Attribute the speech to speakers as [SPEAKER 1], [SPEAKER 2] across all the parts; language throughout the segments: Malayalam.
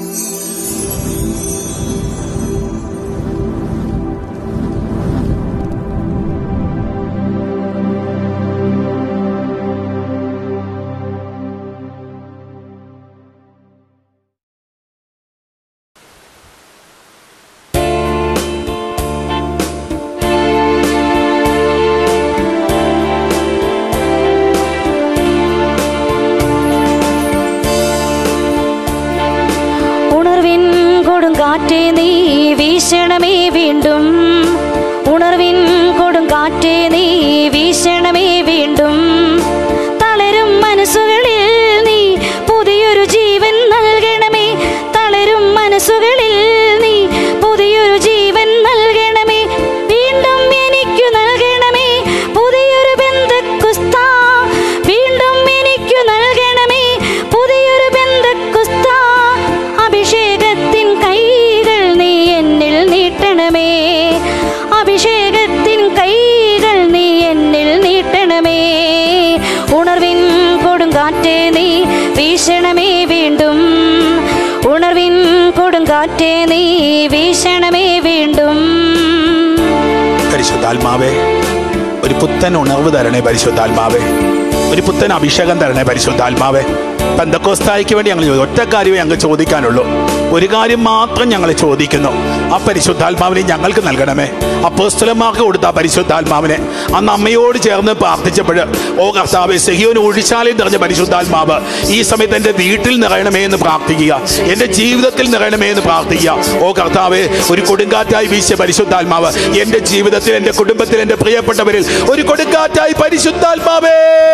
[SPEAKER 1] ഉണർവിൻ കൊടുങ്കാറ്റേ നീ വീശണമേ വീണ്ടും ഉണർവിൻ കൊടുങ്കാറ്റേ നീ വീശണമേ വീണ്ടും തളരും മനസ്സുകളിൽ നീ പുതിയൊരു ജീവൻ നൽകണമേ തളരും മനസ്സുകളിൽ നീ പുതിയൊരു ജീവൻ നൽകണമേ വീണ്ടും എനിക്കു നൽകണമേ പുതിയൊരു ബന്ധക്കുസ്ത വീണ്ടും എനിക്കു നൽകണമേ പുതിയൊരു ബന്ധക്കുസ്ത അഭിഷേകത്തിൻ കൈകൾ നീ എന്നിൽ നീട്ടണമേ അഭിഷേകത്തിൻ കൈകൾ നീ എന്നിൽ നീട്ടണമേ ഉണർവിൻ കൊടുങ്കാറ്റേ നീ വീശണമേ വീണ്ടും ഉണർവിൻ കൊടുങ്കാറ്റേ നീ വീശണമേ വീണ്ടും
[SPEAKER 2] പരിശുദ്ധാത്മാവേ ഒരു പുത്തൻ ഉണർവ് തരണേ പരിശുദ്ധാത്മാവേ ഒരു പുത്തൻ അഭിഷേകം തരണേ പരിശുദ്ധാത്മാവേ പെന്തക്കോസ്തായിക്ക് വേണ്ടി ഞങ്ങൾ ചോദിക്കും. ഒറ്റ കാര്യമേ ഞങ്ങൾ ചോദിക്കാനുള്ളൂ ഒരു കാര്യം മാത്രം ഞങ്ങൾ ചോദിക്കുന്നു ആ പരിശുദ്ധാത്മാവിനെ ഞങ്ങൾക്ക് നൽകണമേ അപ്പോസ്തലന്മാർക്ക് കൊടുത്ത ആ പരിശുദ്ധാത്മാവിനെ അന്ന് അമ്മയോട് ചേർന്ന് പ്രാർത്ഥിച്ചപ്പോൾ ഓ കർത്താവെ സെഹിയോന് ഒഴിച്ചാലും നിറഞ്ഞ പരിശുദ്ധാത്മാവ് ഈ സമയത്ത് എൻ്റെ വീട്ടിൽ നിറയണമേ എന്ന് പ്രാർത്ഥിക്കുക എൻ്റെ ജീവിതത്തിൽ നിറയണമേ എന്ന് പ്രാർത്ഥിക്കുക ഓ കർത്താവെ ഒരു കൊടുങ്കാറ്റായി വീശിയ പരിശുദ്ധാത്മാവ് എൻ്റെ ജീവിതത്തിൽ എൻ്റെ കുടുംബത്തിൽ എൻ്റെ പ്രിയപ്പെട്ടവരിൽ ഒരു കൊടുങ്കാറ്റായി പരിശുദ്ധാത്മാവേ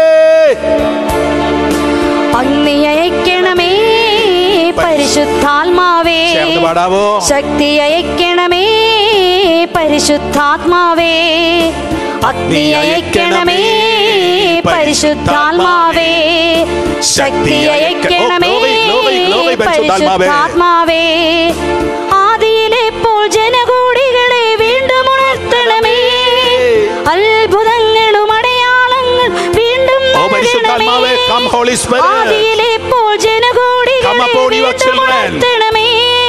[SPEAKER 1] അങ്ങി അയക്കണമേ പരിശുദ്ധാത്മാവേ
[SPEAKER 2] ചേർന്ന് പാടാവോ
[SPEAKER 1] ശക്തി അയക്കണമേ പരിശുദ്ധാത്മാവേ അഗ്നി അയക്കണമേ പരിശുദ്ധാത്മാവേ ശക്തി അയക്കണമേ
[SPEAKER 2] Oh, glory, glory, glory, പരിശുദ്ധാത്മാവേ.
[SPEAKER 1] പരിശുദ്ധാത്മാവേ ആദിയിലെപ്പോൾ ജനകൂടികളെ വീണ്ടും ഉണർത്തണമേ അത്ഭുതങ്ങളും അടയാളങ്ങൾ വീണ്ടും
[SPEAKER 2] ഓ പരിശുദ്ധാത്മാവേ
[SPEAKER 1] നൽകണമേ.
[SPEAKER 2] കം ഹോളി സ്പിരിറ്റ്
[SPEAKER 1] ആദിയിലെപ്പോൾ ജനകൂടികളെ
[SPEAKER 2] Come upon your
[SPEAKER 1] വീണ്ടും
[SPEAKER 2] children.
[SPEAKER 1] ഉണർത്തണമേ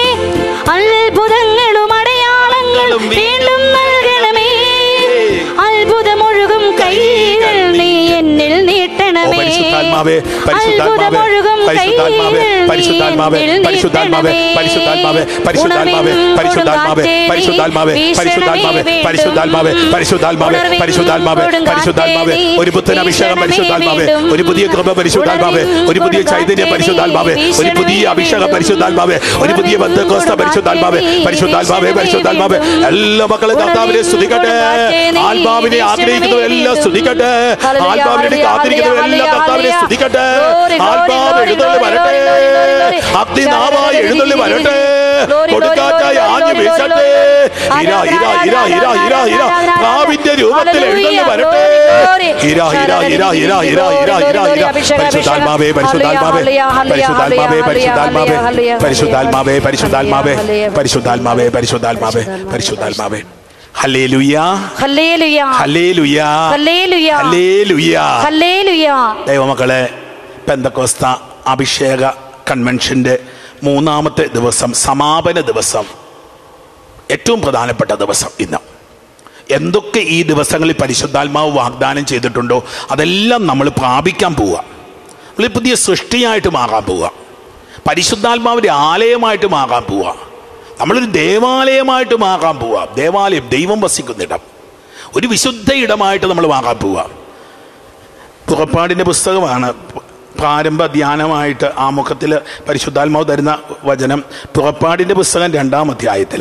[SPEAKER 1] അത്ഭുതങ്ങളും അടയാളങ്ങളും വീണ്ടും നൽകണമേ അത്ഭുതമൊഴുകും കൈകൾ നീ എന്നിൽ
[SPEAKER 2] ഓ
[SPEAKER 1] നീട്ടണമേ
[SPEAKER 2] പരിശുദ്ധാത്മാവേ പരിശുദ്ധാത്മാവേ
[SPEAKER 1] അത്ഭുതമൊഴുകും
[SPEAKER 2] പരിശുദ്ധാത്മാവേ
[SPEAKER 1] കൈകൾ നീ
[SPEAKER 2] പരിശുദ്ധാത്മാവേ
[SPEAKER 1] എന്നിൽ
[SPEAKER 2] പരിശുദ്ധാത്മാവേ
[SPEAKER 1] നീട്ടണമേ.
[SPEAKER 2] പരിശുദ്ധാത്മാവേ പരിശുദ്ധാത്മാവേ
[SPEAKER 1] ഉണർവിൻ
[SPEAKER 2] പരിശുദ്ധാത്മാവേ
[SPEAKER 1] കൊടുങ്കാറ്റേ
[SPEAKER 2] പരിശുദ്ധാത്മാവേ
[SPEAKER 1] നീ
[SPEAKER 2] പരിശുദ്ധാത്മാവേ
[SPEAKER 1] വീശണമേ
[SPEAKER 2] പരിശുദ്ധാത്മാവേ
[SPEAKER 1] വീണ്ടും.
[SPEAKER 2] പരിശുദ്ധാത്മാവേ
[SPEAKER 1] ഉണർവിൻ
[SPEAKER 2] പരിശുദ്ധാത്മാവേ
[SPEAKER 1] കൊടുങ്കാറ്റേ
[SPEAKER 2] പരിശുദ്ധാത്മാവേ
[SPEAKER 1] നീ
[SPEAKER 2] ഒരു പുത്തൻ അഭിഷേകം
[SPEAKER 1] വീശണമേ
[SPEAKER 2] പരിശുദ്ധാത്മാവേ
[SPEAKER 1] വീണ്ടും.
[SPEAKER 2] ഒരു പുതിയ കൃപ പരിശുദ്ധാത്മാവേ
[SPEAKER 1] ഉണർവിൻ
[SPEAKER 2] ഒരു പുതിയ ചൈതന്യ
[SPEAKER 1] കൊടുങ്കാറ്റേ
[SPEAKER 2] പരിശുദ്ധാത്മാവേ
[SPEAKER 1] നീ
[SPEAKER 2] ഒരു പുതിയ
[SPEAKER 1] വീശണമേ
[SPEAKER 2] അഭിഷേകം
[SPEAKER 1] വീണ്ടും.
[SPEAKER 2] പരിശുദ്ധാത്മാവേ ഒരു പുതിയ
[SPEAKER 1] ഉണർവിൻ
[SPEAKER 2] ബന്ധക്കോസ്ത പരിശുദ്ധാത്മാവേ
[SPEAKER 1] കൊടുങ്കാറ്റേ നീ
[SPEAKER 2] പരിശുദ്ധാത്മാവേ
[SPEAKER 1] വീശണമേ
[SPEAKER 2] പരിശുദ്ധാത്മാവേ
[SPEAKER 1] വീണ്ടും.
[SPEAKER 2] എല്ലാ മക്കളെ കർത്താവിനെ
[SPEAKER 1] ഉണർവിൻ
[SPEAKER 2] സ്തുതിക്കട്ടെ
[SPEAKER 1] കൊടുങ്കാറ്റേ നീ
[SPEAKER 2] ആത്മാവിനെ
[SPEAKER 1] വീശണമേ
[SPEAKER 2] ആഗ്രഹിക്കുന്നവരെല്ലാം
[SPEAKER 1] വീണ്ടും.
[SPEAKER 2] സ്തുതിക്കട്ടെ
[SPEAKER 1] ഹല്ലേലൂയ,
[SPEAKER 2] ആത്മാവിനെ
[SPEAKER 1] ഹല്ലേലൂയ,
[SPEAKER 2] കാത്തിരിക്കുന്നവരെല്ലാം
[SPEAKER 1] ഹല്ലേലൂയ,
[SPEAKER 2] കർത്താവിനെ
[SPEAKER 1] ഹല്ലേലൂയ.
[SPEAKER 2] സ്തുതിക്കട്ടെ
[SPEAKER 1] Glory, glory,
[SPEAKER 2] ആത്മാവ്
[SPEAKER 1] glory,
[SPEAKER 2] എഴുന്നള്ളി
[SPEAKER 1] glory,
[SPEAKER 2] വരട്ടെ
[SPEAKER 1] glory, glory, glory.
[SPEAKER 2] അഗ്നിനാവായി എഴുന്നള്ളി വരട്ടെ
[SPEAKER 1] Glory,
[SPEAKER 2] കൊടുക്കാറ്റായി
[SPEAKER 1] glory,
[SPEAKER 2] ആഞ്ഞു
[SPEAKER 1] glory,
[SPEAKER 2] വീശട്ടെ
[SPEAKER 1] glory.
[SPEAKER 2] ഇര ഇര ഇര ഇര ഇര ഇര പ്രാവിന്റെ രൂപത്തിൽ എഴുന്നള്ളി വരട്ടെ
[SPEAKER 1] Glory,
[SPEAKER 2] ഇര ഇര ഇര ഇര ഇര ഇര ഇര ഇര പരിശുദ്ധാത്മാവേ പരിശുദ്ധാത്മാവേ പരിശുദ്ധാത്മാവേ പരിശുദ്ധാത്മാവേ പരിശുദ്ധാത്മാവേ പരിശുദ്ധാത്മാവേ പരിശുദ്ധാത്മാവേ പരിശുദ്ധാത്മാവേ പരിശുദ്ധാത്മാവേ ഹല്ലേലൂയ
[SPEAKER 1] ഹല്ലേലൂയ
[SPEAKER 2] ഹല്ലേലൂയ
[SPEAKER 1] ഹല്ലേലൂയ
[SPEAKER 2] ഹല്ലേലൂയ
[SPEAKER 1] ഹല്ലേലൂയ
[SPEAKER 2] ദൈവമക്കളെ പെന്തക്കോസ്ത അഭിഷേക കൺവെൻഷന്റെ മൂന്നാമത്തെ ദിവസം സമാപന ദിവസം ഏറ്റവും പ്രധാനപ്പെട്ട ദിവസം ഇന്ന് എന്തൊക്കെ ഈ ദിവസങ്ങളിൽ പരിശുദ്ധാത്മാവ് വാഗ്ദാനം ചെയ്തിട്ടുണ്ടോ അതെല്ലാം നമ്മൾ പ്രാപിക്കാൻ പോവുക നമ്മൾ പുതിയ സൃഷ്ടിയായിട്ട് മാറാൻ പോവുക പരിശുദ്ധാത്മാവിൻ്റെ ആലയമായിട്ട് മാറാൻ പോവുക നമ്മളൊരു ദേവാലയമായിട്ട് മാറാൻ പോവുക ദേവാലയം ദൈവം വസിക്കുന്നിടം ഒരു വിശുദ്ധ ഇടമായിട്ട് നമ്മൾ മാറാൻ പോവുക പുറപ്പാടിൻ്റെ പുസ്തകമാണ് പ്രാരംഭ ധ്യാനമായിട്ട് ആ മുഖത്തിൽ പരിശുദ്ധാത്മാവ് തരുന്ന വചനം പുറപ്പാടിൻ്റെ പുസ്തകം രണ്ടാം അധ്യായത്തിൽ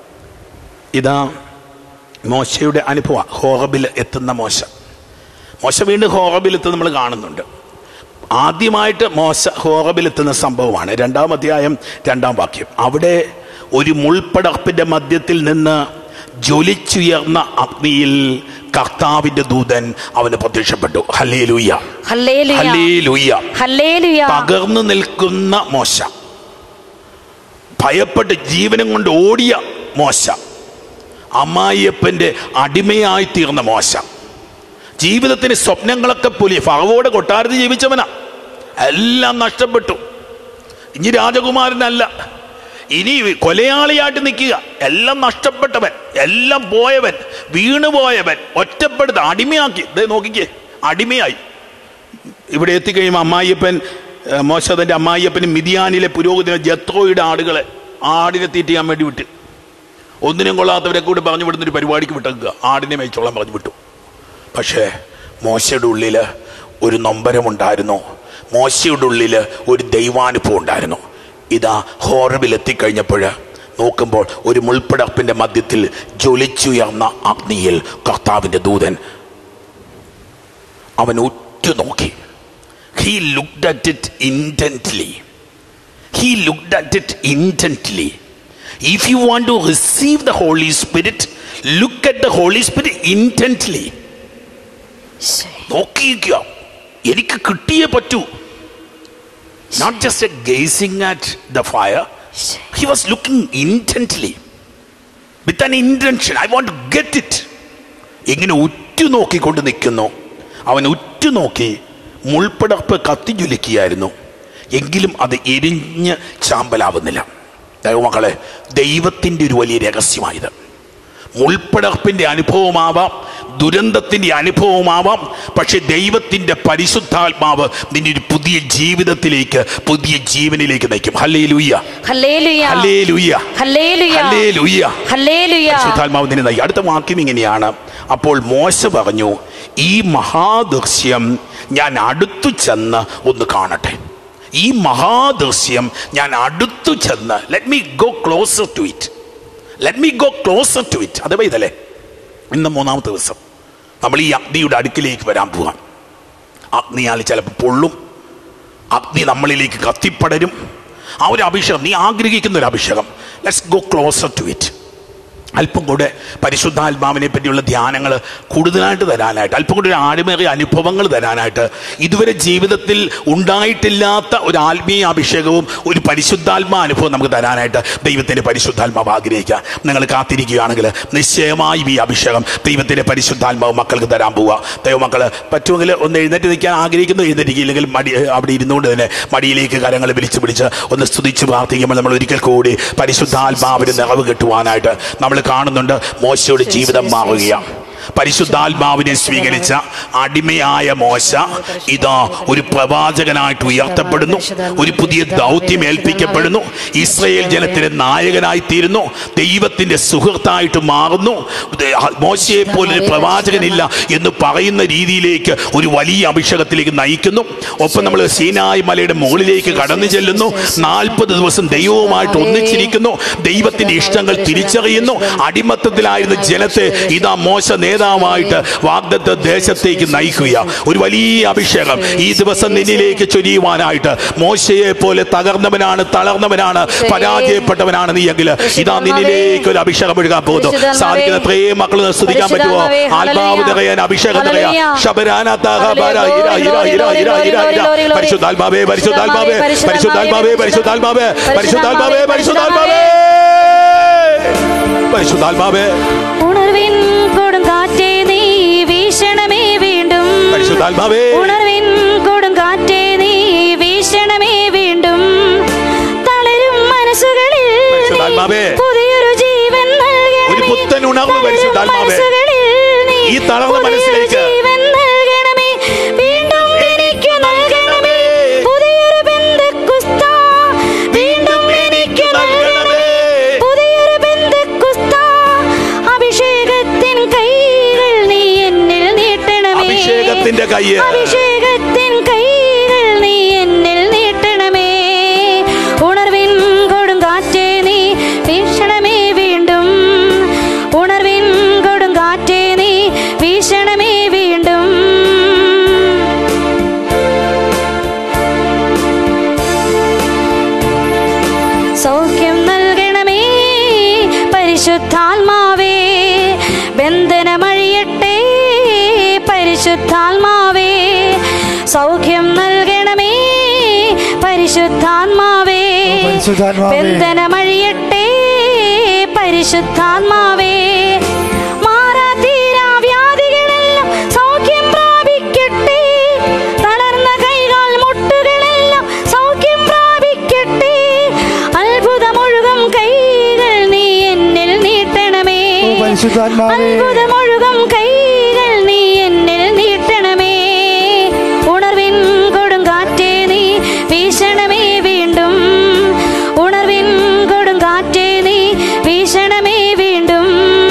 [SPEAKER 2] ഇതാ മോശയുടെ അനുഭവം ഹോറബിൽ എത്തുന്ന മോശ മോശ വീണ്ടും ഹോറബിൽ എത്തുന്ന നമ്മൾ കാണുന്നുണ്ട് ആദ്യമായിട്ട് മോശ ഹോറബിൽ എത്തുന്ന സംഭവമാണ് രണ്ടാം അധ്യായം രണ്ടാം വാക്യം അവിടെ ഒരു മുൾപ്പടർപ്പിന്റെ മധ്യത്തിൽ നിന്ന് ജ്വലിച്ചുയർന്ന അഗ്നിയിൽ കർത്താവിന്റെ ദൂതൻ അവന് പ്രത്യക്ഷപ്പെട്ടു ഹല്ലേലൂയ
[SPEAKER 1] ഹല്ലേലൂയ
[SPEAKER 2] ഹല്ലേലൂയ
[SPEAKER 1] ഹല്ലേലൂയ
[SPEAKER 2] പകർന്നു നിൽക്കുന്ന മോശ ഭയപ്പെട്ട് ജീവനം കൊണ്ട് ഓടിയ മോശ അമ്മായിയപ്പന്റെ അടിമയായി തീർന്ന മോശ ജീവിതത്തിന് സ്വപ്നങ്ങളൊക്കെ പുലി ഫറവോടെ കൊട്ടാരത്തിൽ ജീവിച്ചവനാ എല്ലാം നഷ്ടപ്പെട്ടു ഇനി രാജകുമാരനല്ല ഇനി കൊലയാളിയായിട്ട് നിൽക്കുക എല്ലാം നഷ്ടപ്പെട്ടവൻ എല്ലാം പോയവൻ വീണുപോയവൻ ഒറ്റപ്പെടുത്ത അടിമയാക്കി ദേ നോക്കിക്കേ അടിമയായി ഇവിടെ എത്തിക്കഴിയുമ്പോൾ അമ്മായിയപ്പൻ ഏഹ്, മോശതന്റെ അമ്മായിയപ്പന് മിതിയാനിലെ പുരോഗതിനെ ജത്രോയുടെ ആടുകളെ ആടിനെ തീറ്റിയാൻ വേണ്ടി വിട്ട് ഒന്നിനും കൊള്ളാത്തവരെ കൂടി പറഞ്ഞു വിടുന്ന ഒരു പരിപാടിക്ക് വിട്ടേക്കുക ആടിനെ മേയിച്ചോളാൻ പറഞ്ഞു വിട്ടു പക്ഷേ മോശയുടെ ഉള്ളിൽ ഒരു നൊമ്പരമുണ്ടായിരുന്നു മോശയുടെ ഉള്ളിൽ ഒരു ദൈവാനുഭവം ഉണ്ടായിരുന്നു ഇതാ ഹോറബിൽ എത്തിക്കഴിഞ്ഞപ്പോൾ നോക്കുമ്പോൾ ഒരു മുൾപ്പടപ്പിന്റെ മധ്യത്തിൽ ജ്വലിച്ചുയർന്ന അഗ്നിയിൽ കർത്താവിന്റെ ദൂതൻ അവൻ ഉറ്റുനോക്കി he looked at it intently he looked at it intently if you want to receive the Holy Spirit look at the Holy Spirit intently നോക്കിയിരിക്കുക എനിക്ക് കിട്ടിയേ പറ്റൂ not just a gazing at the fire he was looking intently with an intention I want get it ഇങ്ങനെ ഉറ്റുനോക്കിക്കൊണ്ട് നിൽക്കുന്നു അവൻ ഉറ്റുനോക്കി മുൾപ്പടർപ്പ് കത്തിജ്വലിക്കുകയായിരുന്നു എങ്കിലും അത് എരിഞ്ഞ് ചാമ്പലാവുന്നില്ല ദൈവമക്കളെ ദൈവത്തിൻ്റെ ഒരു വലിയ രഹസ്യമായത് മുൾപ്പടർപ്പിന്റെ അനുഭവമാവാം ദുരന്തത്തിന്റെ അനുഭവമാവാം പക്ഷെ ദൈവത്തിന്റെ പരിശുദ്ധാത്മാവ് നിന്നെ ഒരു പുതിയ ജീവിതത്തിലേക്ക് പുതിയ ജീവനിലേക്ക് നയിക്കും ഹല്ലേ ലുയ്യ
[SPEAKER 1] ഹല്ലേലൂയ
[SPEAKER 2] ഹല്ലേ ലുയ്യ
[SPEAKER 1] ഹല്ലേലൂയ
[SPEAKER 2] ഹല്ലേ ലുയ്യ
[SPEAKER 1] ഹല്ലേലൂയ
[SPEAKER 2] പരിശുദ്ധാത്മാവ് നിന്നെ നയിക്കും അടുത്ത വാക്യം ഇങ്ങനെയാണ് അപ്പോൾ മോശ പറഞ്ഞു ഈ മഹാദൃശ്യം ഞാൻ അടുത്തു ചെന്ന് ഒന്ന് കാണട്ടെ ഈ മഹാദൃശ്യം ഞാൻ അടുത്തു ചെന്ന് let me go closer to it let me go closer to it അതേ ഇതല്ലേ ഇന്ന് മൂന്നാമത്തെ ദിവസം നമ്മൾ ഈ അഗ്നിയുടെ അടുക്കിലേക്ക് വരാൻ പോകാം അഗ്നിയാൽ ചിലപ്പോൾ പൊള്ളും അഗ്നി നമ്മളിലേക്ക് കത്തിപ്പടരും ആ ഒരു അഭിഷേകം നീ ആഗ്രഹിക്കുന്ന ഒരു അഭിഷേകം let's go closer to it അല്പം കൂടെ പരിശുദ്ധാത്മാവിനെ പറ്റിയുള്ള ധ്യാനങ്ങൾ കൂടുതലായിട്ട് തരാനായിട്ട് അല്പം കൂടെ ഒരു ആഴമേറിയ അനുഭവങ്ങൾ തരാനായിട്ട് ഇതുവരെ ജീവിതത്തിൽ ഉണ്ടായിട്ടില്ലാത്ത ഒരു ആത്മീയ അഭിഷേകവും ഒരു പരിശുദ്ധാത്മാ അനുഭവം നമുക്ക് തരാനായിട്ട് ദൈവത്തിൻ്റെ പരിശുദ്ധാത്മാവ് ആഗ്രഹിക്കുക നിങ്ങൾ കാത്തിരിക്കുകയാണെങ്കിൽ നിശ്ചയമായും ഈ അഭിഷേകം ദൈവത്തിൻ്റെ പരിശുദ്ധാത്മാവ് മക്കൾക്ക് തരാൻ പോവുക ദൈവമക്കൾ പറ്റുമെങ്കിൽ ഒന്ന് എഴുന്നേറ്റ് നിൽക്കാൻ ആഗ്രഹിക്കുന്നു എഴുന്നേറ്റില്ലെങ്കിൽ മടി അവിടെ ഇരുന്നുകൊണ്ട് തന്നെ മടിയിലേക്ക് കരങ്ങൾ വിളിച്ച് പിടിച്ച് ഒന്ന് സ്തുതിച്ച് പ്രാർത്ഥിക്കുമ്പോൾ നമ്മൾ ഒരിക്കൽ കൂടി പരിശുദ്ധാത്മാവിന് നിറവ് കിട്ടുവാനായിട്ട് നമ്മൾ കാണുന്നുണ്ട് മോശയുടെ ജീവിതം മാറുകയാണ് പരിശുദ്ധാത്മാവിനെ സ്വീകരിച്ച അടിമയായ മോശ ഇതാ ഒരു പ്രവാചകനായിട്ട് ഉയർത്തപ്പെടുന്നു ഒരു പുതിയ ദൗത്യം ഏൽപ്പിക്കപ്പെടുന്നു ഇസ്രയേൽ ജനത്തിന്റെ നായകനായി തീരുന്നു ദൈവത്തിന്റെ സുഹൃത്തായിട്ട് മാറുന്നു ദേ- മോശയെ പോലെ ഒരു പ്രവാചകനില്ല എന്ന് പറയുന്ന രീതിയിലേക്ക് ഒരു വലിയ അഭിഷേകത്തിലേക്ക് നയിക്കുന്നു ഒപ്പം നമ്മൾ സീനായ് മലയുടെ മുകളിലേക്ക് കടന്നു ചെല്ലുന്നു നാൽപ്പത് ദിവസം ദൈവവുമായിട്ട് ഒന്നിച്ചിരിക്കുന്നു ദൈവത്തിന്റെ ഇഷ്ടങ്ങൾ തിരിച്ചറിയുന്നു അടിമത്തത്തിലായിരുന്ന ജനത്തെ ഇതാ മോശ നേതാവായിട്ട് വാഗ്ദത്ത ദേശത്തേക്ക് നയിക്കുക ഒരു വലിയ അഭിഷേകം ഈ ദിവസം നിന്നിലേക്ക് ചൊരിയുവാനായിട്ട് മോശയെ പോലെ തകർന്നവനാണ് തളർന്നവനാണ് പരാജയപ്പെട്ടവനാണ് നീ എങ്കിൽ ഇതാ നിന്നിലേക്ക് ഒരു അഭിഷേകം ഒഴുകാൻ പോകുന്നു സാധിക്കുന്ന എത്രയും മക്കൾ സ്തുതിക്കാൻ പറ്റുമോ ആത്മാവ് നിറയാൻ അഭിഷേകം നിറയാൻ ശബരാനാത്താഹ ബാര ഇര ഇര ഇര ഇര ഇര ഇര പരിശുദ്ധാത്മാവേ പരിശുദ്ധാത്മാവേ പരിശുദ്ധാത്മാവേ പരിശുദ്ധാത്മാവേ പരിശുദ്ധാത്മാവേ പരിശുദ്ധാത്മാവേ പരിശുദ്ധാത്മാവേ
[SPEAKER 1] ഉണർവിൻ കൊടുങ്കാറ്റേ നീ വീശണമേ വീണ്ടും
[SPEAKER 2] പരിശുദ്ധാത്മാവേ
[SPEAKER 1] ഉണർവിൻ കൊടുങ്കാറ്റേ നീ വീശണമേ വീണ്ടും തളരും മനസ്സുകളിൽ നീ
[SPEAKER 2] പരിശുദ്ധാത്മാവേ.
[SPEAKER 1] പുതിയൊരു ജീവൻ നൽകണമേ.
[SPEAKER 2] ഒരു പുത്തൻ ഉണർവ്
[SPEAKER 1] തളരും
[SPEAKER 2] പരിശുദ്ധാത്മാവേ.
[SPEAKER 1] മനസ്സുകളിൽ നീ
[SPEAKER 2] ഈ തളർന്ന
[SPEAKER 1] പുതിയൊരു
[SPEAKER 2] മനസ്സിലേക്ക്
[SPEAKER 1] ജീവൻ നൽകണമേ. വീണ്ടും എനിക്ക് നൽകണമേ പുതിയൊരു ബന്ധക്കുസ്ത വീണ്ടും എനിക്ക് നൽകണമേ പുതിയൊരു ബന്ധക്കുസ്ത അഭിഷേകത്തിൻ കൈകൾ നീ എന്നിൽ നീട്ടണമേ
[SPEAKER 2] അഭിഷേകത്തിന്റെ കയ്യ്
[SPEAKER 1] അഭിഷേകത്തിൻ കൈകൾ നീ എന്നിൽ നീട്ടണമേ ഉണർവിൻ കൊടുങ്കാറ്റേ നീ വീശണമേ വീണ്ടും ഉണർവിൻ കൊടുങ്കാറ്റേ നീ വീശണമേ വീണ്ടും സൗഖ്യം നൽകണമേ പരിശുദ്ധാത്മാവേ ബന്ധനമഴിയട്ടെ പരിശുദ്ധാത്മാവേ സൗഖ്യം നൽകണമേ പരിശുദ്ധാത്മാവേ
[SPEAKER 3] പരിശുദ്ധാത്മാവേ.
[SPEAKER 1] ബന്ധനമഴിയട്ടെ പരിശുദ്ധാത്മാവേ മാറാതീരാ വ്യാധികളെല്ലാം സൗഖ്യം പ്രാപിക്കട്ടെ തളർന്ന കൈകാൽ മുട്ടുകളെല്ലാം സൗഖ്യം പ്രാപിക്കട്ടെ അത്ഭുതമൊഴുകും
[SPEAKER 3] പരിശുദ്ധാത്മാവേ
[SPEAKER 1] അത്ഭുതമൊഴുകും കൈകൾ നീ എന്നിൽ നീട്ടണമേ ഉണർവിൻ കൊടുങ്കാറ്റേ നീ വീശണമേ വീണ്ടും ഉണർവിൻ കൊടുങ്കാറ്റേ നീ വീശണമേ വീണ്ടും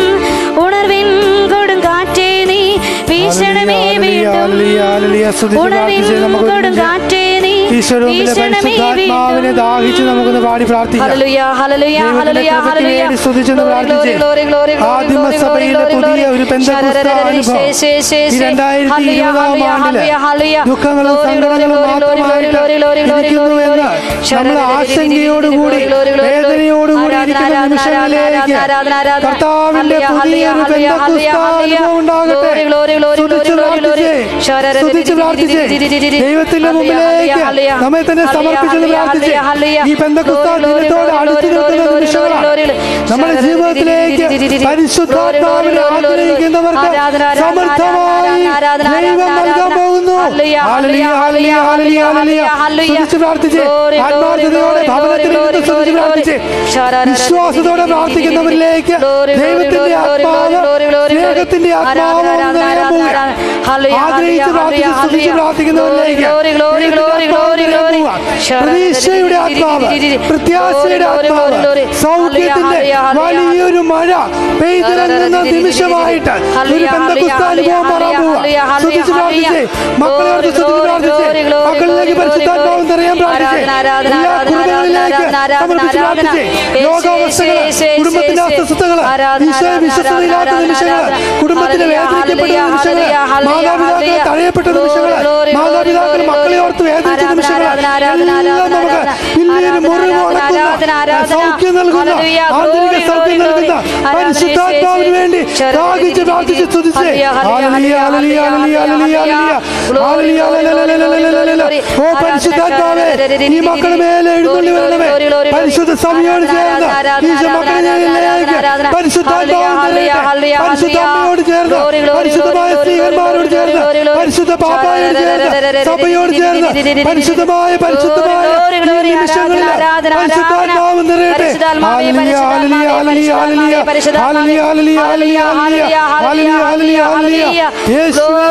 [SPEAKER 1] ഉണർവിൻ കൊടുങ്കാറ്റേ നീ വീശണമേ
[SPEAKER 3] ഹല്ലേലൂയ,
[SPEAKER 1] വീണ്ടും
[SPEAKER 3] ഹല്ലേലൂയ, ഹല്ലേലൂയ. സ്തുതിച്ച്
[SPEAKER 1] ഉണർവിൻ
[SPEAKER 3] പ്രാർത്ഥിച്ച് നമുക്ക് ഒരുമിച്ച്
[SPEAKER 1] കൊടുങ്കാറ്റേ നീ
[SPEAKER 3] ഈശ്വരത്തിലെ
[SPEAKER 1] വീശണമേ
[SPEAKER 3] പരിശുദ്ധാത്മാവിനെ
[SPEAKER 1] വീണ്ടും
[SPEAKER 3] ദാഹിച്ച് നമുക്കൊന്ന് പാടി പ്രാർത്ഥിക്കാം
[SPEAKER 1] ഹല്ലേലൂയ ഹല്ലേലൂയ
[SPEAKER 3] ദൈവത്തിന്റെ
[SPEAKER 1] ഹല്ലേലൂയ
[SPEAKER 3] കൃപയ്ക്ക്
[SPEAKER 1] ഹല്ലേലൂയ
[SPEAKER 3] വേണ്ടി സ്തുതിച്ചൊന്ന്
[SPEAKER 1] Glory,
[SPEAKER 3] പ്രാർത്ഥിച്ച്
[SPEAKER 1] glory, glory, glory,
[SPEAKER 3] ആദിമ
[SPEAKER 1] glory,
[SPEAKER 3] സഭയിലെ
[SPEAKER 1] glory,
[SPEAKER 3] പുതിയ
[SPEAKER 1] glory.
[SPEAKER 3] ഒരു പെന്തക്കോസ്ത അനുഭവം ഈ രണ്ടായിരത്തി ഇരുപതാം ആണ്ടില് ദുഃഖങ്ങളും സങ്കടങ്ങളും മാത്രമായിട്ട് ഇരിക്കുന്നു എന്ന് നമ്മൾ ആശങ്കയോടുകൂടി വേദനയോടുകൂടി ഇരിക്കുന്ന നിമിഷങ്ങളിലേക്ക് കർത്താവിന്റെ പുതിയൊരു പെന്തക്കോസ്ത അനുഭവം ഉണ്ടാകട്ടെ സ്തുതിച്ച് പ്രാർത്ഥിച്ചേ സ്തുതിച്ച് പ്രാർത്ഥിച്ചേ ദൈവത്തിന്റെ മുമ്പിലേക്ക് നമ്മെ തന്നെ സമർപ്പിച്ചെന്ന് പ്രാർത്ഥിച്ചേ ഈ പെന്തക്കോസ്ത ദിനത്തോട് അടുത്ത് നിൽക്കുന്ന നിമിഷങ്ങളാണ് നമ്മുടെ ജീവിതത്തിലേക്ക് പരിശുദ്ധാത്മാവിനെ ആഗ്രഹിക്കുന്നവർക്ക് സമർത്ഥമായി ദൈവം നൽകാൻ പോകുന്നു ഹാലലിയ ഹാലലിയ ഹാലലിയ ഹാലലിയ സ്തുതിച്ച് പ്രാർത്ഥിച്ചേ ആത്മാർത്ഥതയോടെ ഭവനത്തിൽ ഇരുന്ന് സ്തുതിച്ച് പ്രാർത്ഥിച്ചേ വിശ്വാസത്തോടെ പ്രാർത്ഥിക്കുന്നവരിലേക്ക് ദൈവത്തിന്റെ ആത്മാവ് സ്നേഹത്തിന്റെ ആത്മാവ് വന്ന് നിറയാൻ പോവുകയാണ്. ആഗ്രഹിച്ച് പ്രാർത്ഥിച്ച് സ്തുതിച്ച് പ്രാർത്ഥിക്കുന്നവരിലേക്ക് ദൈവത്തിന്റെ ആത്മാവ് നിറയാൻ പോവുകയാണ്. പ്രതീക്ഷയുടെ ആത്മാവ് പ്രത്യാശയുടെ ആത്മാവ് സൗഖ്യത്തിന്റെ വലിയൊരു മഴ പെയ്തിറങ്ങുന്ന നിമിഷമായിട്ട് ഒരു പെന്തക്കുസ്ത അനുഭവം മാറാൻ പോവുക സ്തുതിച്ച് പ്രാർത്ഥിച്ചേ മക്കളെ ഓർത്ത് സ്തുതിച്ച് പ്രാർത്ഥിച്ചേ മക്കളിലേക്ക് പരിശുദ്ധാത്മാവ് നിറയാൻ പ്രാർത്ഥിച്ചേ എല്ലാ കുടുംബങ്ങളിലേക്ക് സമർപ്പിച്ച് പ്രാർത്ഥിച്ചേ രോഗാവസ്ഥകള് കുടുംബത്തിന്റെ അസ്വസ്ഥതകള് ഈശോയെ വിശ്വസതയില്ലാത്ത നിമിഷങ്ങള് കുടുംബത്തിന് വേദനിക്കപ്പെട്ട നിമിഷങ്ങള് മാതാപിതാക്കളെ തഴയപ്പെട്ട നിമിഷങ്ങള് മാതാപിതാക്കൾ മക്കളെ ഓർത്ത് വേദനിച്ച നിമിഷങ്ങള് എല്ലാം നമുക്ക് വലിയൊരു മുറിവ് ഉണക്കുന്ന സൗഖ്യം നൽകുന്ന ആന്തരിക സൗഖ്യം നൽകുന്ന പരിശുദ്ധാത്മാവിന് വേണ്ടി ദാഹിച്ച് പ്രാർത്ഥിച്ച് സ്തുതിച്ചേ ഹാലലിയ ഹാലലിയ ഹാലലിയ ഹാലലിയ ഹാലലിയ ഹാലലിയ ഹാലലിയ ഓ പരിശുദ്ധാത്മാവേ ഈ മക്കളുടെ മേലെ എഴുന്നള്ളി വരണമേ പരിശുദ്ധ സഭയോട് ചേർന്ന് ഈശോ മക്കളെ ഞാനിലേക്ക് പരിശുദ്ധാത്മാവ് നിറയട്ടെ പരിശുദ്ധ അമ്മയോട് ചേർന്ന് പരിശുദ്ധമായ സ്ത്രീകന്മാരോട് ചേർന്ന് പരിശുദ്ധ പാപ്പായോട് ചേർന്ന് സഭയോട് ചേർന്ന് പരിശുദ്ധമായ പരിശുദ്ധമായ ഈ നിമിഷങ്ങളിൽ പരിശുദ്ധാത്മാവ് നിറയട്ടെ ഹാലലിയ ഹാലലിയ ഹാലലിയ ഹാലലിയ ഹാലലിയ ഹാലലിയ ഹാലലിയ ഹാലലിയ ഹാലലിയ ഹാലലിയ യേശുവേ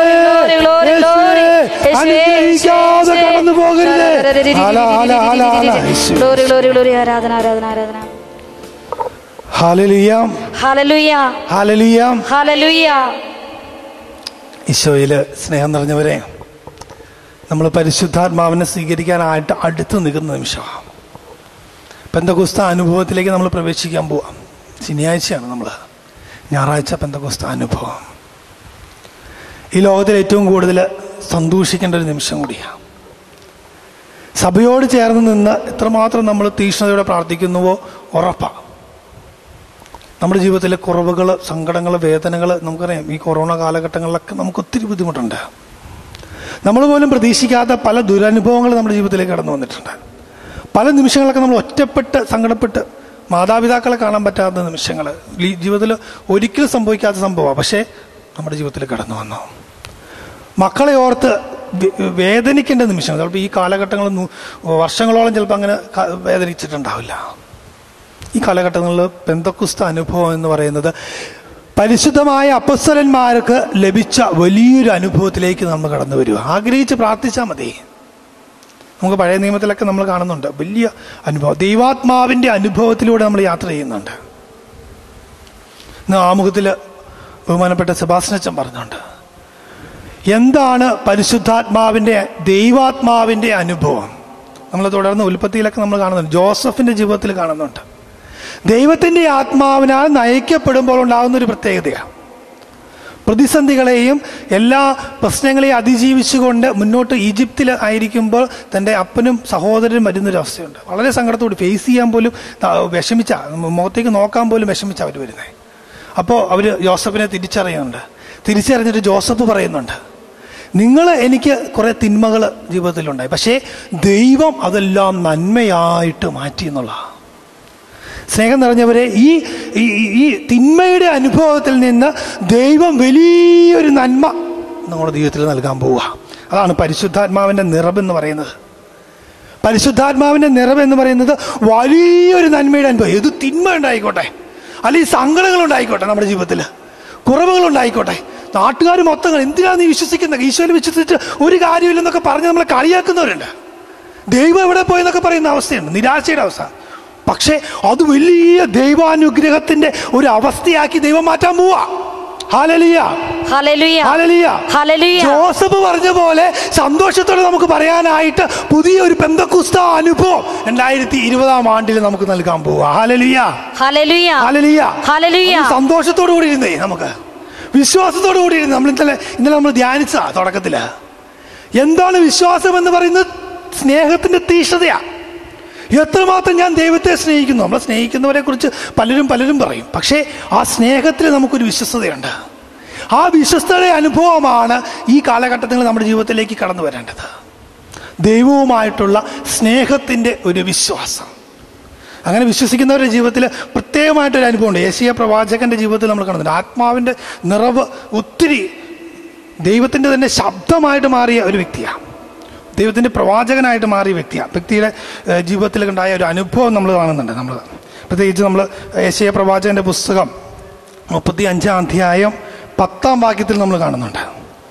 [SPEAKER 3] യേശുവേ അനുഗ്രഹിക്കാതെ കടന്നു പോകരുത് ഹാല ഹാല ഹാല ഹാല യേശുവേ.
[SPEAKER 1] ഗ്ലോറി ഗ്ലോറി ഗ്ലോറി ആരാധന ആരാധന ആരാധന
[SPEAKER 3] ഹാലലിയ
[SPEAKER 1] ഹല്ലേലൂയ
[SPEAKER 3] ഹാലലിയ
[SPEAKER 1] ഹല്ലേലൂയ
[SPEAKER 3] ഈശോയില് സ്നേഹം നിറഞ്ഞവരെ നമ്മൾ പരിശുദ്ധാത്മാവിനെ സ്വീകരിക്കാനായിട്ട് അടുത്ത് നിൽക്കുന്ന നിമിഷമാണ് പെന്തകുസ്ത അനുഭവത്തിലേക്ക് നമ്മൾ പ്രവേശിക്കാൻ പോവാം ശനിയാഴ്ചയാണ് നമ്മൾ ഞായറാഴ്ച പെന്തകുസ്ത അനുഭവം ഈ ലോകത്തിൽ ഏറ്റവും കൂടുതൽ സന്തോഷിക്കേണ്ട ഒരു നിമിഷം കൂടിയാണ് സഭയോട് ചേർന്ന് നിന്ന് എത്രമാത്രം നമ്മൾ തീക്ഷ്ണതയോടെ പ്രാർത്ഥിക്കുന്നുവോ ഉറപ്പാണ് നമ്മുടെ ജീവിതത്തിലെ കുറവുകൾ സങ്കടങ്ങൾ വേദനകൾ നമുക്കറിയാം ഈ കൊറോണ കാലഘട്ടങ്ങളിലൊക്കെ നമുക്ക് ഒത്തിരി ബുദ്ധിമുട്ടുണ്ട് നമ്മൾ പോലും പ്രതീക്ഷിക്കാത്ത പല ദുരനുഭവങ്ങൾ നമ്മുടെ ജീവിതത്തിലേക്ക് കടന്നു വന്നിട്ടുണ്ട് പല നിമിഷങ്ങളൊക്കെ നമ്മൾ ഒറ്റപ്പെട്ട് സങ്കടപ്പെട്ട് മാതാപിതാക്കളെ കാണാൻ പറ്റാത്ത നിമിഷങ്ങൾ ഈ ജീവിതത്തിൽ ഒരിക്കലും സംഭവിക്കാത്ത സംഭവമാണ് പക്ഷേ നമ്മുടെ ജീവിതത്തിൽ കടന്നു വന്നു മക്കളെ ഓർത്ത് വേ- വേദനിക്കേണ്ട നിമിഷങ്ങൾ ചിലപ്പോൾ ഈ കാലഘട്ടങ്ങളിൽ നൂ- വർഷങ്ങളോളം ചിലപ്പോൾ അങ്ങനെ ക- വേദനിച്ചിട്ടുണ്ടാവില്ല ഈ കാലഘട്ടങ്ങളിൽ പെന്തക്കുസ്ത അനുഭവം എന്ന് പറയുന്നത് പരിശുദ്ധമായ അപ്പസ്വരന്മാർക്ക് ലഭിച്ച വലിയൊരു അനുഭവത്തിലേക്ക് നമ്മൾ കടന്നു വരിക ആഗ്രഹിച്ച് പ്രാർത്ഥിച്ചാൽ മതി നമുക്ക് പഴയ നിയമത്തിലൊക്കെ നമ്മൾ കാണുന്നുണ്ട് വലിയ അനുഭവം ദൈവാത്മാവിൻ്റെ അനുഭവത്തിലൂടെ നമ്മൾ യാത്ര ചെയ്യുന്നുണ്ട് ഇന്ന് ആമുഖത്തിൽ ബഹുമാനപ്പെട്ട സെബാസ്നച്ചൻ പറഞ്ഞുണ്ട് എന്താണ് പരിശുദ്ധാത്മാവിൻ്റെ ദൈവാത്മാവിൻ്റെ അനുഭവം നമ്മൾ തുടർന്ന് ഉൽപ്പത്തിയിലൊക്കെ നമ്മൾ കാണുന്നുണ്ട് ജോസഫിൻ്റെ ജീവിതത്തിൽ കാണുന്നുണ്ട് ദൈവത്തിൻ്റെ ആത്മാവിനാൽ നയിക്കപ്പെടുമ്പോൾ ഉണ്ടാകുന്ന ഒരു പ്രത്യേകതയാണ് പ്രതിസന്ധികളെയും എല്ലാ പ്രശ്നങ്ങളെയും അതിജീവിച്ചുകൊണ്ട് മുന്നോട്ട് ഈജിപ്തിൽ ആയിരിക്കുമ്പോൾ തൻ്റെ അപ്പനും സഹോദരനും വരുന്നൊരവസ്ഥയുണ്ട് വളരെ സങ്കടത്തോട് ഫേസ് ചെയ്യാൻ പോലും ത- വിഷമിച്ച മുഖത്തേക്ക് നോക്കാൻ പോലും വിഷമിച്ച അവർ വരുന്നത് അപ്പോൾ അവർ ജോസഫിനെ തിരിച്ചറിയുന്നുണ്ട് തിരിച്ചറിഞ്ഞിട്ട് ജോസഫ് പറയുന്നുണ്ട് നിങ്ങൾ എനിക്ക് കുറേ തിന്മകൾ ജീവിതത്തിലുണ്ടായി പക്ഷേ ദൈവം അതെല്ലാം നന്മയായിട്ട് മാറ്റി എന്നുള്ളതാണ് സ്നേഹം നിറഞ്ഞവരെ ഈ ഈ- ഈ- ഈ തിന്മയുടെ അനുഭവത്തിൽ നിന്ന് ദൈവം വലിയൊരു നന്മ നമ്മുടെ ജീവിതത്തിൽ നൽകാൻ പോവുക അതാണ് പരിശുദ്ധാത്മാവിൻ്റെ നിറവെന്ന് പറയുന്നത് പരിശുദ്ധാത്മാവിൻ്റെ നിറവ് എന്ന് പറയുന്നത് വലിയൊരു നന്മയുടെ അനുഭവം ഏത് തിന്മ ഉണ്ടായിക്കോട്ടെ അല്ലെങ്കിൽ സങ്കടങ്ങൾ ഉണ്ടായിക്കോട്ടെ നമ്മുടെ ജീവിതത്തിൽ കുറവുകൾ ഉണ്ടായിക്കോട്ടെ നാട്ടുകാർ മൊത്തം എന്തിനാണ് നീ വിശ്വസിക്കുന്നത് ഈശോയിൽ വിശ്വസിച്ചിട്ട് ഒരു കാര്യമില്ലെന്നൊക്കെ പറഞ്ഞ് നമ്മളെ കളിയാക്കുന്നവരുണ്ട് ദൈവം എവിടെ പോയെന്നൊക്കെ പറയുന്ന അവസ്ഥയുണ്ട് നിരാശയുടെ അവസ്ഥ പക്ഷേ അത് വലിയ ദൈവാനുഗ്രഹത്തിന്റെ ഒരു അവസ്ഥയാക്കി ദൈവം മാറ്റാൻ പോവാ ഹാലലിയ
[SPEAKER 1] ഹല്ലേലൂയ
[SPEAKER 3] ഹാലലിയ
[SPEAKER 1] ഹല്ലേലൂയ
[SPEAKER 3] ജോസഫ് പറഞ്ഞ പോലെ സന്തോഷത്തോടെ നമുക്ക് പറയാനായിട്ട് പുതിയ ഒരു പെന്തക്കുസ്ത അനുഭവം രണ്ടായിരത്തി ഇരുപതാം ആണ്ടിൽ നമുക്ക് നൽകാൻ പോവാ ഹാലലിയ
[SPEAKER 1] ഹല്ലേലൂയ
[SPEAKER 3] ഹാലലിയ
[SPEAKER 1] ഹല്ലേലൂയ
[SPEAKER 3] അത് സന്തോഷത്തോടു കൂടി ഇരുന്നേ നമുക്ക് വിശ്വാസത്തോടു കൂടി ഇരുന്ന് നമ്മൾ ഇന്നലെ ഇന്നലെ നമ്മൾ ധ്യാനിച്ച തുടക്കത്തില് എന്താണ് വിശ്വാസം എന്ന് പറയുന്നത് സ്നേഹത്തിന്റെ തീഷ്ണതയാ എത്രമാത്രം ഞാൻ ദൈവത്തെ സ്നേഹിക്കുന്നു നമ്മളെ സ്നേഹിക്കുന്നവരെ കുറിച്ച് പലരും പലരും പറയും പക്ഷേ ആ സ്നേഹത്തിൽ നമുക്കൊരു വിശ്വസ്തതയുണ്ട് ആ വിശ്വസ്തയുടെ അനുഭവമാണ് ഈ കാലഘട്ടത്തിൽ നമ്മുടെ ജീവിതത്തിലേക്ക് കടന്നു വരേണ്ടത് ദൈവവുമായിട്ടുള്ള സ്നേഹത്തിൻ്റെ ഒരു വിശ്വാസം അങ്ങനെ വിശ്വസിക്കുന്നവരുടെ ജീവിതത്തിൽ പ്രത്യേകമായിട്ടൊരു അനുഭവമുണ്ട് ഏഷ്യ പ്രവാചകന്റെ ജീവിതത്തിൽ നമ്മൾ കാണുന്നുണ്ട് ആത്മാവിൻ്റെ നിറവ് ഒത്തിരി ദൈവത്തിൻ്റെ തന്നെ ശബ്ദമായിട്ട് മാറിയ ഒരു വ്യക്തിയാണ് ദൈവത്തിൻ്റെ പ്രവാചകനായിട്ട് മാറിയ വ്യക്തിയാണ് വ്യക്തിയുടെ ഏഹ്, ജീവിതത്തിൽ ഉണ്ടായ ഒരു അനുഭവം നമ്മൾ കാണുന്നുണ്ട് നമ്മൾ പ്രത്യേകിച്ച് നമ്മൾ ഏഷ്യ പ്രവാചകന്റെ പുസ്തകം മുപ്പത്തി അഞ്ചാം അധ്യായം പത്താം വാക്യത്തിൽ നമ്മൾ കാണുന്നുണ്ട്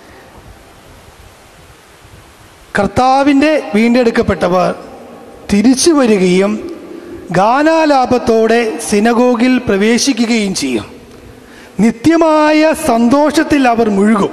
[SPEAKER 3] കർത്താവിൻ്റെ വീണ്ടെടുക്കപ്പെട്ടവർ തിരിച്ചു വരികയും ഗാനാലാപത്തോടെ സിനഗോഗിൽ പ്രവേശിക്കുകയും ചെയ്യും നിത്യമായ സന്തോഷത്തിൽ അവർ മുഴുകും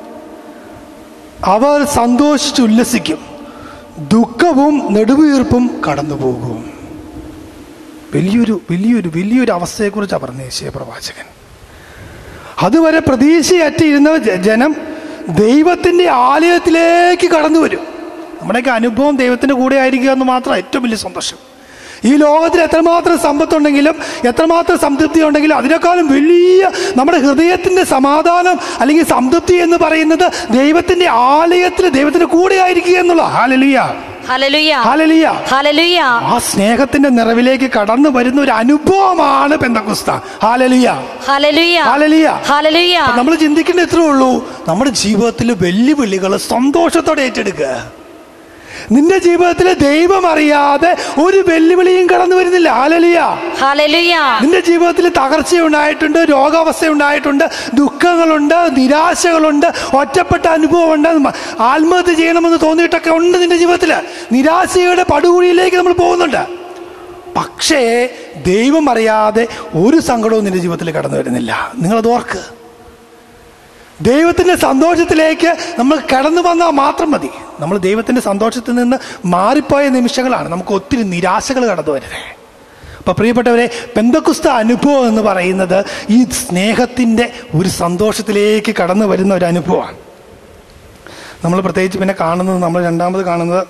[SPEAKER 3] അവർ സന്തോഷിച്ചുല്ലസിക്കും ദുഃഖവും നെടുവീർപ്പും കടന്നുപോകും വലിയൊരു വലിയൊരു വലിയൊരു അവസ്ഥയെക്കുറിച്ചാണ് പറഞ്ഞ യേശയ പ്രവാചകൻ അതുവരെ പ്രതീക്ഷയറ്റിരുന്ന ജ- ജനം ദൈവത്തിൻ്റെ ആലയത്തിലേക്ക് കടന്നു വരും നമ്മുടെയൊക്കെ അനുഭവം ദൈവത്തിൻ്റെ കൂടെ ആയിരിക്കുക എന്ന് മാത്രം ഏറ്റവും വലിയ സന്തോഷം ഈ ലോകത്തിൽ എത്രമാത്രം സമ്പത്തുണ്ടെങ്കിലും എത്രമാത്രം സംതൃപ്തി ഉണ്ടെങ്കിലും അതിനേക്കാളും വലിയ നമ്മുടെ ഹൃദയത്തിൻ്റെ സമാധാനം അല്ലെങ്കിൽ സംതൃപ്തി എന്ന് പറയുന്നത് ദൈവത്തിൻ്റെ ആലയത്തിൽ ദൈവത്തിൻ്റെ കൂടെ ആയിരിക്കുക എന്നുള്ള ഹാലലിയ
[SPEAKER 1] ഹല്ലേലൂയ
[SPEAKER 3] ഹാലലിയ
[SPEAKER 1] ഹല്ലേലൂയ
[SPEAKER 3] ആ സ്നേഹത്തിന്റെ നിറവിലേക്ക് കടന്നു വരുന്ന ഒരു അനുഭവമാണ് പെന്തക്കുസ്ത ഹാലലിയ
[SPEAKER 1] ഹല്ലേലൂയ
[SPEAKER 3] ഹാലലിയ
[SPEAKER 1] ഹല്ലേലൂയ
[SPEAKER 3] നമ്മൾ ചിന്തിക്കേണ്ട ഇത്രേ ഉള്ളൂ നമ്മുടെ ജീവിതത്തിൽ വെല്ലുവിളികൾ സന്തോഷത്തോടെ ഏറ്റെടുക്കുക നിന്റെ ജീവിതത്തിൽ ദൈവം അറിയാതെ ഒരു വെല്ലുവിളിയും കടന്നു വരുന്നില്ല ഹാലലിയ
[SPEAKER 1] ഹല്ലേലൂയ
[SPEAKER 3] നിന്റെ ജീവിതത്തിൽ തകർച്ചയുണ്ടായിട്ടുണ്ട് രോഗാവസ്ഥ ഉണ്ടായിട്ടുണ്ട് ദുഃഖങ്ങളുണ്ട് നിരാശകളുണ്ട് ഒറ്റപ്പെട്ട അനുഭവമുണ്ട് മ- ആത്മഹത്യ ചെയ്യണമെന്ന് തോന്നിയിട്ടൊക്കെ ഉണ്ട് നിന്റെ ജീവിതത്തിൽ നിരാശയുടെ പടുകുഴിയിലേക്ക് നമ്മൾ പോകുന്നുണ്ട് പക്ഷേ ദൈവം അറിയാതെ ഒരു സങ്കടവും നിന്റെ ജീവിതത്തിൽ കടന്നു വരുന്നില്ല നിങ്ങളത് ഓർക്ക് ദൈവത്തിൻ്റെ സന്തോഷത്തിലേക്ക് നമ്മൾ കടന്നു വന്നാൽ മാത്രം മതി നമ്മൾ ദൈവത്തിൻ്റെ സന്തോഷത്തിൽ നിന്ന് മാറിപ്പോയ നിമിഷങ്ങളാണ് നമുക്ക് ഒത്തിരി നിരാശകൾ കടന്നു വരുന്നത് അപ്പോൾ പ്രിയപ്പെട്ടവരെ പെന്തക്കുസ്ത അനുഭവം എന്ന് പറയുന്നത് ഈ സ്നേഹത്തിൻ്റെ ഒരു സന്തോഷത്തിലേക്ക് കടന്നു വരുന്ന ഒരു അനുഭവമാണ് നമ്മൾ പ്രത്യേകിച്ച് പിന്നെ കാണുന്നത് നമ്മൾ രണ്ടാമത് കാണുന്നത്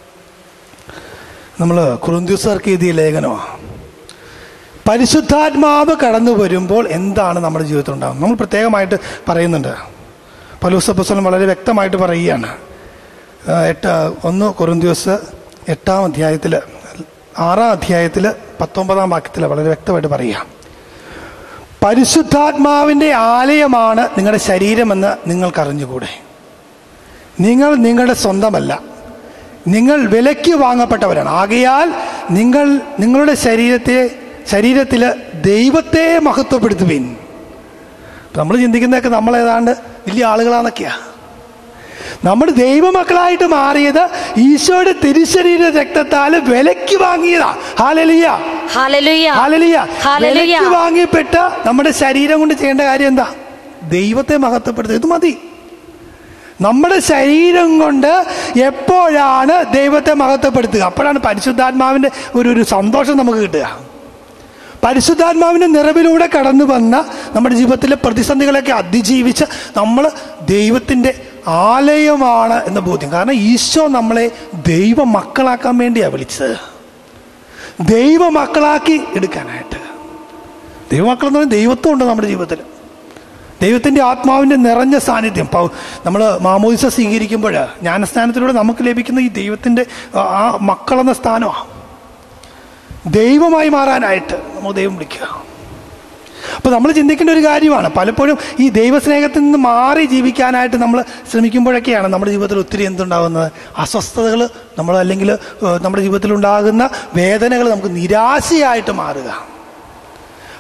[SPEAKER 3] നമ്മൾ കുറുന്തിയുസർക്ക് എഴുതിയ ലേഖനമാണ് പരിശുദ്ധാത്മാവ് കടന്നു വരുമ്പോൾ എന്താണ് നമ്മുടെ ജീവിതത്തിൽ ഉണ്ടാകുന്നത് നമ്മൾ പ്രത്യേകമായിട്ട് പറയുന്നുണ്ട് പലൂസപ്പസ്വലം വളരെ വ്യക്തമായിട്ട് പറയുകയാണ് ആ, എട്ട് ഒന്ന് കൊറിന്ത്യോസ് എട്ടാം അധ്യായത്തിൽ ആറാം അധ്യായത്തിൽ പത്തൊമ്പതാം വാക്യത്തിൽ വളരെ വ്യക്തമായിട്ട് പറയുക പരിശുദ്ധാത്മാവിൻ്റെ ആലയമാണ് നിങ്ങളുടെ ശരീരമെന്ന് നിങ്ങൾക്കറിഞ്ഞുകൂടെ നിങ്ങൾ നിങ്ങളുടെ സ്വന്തമല്ല നിങ്ങൾ വിലയ്ക്ക് വാങ്ങപ്പെട്ടവരാണ് ആകയാൽ നിങ്ങൾ നിങ്ങളുടെ ശരീരത്തെ ശരീരത്തിൽ ദൈവത്തെ മഹത്വപ്പെടുത്തുവിൻ നമ്മൾ ചിന്തിക്കുന്നതൊക്കെ നമ്മൾ ഏതാണ്ട് വലിയ ആളുകളാന്നൊക്കെയാ നമ്മൾ ദൈവമക്കളായിട്ട് മാറിയത് ഈശോയുടെ തിരുശരീര രക്തത്താൽ വിലയ്ക്ക് വാങ്ങിയതാ ഹാലലിയ
[SPEAKER 1] ഹല്ലേലൂയ
[SPEAKER 3] ഹാലലിയ
[SPEAKER 1] ഹല്ലേലൂയ.
[SPEAKER 3] വിലയ്ക്ക് വാങ്ങിപ്പെട്ട നമ്മുടെ ശരീരം കൊണ്ട് ചെയ്യേണ്ട കാര്യം എന്താ ദൈവത്തെ മഹത്വപ്പെടുത്തുക ഇത് മതി നമ്മുടെ ശരീരം കൊണ്ട് എപ്പോഴാണ് ദൈവത്തെ മഹത്വപ്പെടുത്തുക അപ്പോഴാണ് പരിശുദ്ധാത്മാവിൻ്റെ ഒരു ഒരു സന്തോഷം നമുക്ക് കിട്ടുക പരിശുദ്ധാത്മാവിൻ്റെ നിറവിലൂടെ കടന്നു വന്ന നമ്മുടെ ജീവിതത്തിലെ പ്രതിസന്ധികളൊക്കെ അതിജീവിച്ച് നമ്മൾ ദൈവത്തിൻ്റെ ആലയമാണ് എന്ന ബോധ്യം കാരണം ഈശോ നമ്മളെ ദൈവ മക്കളാക്കാൻ വേണ്ടിയാണ് വിളിച്ചത് ദൈവ മക്കളാക്കി എടുക്കാനായിട്ട് ദൈവമക്കൾ എന്ന് പറയുന്നത് ദൈവത്വം ഉണ്ട് നമ്മുടെ ജീവിതത്തിൽ ദൈവത്തിൻ്റെ ആത്മാവിൻ്റെ നിറഞ്ഞ സാന്നിധ്യം പൗ നമ്മൾ മാമോദിസ സ്വീകരിക്കുമ്പോൾ ജ്ഞാനസ്ഥാനത്തിലൂടെ നമുക്ക് ലഭിക്കുന്ന ഈ ദൈവത്തിൻ്റെ ആ- ആ മക്കളെന്ന സ്ഥാനമാണ് ദൈവമായി മാറാനായിട്ട് നമ്മൾ ദൈവം വിളിക്കുക അപ്പോൾ നമ്മൾ ചിന്തിക്കേണ്ട ഒരു കാര്യമാണ് പലപ്പോഴും ഈ ദൈവസ്നേഹത്തിൽ നിന്ന് മാറി ജീവിക്കാനായിട്ട് നമ്മൾ ശ്രമിക്കുമ്പോഴൊക്കെയാണ് നമ്മുടെ ജീവിതത്തിൽ ഒത്തിരി എന്തുണ്ടാകുന്നത് അസ്വസ്ഥതകൾ നമ്മൾ അല്ലെങ്കിൽ ഏഹ്, നമ്മുടെ ജീവിതത്തിൽ ഉണ്ടാകുന്ന വേദനകൾ നമുക്ക് നിരാശയായിട്ട് മാറുക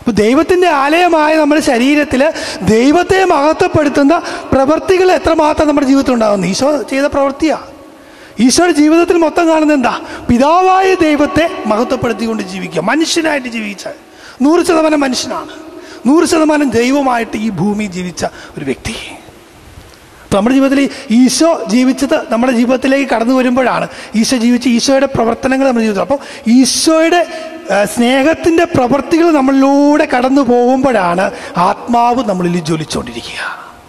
[SPEAKER 3] അപ്പൊ ദൈവത്തിന്റെ ആലയമായ നമ്മുടെ ശരീരത്തിൽ ദൈവത്തെ മഹത്വപ്പെടുത്തുന്ന പ്രവൃത്തികൾ എത്രമാത്രം നമ്മുടെ ജീവിതത്തിൽ ഉണ്ടാകുന്നു ഈശോ ചെയ്ത പ്രവൃത്തിയാ ഈശോയുടെ ജീവിതത്തിൽ മൊത്തം കാണുന്നത് എന്താ പിതാവായ ദൈവത്തെ മഹത്വപ്പെടുത്തിക്കൊണ്ട് ജീവിക്കുക മനുഷ്യനായിട്ട് ജീവിച്ച നൂറ് ശതമാനം മനുഷ്യനാണ് നൂറ് ശതമാനം ദൈവമായിട്ട് ഈ ഭൂമി ജീവിച്ച ഒരു വ്യക്തി അപ്പൊ നമ്മുടെ ജീവിതത്തിൽ ഈശോ ജീവിച്ചത് നമ്മുടെ ജീവിതത്തിലേക്ക് കടന്നു വരുമ്പോഴാണ് ഈശോ ജീവിച്ച ഈശോയുടെ പ്രവർത്തനങ്ങൾ നമ്മുടെ ജീവിതത്തിൽ അപ്പോൾ ഈശോയുടെ ആ, സ്നേഹത്തിന്റെ പ്രവൃത്തികൾ നമ്മളിലൂടെ കടന്നു പോകുമ്പോഴാണ് ആത്മാവ് നമ്മളിൽ ജ്വലിച്ചുകൊണ്ടിരിക്കുക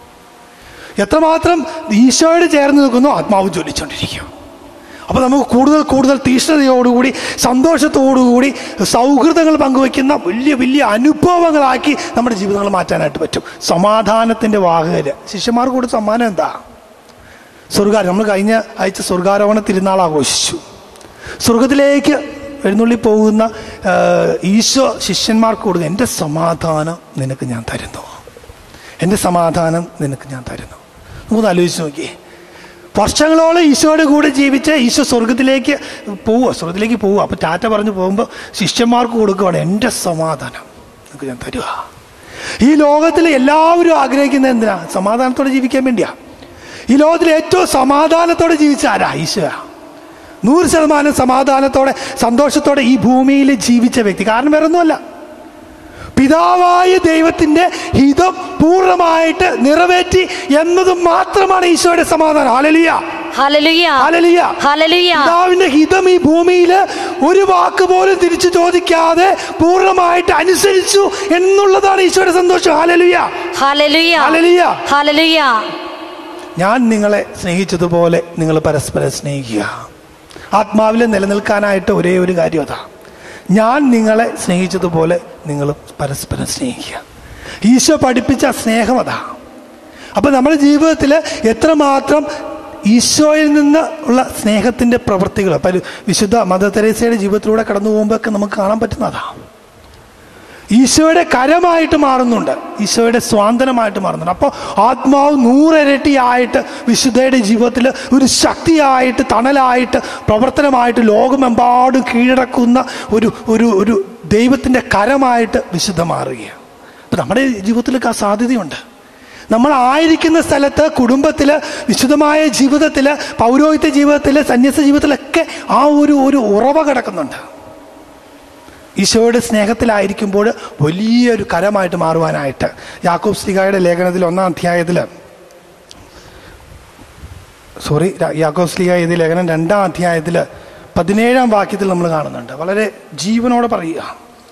[SPEAKER 3] എത്രമാത്രം ഈശോയോട് ചേർന്ന് നിൽക്കുന്നു ആത്മാവ് ജ്വലിച്ചുകൊണ്ടിരിക്കും അപ്പോൾ നമുക്ക് കൂടുതൽ കൂടുതൽ തീഷ്ണതയോടുകൂടി സന്തോഷത്തോടുകൂടി സൗഹൃദങ്ങൾ പങ്കുവയ്ക്കുന്ന വലിയ വലിയ അനുഭവങ്ങളാക്കി നമ്മുടെ ജീവിതങ്ങൾ മാറ്റാനായിട്ട് പറ്റും സമാധാനത്തിൻ്റെ വാഹകര് ശിഷ്യന്മാർക്ക് കൊടുത്ത സമ്മാനം എന്താ സ്വർഗാരം നമ്മൾ കഴിഞ്ഞ ആഴ്ച സ്വർഗാരോഹണ തിരുനാൾ ആഘോഷിച്ചു സ്വർഗത്തിലേക്ക് എഴുന്നള്ളി പോകുന്ന ആ, ഈശോ ശിഷ്യന്മാർക്ക് കൊടുക്കുക എൻ്റെ സമാധാനം നിനക്ക് ഞാൻ തരുന്നു എൻ്റെ സമാധാനം നിനക്ക് ഞാൻ തരുന്നു നമുക്കൊന്ന് ആലോചിച്ച് നോക്കിയേ വർഷങ്ങളോളം ഈശോയുടെ കൂടെ ജീവിച്ച് ഈശോ സ്വർഗത്തിലേക്ക് പോവുക സ്വർഗത്തിലേക്ക് പോവുക അപ്പോൾ ടാറ്റ പറഞ്ഞ് പോകുമ്പോൾ ശിഷ്യന്മാർക്ക് കൊടുക്കുകയാണ് എൻ്റെ സമാധാനം നിനക്ക് ഞാൻ തരുക ഈ ലോകത്തിൽ എല്ലാവരും ആഗ്രഹിക്കുന്നത് എന്തിനാ സമാധാനത്തോടെ ജീവിക്കാൻ വേണ്ടിയാ ഈ ലോകത്തിൽ ഏറ്റവും സമാധാനത്തോടെ ജീവിച്ച ആരാ ഈശോയാ നൂറ് ശതമാനം സമാധാനത്തോടെ സന്തോഷത്തോടെ ഈ ഭൂമിയിൽ ജീവിച്ച വ്യക്തി കാരണം വേറെ ഒന്നുമല്ല പിതാവായ ദൈവത്തിന്റെ ഹിതം പൂർണ്ണമായിട്ട് നിറവേറ്റി എന്നത് മാത്രമാണ് ഈശോയുടെ സമാധാനം ഹാലലിയ
[SPEAKER 1] ഹല്ലേലൂയ
[SPEAKER 3] ഹാലലിയ
[SPEAKER 1] ഹല്ലേലൂയ
[SPEAKER 3] പിതാവിന്റെ ഹിതം ഈ ഭൂമിയിൽ ഒരു വാക്ക് പോലും തിരിച്ചു ചോദിക്കാതെ പൂർണ്ണമായിട്ട് അനുസരിച്ചു എന്നുള്ളതാണ് ഈശോയുടെ സന്തോഷം ഹാലലിയ
[SPEAKER 1] ഹല്ലേലൂയ
[SPEAKER 3] ഹല്ലേലൂയ.
[SPEAKER 1] ഹല്ലേലൂയ
[SPEAKER 3] ഞാൻ നിങ്ങളെ സ്നേഹിച്ചതുപോലെ നിങ്ങൾ പരസ്പരം സ്നേഹിക്കുക ആത്മാവിൽ നിലനിൽക്കാനായിട്ട് ഒരേ ഒരു കാര്യം അതാ ഞാൻ നിങ്ങളെ സ്നേഹിച്ചതുപോലെ നിങ്ങൾ പരസ്പരം സ്നേഹിക്കുക ഈശോ പഠിപ്പിച്ച സ്നേഹം അതാ അപ്പം നമ്മുടെ ജീവിതത്തിൽ എത്രമാത്രം ഈശോയിൽ നിന്ന് ഉള്ള സ്നേഹത്തിൻ്റെ പ്രവൃത്തികൾ പല വിശുദ്ധ മദർ തെരേസയുടെ ജീവിതത്തിലൂടെ കടന്നു പോകുമ്പോഴൊക്കെ നമുക്ക് കാണാൻ പറ്റുന്നതാണ് ഈശോയുടെ കരമായിട്ട് മാറുന്നുണ്ട് ഈശോയുടെ സ്വാന്തനമായിട്ട് മാറുന്നുണ്ട് അപ്പോൾ ആത്മാവ് നൂറിരട്ടിയായിട്ട് വിശുദ്ധയുടെ ജീവിതത്തിൽ ഒരു ശക്തിയായിട്ട് തണലായിട്ട് പ്രവർത്തനമായിട്ട് ലോകമെമ്പാടും കീഴടക്കുന്ന ഒരു ഒരു ഒരു ദൈവത്തിൻ്റെ കരമായിട്ട് വിശുദ്ധ മാറുകയാണ് അപ്പം നമ്മുടെ ജീവിതത്തിലൊക്കെ ആ സാധ്യതയുണ്ട് നമ്മൾ ആയിരിക്കുന്ന സ്ഥലത്ത് കുടുംബത്തിൽ വിശുദ്ധമായ ജീവിതത്തിൽ പൗരോഹിത്യ ജീവിതത്തിൽ സന്യാസ ജീവിതത്തിലൊക്കെ ആ ഒരു ഒരു ഉറവ കിടക്കുന്നുണ്ട് ഈശോയുടെ സ്നേഹത്തിലായിരിക്കുമ്പോൾ വലിയൊരു കരമായിട്ട് മാറുവാനായിട്ട് യാക്കോബ് സ്ലിഗായുടെ ലേഖനത്തിൽ ഒന്നാം അധ്യായത്തിൽ സോറി യാക്കോബ് സ്ലിഗ എഴുതിയ ലേഖനം രണ്ടാം അധ്യായത്തിൽ പതിനേഴാം വാക്യത്തിൽ നമ്മൾ കാണുന്നുണ്ട് വളരെ ജീവനോടെ പറയുക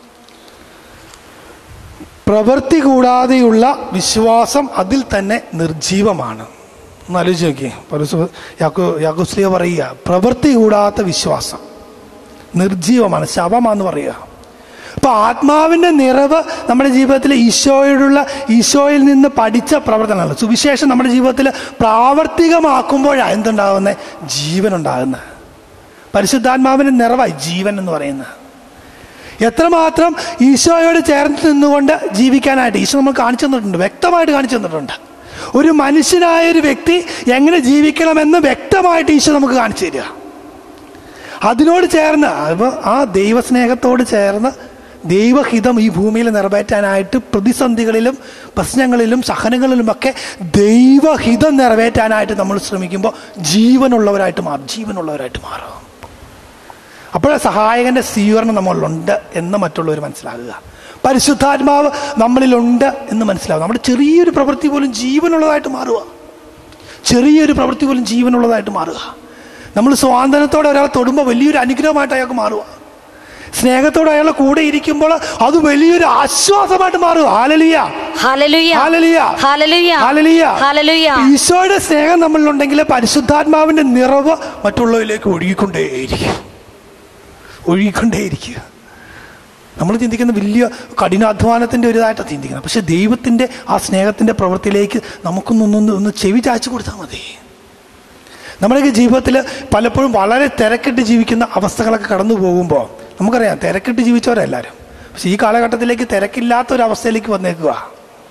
[SPEAKER 3] പ്രവൃത്തി കൂടാതെയുള്ള വിശ്വാസം അതിൽ തന്നെ നിർജീവമാണ് ഒന്ന് ആലോചിച്ച് നോക്കിയേ പൗലോസ് യാക്കോ യാക്കോസ്ലിയ പറയുക പ്രവൃത്തി കൂടാത്ത വിശ്വാസം നിർജീവമാണ് ശവമാന്ന് പറയുക അപ്പൊ ആത്മാവിന്റെ നിറവ് നമ്മുടെ ജീവിതത്തിൽ ഈശോയോടുള്ള ഈശോയിൽ നിന്ന് പഠിച്ച പ്രവർത്തനമാണ് സുവിശേഷം നമ്മുടെ ജീവിതത്തിൽ പ്രാവർത്തികമാക്കുമ്പോഴാണ് എന്തുണ്ടാകുന്നത് ജീവൻ ഉണ്ടാകുന്നത് പരിശുദ്ധാത്മാവിന്റെ നിറവായി ജീവൻ എന്ന് പറയുന്നത് എത്രമാത്രം ഈശോയോട് ചേർന്ന് നിന്നുകൊണ്ട് ജീവിക്കാനായിട്ട് ഈശോ നമ്മൾ കാണിച്ചു തന്നിട്ടുണ്ട് വ്യക്തമായിട്ട് കാണിച്ചു തന്നിട്ടുണ്ട് ഒരു മനുഷ്യനായ ഒരു വ്യക്തി എങ്ങനെ ജീവിക്കണമെന്ന് വ്യക്തമായിട്ട് ഈശോ നമുക്ക് കാണിച്ചു തരിക അതിനോട് ചേർന്ന് അപ്പോൾ ആ ദൈവസ്നേഹത്തോട് ചേർന്ന് ദൈവഹിതം ഈ ഭൂമിയിൽ നിറവേറ്റാനായിട്ട് പ്രതിസന്ധികളിലും പ്രശ്നങ്ങളിലും സഹനങ്ങളിലുമൊക്കെ ദൈവഹിതം നിറവേറ്റാനായിട്ട് നമ്മൾ ശ്രമിക്കുമ്പോൾ ജീവനുള്ളവരായിട്ട് മാറും ജീവനുള്ളവരായിട്ട് മാറും അപ്പോഴേ സഹായകന്റെ സ്വീകരണം നമ്മളിലുണ്ട് എന്ന് മറ്റുള്ളവർ മനസ്സിലാകുക പരിശുദ്ധാത്മാവ് നമ്മളിലുണ്ട് എന്ന് മനസ്സിലാവുക നമ്മുടെ ചെറിയൊരു പ്രവൃത്തി പോലും ജീവനുള്ളതായിട്ട് മാറുക ചെറിയൊരു പ്രവൃത്തി പോലും ജീവനുള്ളതായിട്ട് മാറുക നമ്മൾ സ്വാതന്ത്ര്യത്തോടെ ഒരാളെ തൊടുമ്പോൾ വലിയൊരു അനുഗ്രഹമായിട്ട് അയാൾക്ക് മാറുക സ്നേഹത്തോടെ അയാളെ കൂടെ ഇരിക്കുമ്പോൾ അത് വലിയൊരു ആശ്വാസമായിട്ട് മാറുക ഹാലലിയ
[SPEAKER 1] ഹല്ലേലൂയ
[SPEAKER 3] ഹാലലിയ
[SPEAKER 1] ഹല്ലേലൂയ
[SPEAKER 3] ഹാലലിയ
[SPEAKER 1] ഹല്ലേലൂയ
[SPEAKER 3] ഈശോയുടെ സ്നേഹം നമ്മളിലുണ്ടെങ്കിൽ പരിശുദ്ധാത്മാവിന്റെ നിറവ് മറ്റുള്ളവരിലേക്ക് ഒഴുകിക്കൊണ്ടേയിരിക്കും ഒഴുകിക്കൊണ്ടേയിരിക്കുക നമ്മൾ ചിന്തിക്കുന്ന വലിയ കഠിനാധ്വാനത്തിൻ്റെ ഒരു ഇതായിട്ടാണ് ചിന്തിക്കുന്നത് പക്ഷെ ദൈവത്തിൻ്റെ ആ സ്നേഹത്തിൻ്റെ പ്രവൃത്തിയിലേക്ക് നമുക്കൊന്നൊന്നൊന്ന് ഒന്ന് ചെവി ചാച്ചു കൊടുത്താൽ മതി നമ്മുടെയൊക്കെ ജീവിതത്തിൽ പലപ്പോഴും വളരെ തിരക്കിട്ട് ജീവിക്കുന്ന അവസ്ഥകളൊക്കെ കടന്നു പോകുമ്പോൾ നമുക്കറിയാം തിരക്കിട്ട് ജീവിച്ചവരെല്ലാവരും പക്ഷെ ഈ കാലഘട്ടത്തിലേക്ക് തിരക്കില്ലാത്ത ഒരു അവസ്ഥയിലേക്ക് വന്നേക്കുക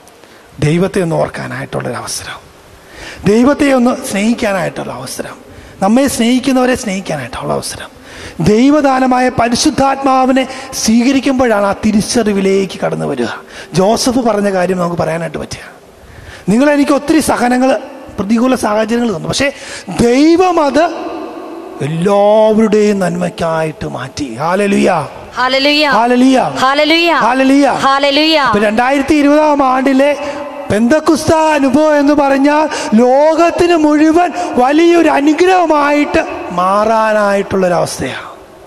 [SPEAKER 3] ദൈവത്തെ ഒന്ന് ഓർക്കാനായിട്ടുള്ളൊരു അവസരം ദൈവത്തെ ഒന്ന് സ്നേഹിക്കാനായിട്ടുള്ള അവസരം നമ്മെ സ്നേഹിക്കുന്നവരെ സ്നേഹിക്കാനായിട്ടുള്ള അവസരം ദൈവദാനമായ പരിശുദ്ധാത്മാവിനെ സ്വീകരിക്കുമ്പോഴാണ് ആ തിരിച്ചറിവിലേക്ക് കടന്നു വരിക ജോസഫ് പറഞ്ഞ കാര്യം നമുക്ക് പറയാനായിട്ട് പറ്റുക നിങ്ങൾ എനിക്ക് ഒത്തിരി സഹനങ്ങൾ പ്രതികൂല സാഹചര്യങ്ങൾ തന്നു പക്ഷേ ദൈവം അത് എല്ലാവരുടെയും നന്മയ്ക്കായിട്ട് മാറ്റി ഹാലലുയ
[SPEAKER 1] ഹല്ലേലൂയ
[SPEAKER 3] ഹാലലുയ
[SPEAKER 1] ഹല്ലേലൂയ
[SPEAKER 3] ഹാലലുയ
[SPEAKER 1] ഹല്ലേലൂയ
[SPEAKER 3] ഇപ്പൊ രണ്ടായിരത്തി ഇരുപതാം ആണ്ടിലെ പെന്തക്കുസ്ത അനുഭവം എന്ന് പറഞ്ഞാൽ ലോകത്തിന് മുഴുവൻ വലിയൊരു അനുഗ്രഹമായിട്ട് മാറാനായിട്ടുള്ളൊരവസ്ഥയാണ്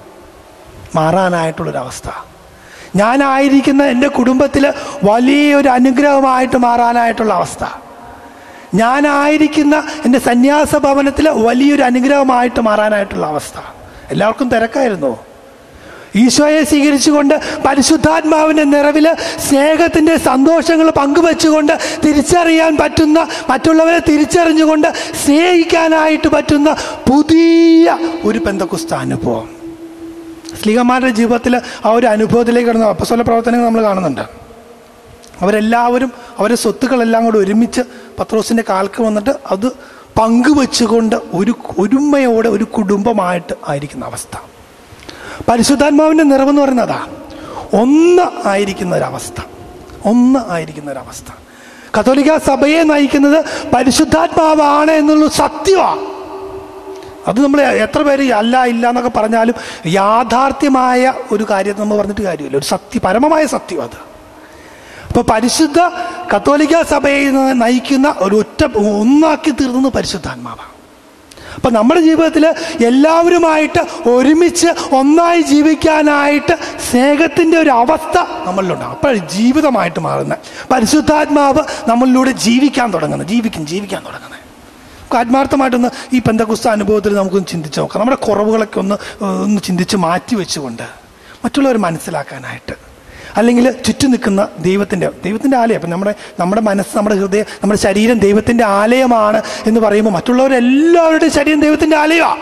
[SPEAKER 3] മാറാനായിട്ടുള്ളൊരവസ്ഥ ഞാനായിരിക്കുന്ന എൻ്റെ കുടുംബത്തിൽ വലിയൊരു അനുഗ്രഹമായിട്ട് മാറാനായിട്ടുള്ള അവസ്ഥ ഞാനായിരിക്കുന്ന എൻ്റെ സന്യാസ ഭവനത്തിൽ വലിയൊരു അനുഗ്രഹമായിട്ട് മാറാനായിട്ടുള്ള അവസ്ഥ എല്ലാവർക്കും തിരക്കായിരുന്നു ഈശോയെ സ്വീകരിച്ചുകൊണ്ട് പരിശുദ്ധാത്മാവിൻ്റെ നിറവിൽ സ്നേഹത്തിൻ്റെ സന്തോഷങ്ങൾ പങ്കുവെച്ചുകൊണ്ട് തിരിച്ചറിയാൻ പറ്റുന്ന മറ്റുള്ളവരെ തിരിച്ചറിഞ്ഞുകൊണ്ട് സ്നേഹിക്കാനായിട്ട് പറ്റുന്ന പുതിയ ഒരു പെന്തക്കുസ്ത അനുഭവം സ്ലീഹന്മാരുടെ ജീവിതത്തിൽ ആ ഒരു അനുഭവത്തിലേക്ക് കടന്ന അപ്പസ്വല പ്രവർത്തനങ്ങൾ നമ്മൾ കാണുന്നുണ്ട് അവരെല്ലാവരും അവരുടെ സ്വത്തുക്കളെല്ലാം കൂടെ ഒരുമിച്ച് പത്രോസിൻ്റെ കാൽക്ക് വന്നിട്ട് അത് പങ്കുവെച്ചുകൊണ്ട് ഒരു ഒരുമയോടെ ഒരു കുടുംബമായിട്ട് ആയിരിക്കുന്ന അവസ്ഥ പരിശുദ്ധാത്മാവിൻ്റെ നിറവെന്ന് പറയുന്നതാ ഒന്ന് ആയിരിക്കുന്ന ഒരവസ്ഥ ഒന്ന് ആയിരിക്കുന്ന ഒരവസ്ഥ കത്തോലിക്ക സഭയെ നയിക്കുന്നത് പരിശുദ്ധാത്മാവാണ് എന്നുള്ള സത്യമാണ് അത് നമ്മൾ എത്ര പേര് അല്ല ഇല്ല എന്നൊക്കെ പറഞ്ഞാലും യാഥാർത്ഥ്യമായ ഒരു കാര്യത്തെ നമ്മൾ പറഞ്ഞിട്ട് കാര്യമില്ല ഒരു സത്യ പരമമായ സത്യം അത് അപ്പോൾ പരിശുദ്ധ കത്തോലിക്ക സഭയെ നയിക്കുന്ന ഒരു ഒറ്റ ഒന്നാക്കി തീർന്നത് പരിശുദ്ധാത്മാവാണ് അപ്പം നമ്മുടെ ജീവിതത്തിൽ എല്ലാവരുമായിട്ട് ഒരുമിച്ച് ഒന്നായി ജീവിക്കാനായിട്ട് സ്നേഹത്തിൻ്റെ ഒരു അവസ്ഥ നമ്മളിലുണ്ടാകും അപ്പോൾ ജീവിതമായിട്ട് മാറുന്നത് പരിശുദ്ധാത്മാവ് നമ്മളിലൂടെ ജീവിക്കാൻ തുടങ്ങുന്നത് ജീവിക്കും ജീവിക്കാൻ തുടങ്ങുന്നത് നമുക്ക് ആത്മാർത്ഥമായിട്ടൊന്ന് ഈ പെന്തകുസ്ത അനുഭവത്തിൽ നമുക്കൊന്ന് ചിന്തിച്ച് നോക്കാം നമ്മുടെ കുറവുകളൊക്കെ ഒന്ന് ഏഹ്, ഒന്ന് ചിന്തിച്ച് മാറ്റി വെച്ചുകൊണ്ട് മറ്റുള്ളവർ മനസ്സിലാക്കാനായിട്ട് അല്ലെങ്കിൽ ചുറ്റും നിൽക്കുന്ന ദൈവത്തിൻ്റെ ദൈവത്തിൻ്റെ ആലയം അപ്പം നമ്മുടെ നമ്മുടെ മനസ്സ് നമ്മുടെ ഹൃദയം നമ്മുടെ ശരീരം ദൈവത്തിൻ്റെ ആലയമാണ് എന്ന് പറയുമ്പോൾ മറ്റുള്ളവരെല്ലാവരുടെയും ശരീരം ദൈവത്തിൻ്റെ ആലയമാണ്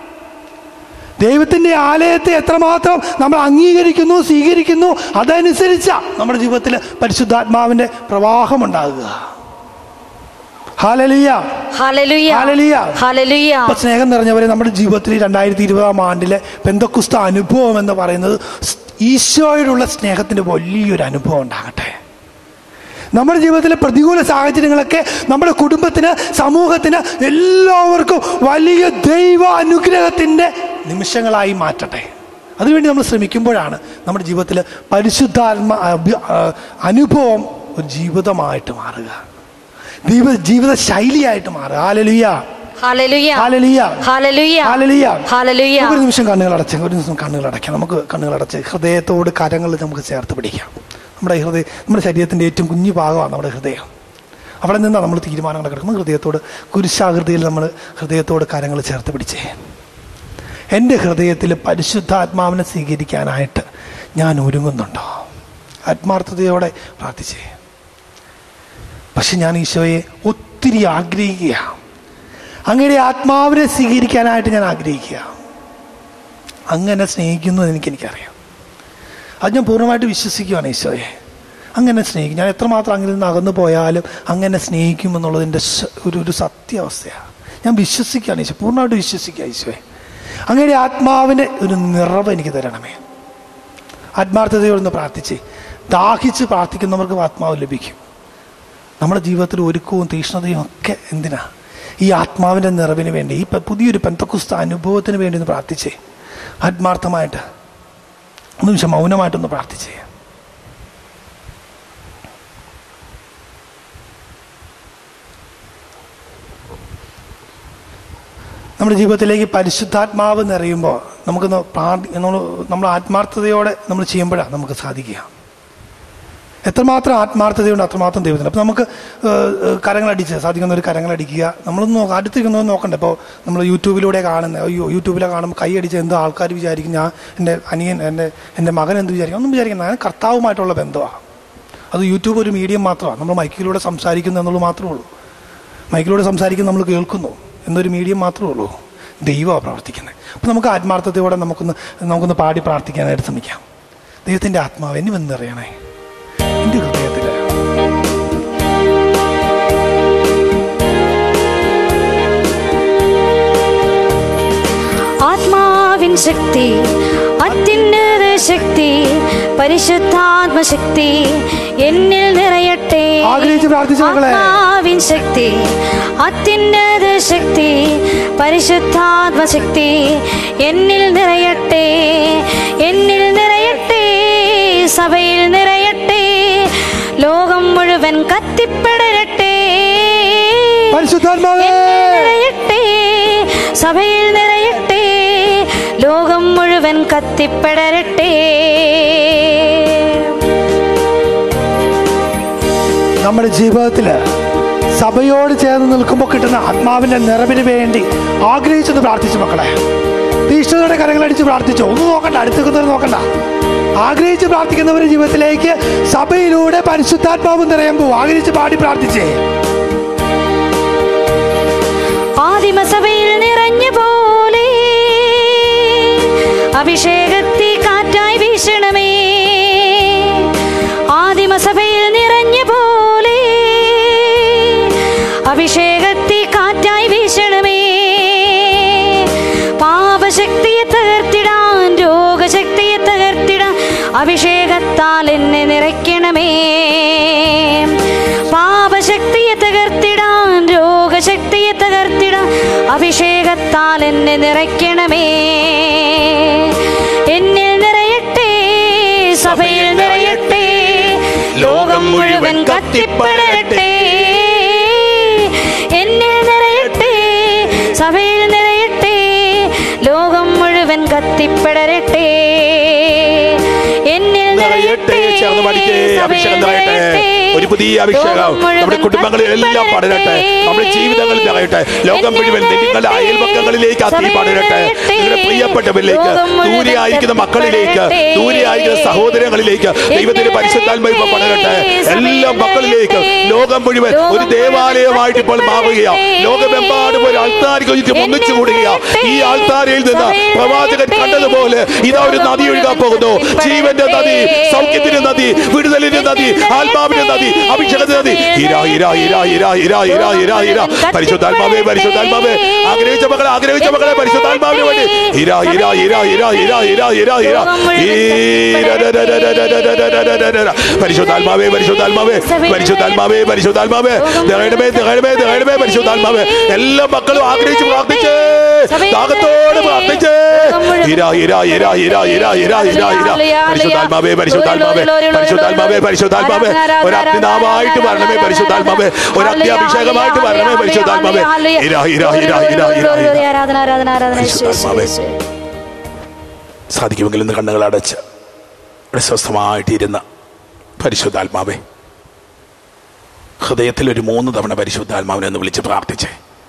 [SPEAKER 3] ദൈവത്തിൻ്റെ ആലയത്തെ എത്രമാത്രം നമ്മൾ അംഗീകരിക്കുന്നു സ്വീകരിക്കുന്നു അതനുസരിച്ചാണ് നമ്മുടെ ജീവിതത്തിൽ പരിശുദ്ധാത്മാവിൻ്റെ പ്രവാഹം ഉണ്ടാകുക ഹാലലിയ
[SPEAKER 1] ഹല്ലേലൂയ
[SPEAKER 3] ഹല്ലേലൂയ.
[SPEAKER 1] ഹല്ലേലൂയ
[SPEAKER 3] അപ്പൊ സ്നേഹം നിറഞ്ഞവരെ നമ്മുടെ ജീവിതത്തിൽ രണ്ടായിരത്തി ഇരുപതാം ആണ്ടിലെ പെന്തക്കുസ്ത അനുഭവം എന്ന് പറയുന്നത് സ് ഈശോയോടുള്ള സ്നേഹത്തിന്റെ വലിയൊരു അനുഭവം ഉണ്ടാകട്ടെ നമ്മുടെ ജീവിതത്തിലെ പ്രതികൂല സാഹചര്യങ്ങളൊക്കെ നമ്മുടെ കുടുംബത്തിന് സമൂഹത്തിന് എല്ലാവർക്കും വലിയ ദൈവ അനുഗ്രഹത്തിന്റെ നിമിഷങ്ങളായി മാറ്റട്ടെ അതിനുവേണ്ടി നമ്മൾ ശ്രമിക്കുമ്പോഴാണ് നമ്മുടെ ജീവിതത്തിൽ പരിശുദ്ധാത്മ അഭി- ആ, അനുഭവം ഒരു ജീവിതമായിട്ട് മാറുക ജീവിത ജീവിത ശൈലിയായിട്ട് മാറുക ആലലുയ്യ
[SPEAKER 1] ഹല്ലേലൂയ
[SPEAKER 3] ഹാലലിയ
[SPEAKER 1] ഹല്ലേലൂയ
[SPEAKER 3] ഹാലലിയ
[SPEAKER 1] ഹല്ലേലൂയ
[SPEAKER 3] ഒരു നിമിഷം കണ്ണുകൾ അടച്ച് ഒരു നിമിഷം കണ്ണുകൾ അടയ്ക്കാം നമുക്ക് കണ്ണുകൾ അടച്ച് ഹൃദയത്തോട് കരങ്ങൾ നമുക്ക് ചേർത്ത് പിടിക്കാം നമ്മുടെ ഹൃദയം നമ്മുടെ ശരീരത്തിൻ്റെ ഏറ്റവും കുഞ്ഞു ഭാഗമാണ് നമ്മുടെ ഹൃദയം അവിടെ നിന്നാണ് നമ്മൾ തീരുമാനങ്ങൾ കിടക്കുന്നത് ഹൃദയത്തോട് കുരിശാകൃതിയിൽ നമ്മൾ ഹൃദയത്തോട് കരങ്ങൾ ചേർത്ത് പിടിച്ചേ എൻ്റെ ഹൃദയത്തിൽ പരിശുദ്ധാത്മാവിനെ സ്വീകരിക്കാനായിട്ട് ഞാൻ ഒരുങ്ങുന്നുണ്ടോ ആത്മാർത്ഥതയോടെ പ്രാർത്ഥിച്ചേ പക്ഷെ ഞാൻ ഈശോയെ ഒത്തിരി ആഗ്രഹിക്കുകയാണ് അങ്ങയുടെ ആത്മാവിനെ സ്വീകരിക്കാനായിട്ട് ഞാൻ ആഗ്രഹിക്കുക അങ്ങനെ സ്നേഹിക്കുന്നു എന്ന് എനിക്ക് എനിക്കറിയാം അത് ഞാൻ പൂർണ്ണമായിട്ട് വിശ്വസിക്കുകയാണ് ഈശോയെ അങ്ങനെ സ്നേഹിക്കും ഞാൻ എത്രമാത്രം അങ്ങനെ നിന്ന് അകന്നു പോയാലും അങ്ങനെ സ്നേഹിക്കും എന്നുള്ളതിൻ്റെ സ- ഒരു ഒരു സത്യാവസ്ഥയാണ് ഞാൻ വിശ്വസിക്കുകയാണ് ഈശോ പൂർണ്ണമായിട്ട് വിശ്വസിക്കുക ഈശോയെ അങ്ങയുടെ ആത്മാവിൻ്റെ ഒരു നിറവ് എനിക്ക് തരണമേ ആത്മാർത്ഥതയോടൊന്ന് പ്രാർത്ഥിച്ച് ദാഹിച്ച് പ്രാർത്ഥിക്കുന്നവർക്ക് ആത്മാവ് ലഭിക്കും നമ്മുടെ ജീവിതത്തിൽ ഒരുക്കവും തീക്ഷ്ണതയും ഒക്കെ എന്തിനാ ഈ ആത്മാവിൻ്റെ നിറവിന് വേണ്ടി ഈ പ- പുതിയൊരു പെന്തക്കുസ്ത അനുഭവത്തിന് വേണ്ടി ഒന്ന് പ്രാർത്ഥിച്ചേ ആത്മാർത്ഥമായിട്ട് ഒന്ന് നിമിഷം മൗനമായിട്ടൊന്ന് പ്രാർത്ഥിച്ചേ നമ്മുടെ ജീവിതത്തിലേക്ക് പരിശുദ്ധാത്മാവ് നിറയുമ്പോൾ നമുക്കൊന്ന് പ്രാർത്ഥി നമ്മൾ നമ്മൾ ആത്മാർത്ഥതയോടെ നമ്മൾ ചെയ്യുമ്പോഴാണ് നമുക്ക് സാധിക്കുക എത്രമാത്രം ആത്മാർത്ഥതയുണ്ട് അത്രമാത്രം ദൈവത്തിന് അപ്പം നമുക്ക് ഏഹ്, ഏഹ്, കരങ്ങളടിച്ച് സാധിക്കുന്ന ഒരു കരങ്ങളടിക്കുക നമ്മളൊന്ന് നോക്കാം അടുത്തിരിക്കുന്നത് നോക്കണ്ട ഇപ്പോൾ നമ്മൾ യൂട്യൂബിലൂടെ കാണുന്നത് അയ്യോ യൂട്യൂബിലെ കാണുമ്പോൾ കൈയടിച്ച് എന്തോ ആൾക്കാർ വിചാരിക്കും ഞാൻ എൻ്റെ അനിയൻ എൻ്റെ എൻ്റെ മകൻ എന്ത് വിചാരിക്കും ഒന്നും വിചാരിക്കുന്നത് ഞാൻ കർത്താവുമായിട്ടുള്ള ബന്ധമാണ് അത് യൂട്യൂബ് ഒരു മീഡിയം മാത്രമാണ് നമ്മൾ മൈക്കിലൂടെ സംസാരിക്കുന്നു എന്നുള്ളത് മാത്രമേ ഉള്ളൂ മൈക്കിലൂടെ സംസാരിക്കുന്ന നമ്മൾ കേൾക്കുന്നു എന്നൊരു മീഡിയം മാത്രമേ ഉള്ളൂ ദൈവമാണ് പ്രവർത്തിക്കുന്നത് അപ്പം നമുക്ക് ആത്മാർത്ഥതയോടെ നമുക്കൊന്ന് നമുക്കൊന്ന് പാടി പ്രാർത്ഥിക്കാനായിട്ട് ശ്രമിക്കാം ദൈവത്തിൻ്റെ ആത്മാവ് എന്നെ വന്നറിയണേ എൻ്റെ ഹൃദയത്തിൽ
[SPEAKER 1] ആത്മാവിൻ ശക്തി അത്യുന്നത ശക്തി പരിശുദ്ധാത്മശക്തി എന്നിൽ നിറയട്ടെ
[SPEAKER 3] ആഗ്രഹിച്ച് പ്രാർത്ഥിച്ചു മക്കളെ.
[SPEAKER 1] ആത്മാവിൻ ശക്തി അത്യുന്നത ശക്തി പരിശുദ്ധാത്മശക്തി എന്നിൽ നിറയട്ടെ എന്നിൽ നിറയട്ടെ സഭയിൽ നിറയട്ടെ ലോകം മുഴുവൻ കത്തിപ്പെടരട്ടെ
[SPEAKER 3] പരിശുദ്ധാത്മാവേ
[SPEAKER 1] നിറയട്ടെ സഭയിൽ നിറയട്ടെ ലോകം മുഴുവൻ കത്തിപ്പെടരട്ടെ
[SPEAKER 3] നമ്മുടെ ജീവിതത്തില് സഭയോട് ചേർന്ന് നിൽക്കുമ്പോൾ കിട്ടുന്ന ആത്മാവിന്റെ നിറവിന് വേണ്ടി ആഗ്രഹിച്ചൊന്ന് പ്രാർത്ഥിച്ചു മക്കളെ തീഷ്ണതയുടെ കരങ്ങളടിച്ച് പ്രാർത്ഥിച്ചു ഒന്നും നോക്കണ്ട അടുത്തേക്കുന്നവർ നോക്കണ്ട ആഗ്രഹിച്ച് പ്രാർത്ഥിക്കുന്നവരുടെ ജീവിതത്തിലേക്ക് സഭയിലൂടെ പരിശുദ്ധാത്മാവ് നിറയുമ്പോൾ ആഗ്രഹിച്ച് പാടി പ്രാർത്ഥിച്ചേ
[SPEAKER 1] ആദിമസഭയിൽ നിറഞ്ഞ പോലെ അഭിഷേകത്തി കാറ്റായി വീശണമേ ആദിമസഭയിൽ നിറഞ്ഞ പോലെ അഭിഷേകത്തി കാറ്റായി വീശണമേ പാപശക്തിയെ തകർത്തിടാൻ രോഗശക്തിയെ തകർത്തിടാൻ അഭിഷേകത്താൽ എന്നെ നിറയ്ക്കണമേ പാപശക്തിയെ തകർത്തിടാൻ രോഗശക്തിയെ തകർത്തിടാൻ അഭിഷേകത്താൽ എന്നെ നിറയ്ക്കണമേ എന്നിൽ നിറയട്ടെ സഭയിൽ നിറയട്ടെ ലോകം മുഴുവൻ കത്തിപ്പടരട്ടെ എന്നിൽ നിറയട്ടെ സഭയിൽ നിറയട്ടെ ലോകം മുഴുവൻ കത്തിപ്പടരട്ടെ എന്നിൽ
[SPEAKER 2] നിറയട്ടെ ചേർന്ന് പഠിക്കേ അഭിഷേകം നിറയട്ടെ ഒരു പുതിയ അഭിഷേകം നമ്മുടെ കുടുംബങ്ങളിൽ എല്ലാം പടരട്ടെ നമ്മുടെ ജീവിതങ്ങളിൽ നിറയട്ടെ ലോകം മുഴുവൻ നിങ്ങളുടെ അയൽപക്കങ്ങളിലേക്ക് ആ തീ പടരട്ടെ നിങ്ങളുടെ പ്രിയപ്പെട്ടവരിലേക്ക് ദൂരെ ആയിരിക്കുന്ന മക്കളിലേക്ക് ദൂരെ ആയിരിക്കുന്ന സഹോദരങ്ങളിലേക്ക് ദൈവത്തിന്റെ പരിശുദ്ധാത്മ പടരട്ടെ എല്ലാ മക്കളിലേക്ക് ലോകം മുഴുവൻ ഒരു ദേവാലയമായിട്ട് ഇപ്പോൾ മാറുകയാ ലോകമെമ്പാടും ഒരു ആൾത്താരിക്ക് ചുറ്റും ഒന്നിച്ചു കൂടുകയാ ഈ ആൾത്താരയിൽ നിന്ന് പ്രവാചകൻ കണ്ടതുപോലെ ഇതാ ഒരു നദി ഒഴുകാൻ പോകുന്നു ജീവന്റെ നദി സൗഖ്യത്തിന്റെ നദി വിടുതലിന്റെ നദി ആത്മാവിന്റെ നദി അഭിഷേകത്തിന്റെ നദി ഇര ഇര ഇര ഇര ഇര ഇര ഇര ഇര പരിശുദ്ധാത്മാവേ പരിശുദ്ധാത്മാവേ ആഗ്രഹിച്ച മക്കളെ ആഗ്രഹിച്ച മക്കളെ പരിശുദ്ധാത്മാവിന് വേണ്ടി ഇര ഇര ഇര ഇര ഇര ഇര ഇര ഇര പരിശുദ്ധാത്മാവേ പരിശുദ്ധാത്മാവേ പരിശുദ്ധാത്മാവേ പരിശുദ്ധാത്മാവേ നിറയണമേ നിറയണമേ നിറയണമേ പരിശുദ്ധാത്മാവേ എല്ലാ മക്കളും ആഗ്രഹിച്ച് പ്രാർത്ഥിച്ചേ ദാഹത്തോട് പ്രാർത്ഥിച്ചേ ഇര ഇര ഇര ഇര ഇര ഇര ഇര ഇര പരിശുദ്ധാത്മാവേ പരിശുദ്ധാത്മാവേ പരിശുദ്ധാത്മാവേ പരിശുദ്ധാത്മാവേ ഒരു അഗ്നിനാമായിട്ട് വരണമേ പരിശുദ്ധാത്മാവേ ഒരു അഗ്നിഅഭിഷേകമായിട്ട് വരണമേ പരിശുദ്ധാത്മാവേ ഇര ഇര ഇര ഇര ഇര ഇര
[SPEAKER 1] ആരാധന ആരാധന ആരാധന
[SPEAKER 2] പരിശുദ്ധാത്മാവേ. സാധിക്കുമെങ്കിൽ ഇന്ന് കണ്ണുകൾ അടച്ച് ഇവിടെ സ്വസ്ഥമായിട്ടിരുന്ന പരിശുദ്ധാത്മാവേ ഹൃദയത്തിൽ ഒരു മൂന്ന് തവണ പരിശുദ്ധാത്മാവിനെ ഒന്ന് വിളിച്ച് പ്രാർത്ഥിച്ചേ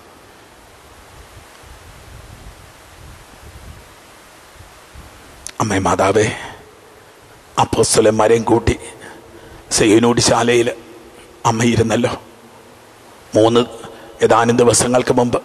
[SPEAKER 2] അമ്മേ മാതാവേ അപ്പോസ്തലന്മാരെയും കൂട്ടി സെയ്യനൂട് ശാലയിൽ അമ്മ ഇരുന്നല്ലോ മൂന്ന് ഏതാനും ദിവസങ്ങൾക്ക് മുമ്പ്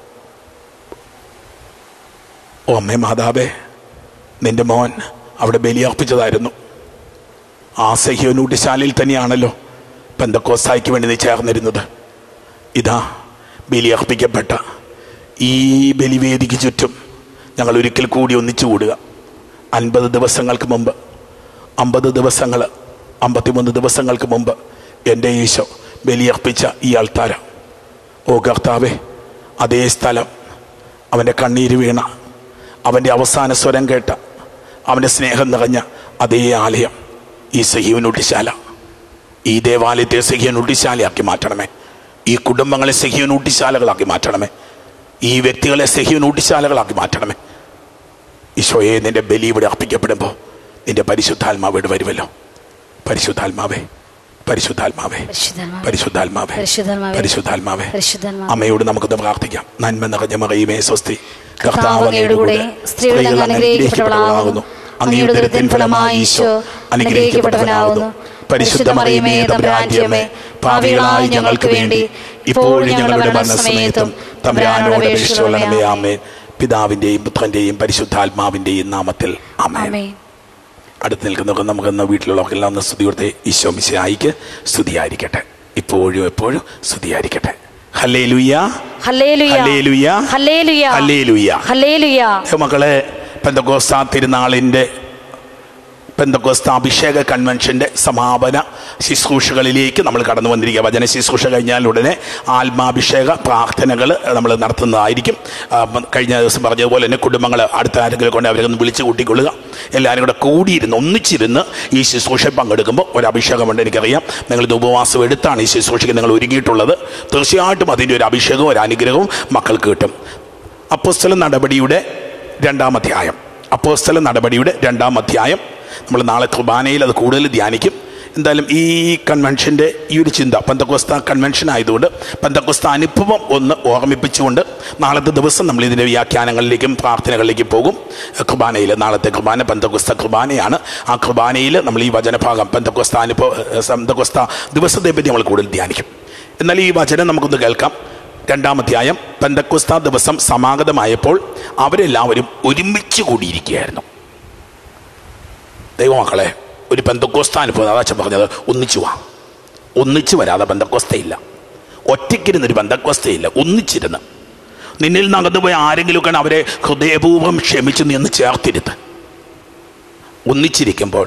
[SPEAKER 2] ഓ അമ്മേ മാതാവേ നിന്റെ മോൻ അവിടെ ബലിയർപ്പിച്ചതായിരുന്നു ആ സഹ്യോനൂട്ട് ശാലയിൽ തന്നെയാണല്ലോ പെന്തക്കോസായിക്ക് വേണ്ടി നീ ചേർന്നിരുന്നത് ഇതാ ബലിയർപ്പിക്കപ്പെട്ട ഈ ബലിവേദിക്ക് ചുറ്റും ഞങ്ങൾ ഒരിക്കൽ കൂടി ഒന്നിച്ചു കൂടുക അൻപത് ദിവസങ്ങൾക്ക് മുമ്പ് അമ്പത് ദിവസങ്ങൾ അമ്പത്തിമൂന്ന് ദിവസങ്ങൾക്ക് മുമ്പ് എൻ്റെ ഈശോ ബലിയർപ്പിച്ച ഈ ആൾത്താര ഓ കർത്താവേ അതേ സ്ഥലം അവൻ്റെ കണ്ണീര് വീണ അവൻ്റെ അവസാന സ്വരം കേട്ട അവൻ്റെ സ്നേഹം നിറഞ്ഞ അതേ ആലയം ഈ സഹീവനൂട്ടിശാല ഈ ദേവാലയത്തെ സഹീവനൂട്ടിശാലയാക്കി മാറ്റണമേ ഈ കുടുംബങ്ങളെ സഹീവനൂട്ടിശാലകളാക്കി മാറ്റണമേ ഈ വ്യക്തികളെ സഹീവനൂട്ടിശാലകളാക്കി മാറ്റണമേ ഈശോയെ നിന്റെ ബലി ഇവിടെ അർപ്പിക്കപ്പെടുമ്പോൾ നിന്റെ പരിശുദ്ധാത്മാവ് ഇവിടെ വരുമല്ലോ പരിശുദ്ധാത്മാവേ പരിശുദ്ധാത്മാവേ
[SPEAKER 1] പരിശുദ്ധാത്മാവേ.
[SPEAKER 2] പരിശുദ്ധാത്മാവേ
[SPEAKER 1] പരിശുദ്ധാത്മാവേ.
[SPEAKER 2] പരിശുദ്ധാത്മാവേ
[SPEAKER 1] പരിശുദ്ധാത്മാവേ.
[SPEAKER 2] അമ്മയോട് നമുക്കൊന്ന് പ്രാർത്ഥിക്കാം നന്മ നിറഞ്ഞ മറിയുമേ സ്വസ്തി
[SPEAKER 1] കർത്താവ് അങ്ങയുടെ കൂടെ സ്ത്രീകൾ അങ്ങ് അനുഗ്രഹിക്കപ്പെട്ടവളാകുന്നു അങ്ങയുടെ ഉദരത്തിൻ ഫലമായി ഈശോ അനുഗ്രഹിക്കപ്പെട്ടവനാകുന്നു പരിശുദ്ധ മറിയമേ തമ്പുരാന്റെ അമ്മേ പാപികളായ ഞങ്ങൾക്ക് വേണ്ടി ഇപ്പോഴും ഞങ്ങളുടെ മരണസമയത്തും തമ്പുരാനോട് അപേക്ഷിച്ചുകൊള്ളണമേ
[SPEAKER 2] ആമേൻ പിതാവിന്റെയും പുത്രന്റെയും പരിശുദ്ധാത്മാവിന്റെയും നാമത്തിൽ ആമേൻ
[SPEAKER 1] ആമേൻ
[SPEAKER 2] അടുത്ത് നിൽക്കുന്നവർക്ക് നമുക്ക് ഇന്ന് വീട്ടിലുള്ളവർക്കെല്ലാം ഒന്ന് സ്തുതി കൊടുത്തേ ഈശോ മിശിഹായിക്ക് സ്തുതിയായിരിക്കട്ടെ ഇപ്പോഴും എപ്പോഴും സ്തുതിയായിരിക്കട്ടെ ഹല്ലേ ലുയ്യ
[SPEAKER 1] ഹല്ലേലൂയ
[SPEAKER 2] ഹല്ലേലൂയ.
[SPEAKER 1] ഹല്ലേലൂയ
[SPEAKER 2] ഹല്ലേലൂയ.
[SPEAKER 1] ഹല്ലേലൂയ
[SPEAKER 2] മക്കളെ പെന്തകോസ്ത തിരുനാളിൻ്റെ പെന്തക്കോസ്ത അഭിഷേക കൺവെൻഷൻ്റെ സമാപന ശുശ്രൂഷകളിലേക്ക് നമ്മൾ കടന്നു വന്നിരിക്കുക വചന ശുശ്രൂഷ കഴിഞ്ഞാൽ ഉടനെ ആത്മാഭിഷേക പ്രാർത്ഥനകൾ നമ്മൾ നടത്തുന്നതായിരിക്കും ആ, കഴിഞ്ഞ ദിവസം പറഞ്ഞതുപോലെ തന്നെ കുടുംബങ്ങൾ അടുത്ത ആരെങ്കിലും കൊണ്ട് അവരെ ഒന്ന് വിളിച്ചു കൂട്ടിക്കൊള്ളുക എല്ലാവരും കൂടെ കൂടിയിരുന്ന് ഒന്നിച്ചിരുന്ന് ഈ ശുശ്രൂഷ പങ്കെടുക്കുമ്പോൾ ഒരു അഭിഷേകമുണ്ട് എനിക്കറിയാം നിങ്ങളിത് ഉപവാസം എടുത്താണ് ഈ ശുശ്രൂഷയ്ക്ക് നിങ്ങൾ ഒരുങ്ങിയിട്ടുള്ളത് തീർച്ചയായിട്ടും അതിൻ്റെ ഒരു അഭിഷേകവും ഒരു അനുഗ്രഹവും മക്കൾക്ക് കിട്ടും അപ്പോസ്തല നടപടിയുടെ രണ്ടാം അധ്യായം അപ്പോസ്തല നടപടിയുടെ രണ്ടാം അധ്യായം നമ്മൾ നാളെ കുർബാനയിൽ അത് കൂടുതൽ ധ്യാനിക്കും എന്തായാലും ഈ കൺവെൻഷൻ്റെ ഈ ഒരു ചിന്ത പന്തക്കോസ്ത കൺവെൻഷൻ ആയതുകൊണ്ട് പന്തക്കോസ്ത അനുഭവം ഒന്ന് ഓർമ്മിപ്പിച്ചുകൊണ്ട് നാളത്തെ ദിവസം നമ്മൾ ഇതിൻ്റെ വ്യാഖ്യാനങ്ങളിലേക്കും പ്രാർത്ഥനകളിലേക്കും പോകും കുർബാനയിൽ നാളത്തെ കുർബാന പന്തക്കോസ്ത കുർബാനയാണ് ആ കുർബാനയിൽ നമ്മൾ ഈ വചനഭാഗം പന്തക്കോസ്ത അനുഭവ പന്തക്കോസ്ത ദിവസത്തെ പറ്റി നമ്മൾ കൂടുതൽ ധ്യാനിക്കും എന്നാൽ ഈ വചനം നമുക്കൊന്ന് കേൾക്കാം രണ്ടാം അധ്യായം പെന്തക്കുസ്ത ദിവസം സമാഗതമായപ്പോൾ അവരെല്ലാവരും ഒരുമിച്ച് കൂടിയിരിക്കുകയായിരുന്നു ദൈവമക്കളെ ഒരു പെന്തക്കോസ്ത അനുഭവം അതാ അച്ഛൻ പറഞ്ഞത് ഒന്നിച്ചു വാ ഒന്നിച്ചു വരാതെ ബന്ധക്കോസ്തയില്ല ഒറ്റയ്ക്കിരുന്നൊരു ബന്ധക്കോസ്തയില്ല ഒന്നിച്ചിരുന്ന് നിന്നിൽ നകന്നുപോയ ആരെങ്കിലുമൊക്കെ അവരെ ഹൃദയപൂർവ്വം ക്ഷമിച്ച് നീ ഒന്ന് ചേർത്തിരുത്ത് ഒന്നിച്ചിരിക്കുമ്പോൾ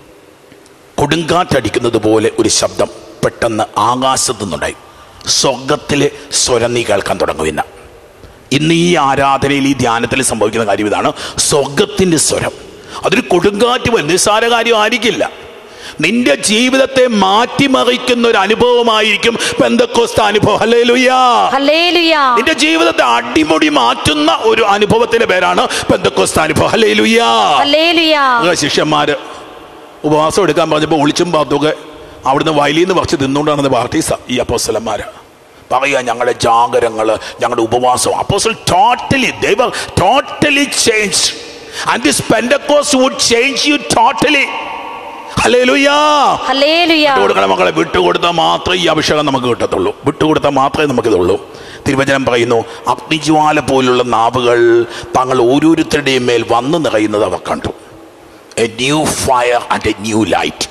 [SPEAKER 2] കൊടുങ്കാറ്റടിക്കുന്നത് പോലെ ഒരു ശബ്ദം പെട്ടെന്ന് ആകാശത്തു നിന്നുണ്ടായി സ്വർഗത്തിലെ സ്വരം നീ കേൾക്കാൻ തുടങ്ങും ഇന്ന് ഇന്ന് ഈ ആരാധനയിൽ ഈ ധ്യാനത്തിൽ സംഭവിക്കുന്ന കാര്യം ഇതാണ് സ്വർഗത്തിൻ്റെ സ്വരം അതൊരു കൊടുങ്കാറ്റ് പോലെ നിസ്സാര കാര്യം ആയിരിക്കില്ല നിന്റെ ജീവിതത്തെ മാറ്റിമറിക്കുന്ന ഒരു അനുഭവമായിരിക്കും പെന്തക്കോസ്ത അനുഭവം അല്ലേ ലുയ്യാ
[SPEAKER 1] ഹല്ലേലൂയ
[SPEAKER 2] നിന്റെ ജീവിതത്തെ അടിമുടി മാറ്റുന്ന ഒരു അനുഭവത്തിന്റെ പേരാണ് പെന്തക്കോസ്ത അനുഭവം അല്ലേ ലുയ്യാ
[SPEAKER 1] ഹല്ലേലൂയ
[SPEAKER 2] ആ ശിഷ്യന്മാര് ഉപവാസം എടുക്കാൻ പറഞ്ഞപ്പോൾ ഒളിച്ചും പാത്തൊക്കെ അവിടുന്ന് വയലിൽ നിന്ന് പറിച്ച് തിന്നുകൊണ്ടാണ് പാർട്ടീസ ഈ അപ്പോസ്തലന്മാര് പറയുക ഞങ്ങളുടെ ജാഗരങ്ങള് ഞങ്ങളുടെ ഉപവാസം അപ്പോസ്റ്റൽ ടോട്ടലി ദൈവം totally change and this Pentecost would change you totally ഹല്ലേലൂയാ
[SPEAKER 1] ഹല്ലേലൂയ
[SPEAKER 2] വിട്ടുകൊടുക്കണം മക്കളെ വിട്ടുകൊടുത്താൽ മാത്രമേ ഈ അഭിഷേകം നമുക്ക് കിട്ടത്തുള്ളൂ വിട്ടുകൊടുത്താൽ മാത്രമേ നമുക്കിതുള്ളൂ തിരുവചനം പറയുന്നു അഗ്നിജ്വാല പോലുള്ള നാവുകൾ തങ്ങൾ ഓരോരുത്തരുടെയും മേൽ വന്നു നിറയുന്നത് അവർ കണ്ടു a new fire and a new light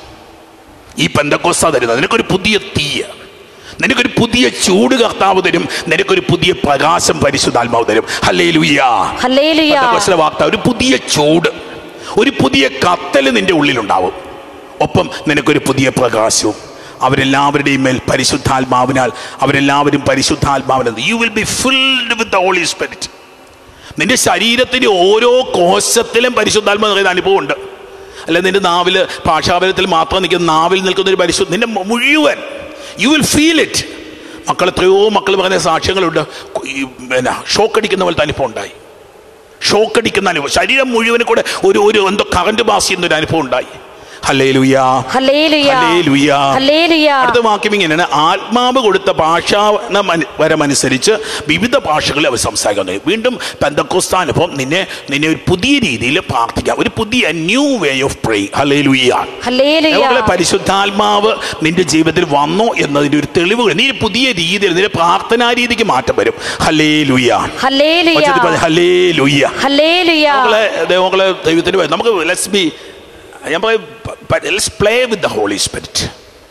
[SPEAKER 2] ഈ പെന്തക്കോസ്ത തരുന്നത് നിനക്കൊരു പുതിയ തീയ നിനക്കൊരു പുതിയ ചൂട് കർത്താവ് തരും നിനക്കൊരു പുതിയ പ്രകാശം പരിശുദ്ധാത്മാവ് തരും ഹല്ലേ ലുയ്യാ
[SPEAKER 1] ഹല്ലേലൂയ
[SPEAKER 2] പെന്തക്കോസ്തിലെ വാർത്ത ഒരു പുതിയ ചൂട് ഒരു പുതിയ കത്തൽ നിന്റെ ഉള്ളിലുണ്ടാവും ഒപ്പം നിനക്കൊരു പുതിയ പ്രകാശവും അവരെല്ലാവരുടെയും മേൽ പരിശുദ്ധാത്മാവിനാൽ അവരെല്ലാവരും പരിശുദ്ധാത്മാവിനാൽ you will be filled with the Holy Spirit നിന്റെ ശരീരത്തിന്റെ ഓരോ കോശത്തിലും പരിശുദ്ധാത്മ നിറയുന്ന അനുഭവമുണ്ട് അല്ല നിന്റെ നാവില് ഭാഷാപരത്തിൽ മാത്രം നിൽക്കുന്ന നാവിൽ നിൽക്കുന്ന ഒരു പരിശുദ്ധ നിന്റെ മുഴുവൻ യു വിൽ ഫീൽ ഇറ്റ് മക്കൾ എത്രയോ മക്കൾ പറഞ്ഞ സാക്ഷ്യങ്ങളുണ്ട് ഈ പിന്നെ ഷോക്ക് അടിക്കുന്ന പോലത്തെ അനുഭവം ഉണ്ടായി ഷോക്ക് അടിക്കുന്ന അനുഭവം ശരീരം മുഴുവനും കൂടെ ഒരു ഒരു എന്തോ കറണ്ട് പാസ് ചെയ്യുന്ന ഒരു അനുഭവം ഉണ്ടായി ഹല്ലേ ലുയാ
[SPEAKER 1] ഹല്ലേലൂയ
[SPEAKER 2] ഹല്ലേലൂയ.
[SPEAKER 1] ഹല്ലേലൂയ
[SPEAKER 2] അടുത്ത വാക്യം ഇങ്ങനെയാണ് ആത്മാവ് കൊടുത്ത ഭാഷാ വരമനുസരിച്ച് വിവിധ ഭാഷകളിൽ അവർ സംസാരിക്കാൻ തുടങ്ങി വീണ്ടും പെന്തക്കോസ്ത അനുഭവം നിന്നെ നിന്നെ ഒരു പുതിയ രീതിയിൽ പ്രാർത്ഥിക്കാം ഒരു പുതിയ ന്യൂ വേ ഓഫ് പ്രേ ഹലേലുയ്യ
[SPEAKER 1] ഹല്ലേലൂയ
[SPEAKER 2] അതുപോലെ പരിശുദ്ധാത്മാവ് നിന്റെ ജീവിതത്തിൽ വന്നോ എന്നതിന്റെ ഒരു തെളിവ് നീ ഒരു പുതിയ രീതിയിൽ നിന്റെ പ്രാർത്ഥനാ രീതിക്ക് മാറ്റം വരും ഹലേ ലുയ്യ
[SPEAKER 1] ഹല്ലേലൂയ
[SPEAKER 2] ഹലേ ലുയ്യ
[SPEAKER 1] ഹല്ലേലൂയ
[SPEAKER 2] മക്കളെ ദൈവങ്ങളെ ദൈവത്തിന് വേണ്ടി നമുക്ക് ലെറ്റ്സ് ബി ഞാൻ പറയും let's play with the Holy Spirit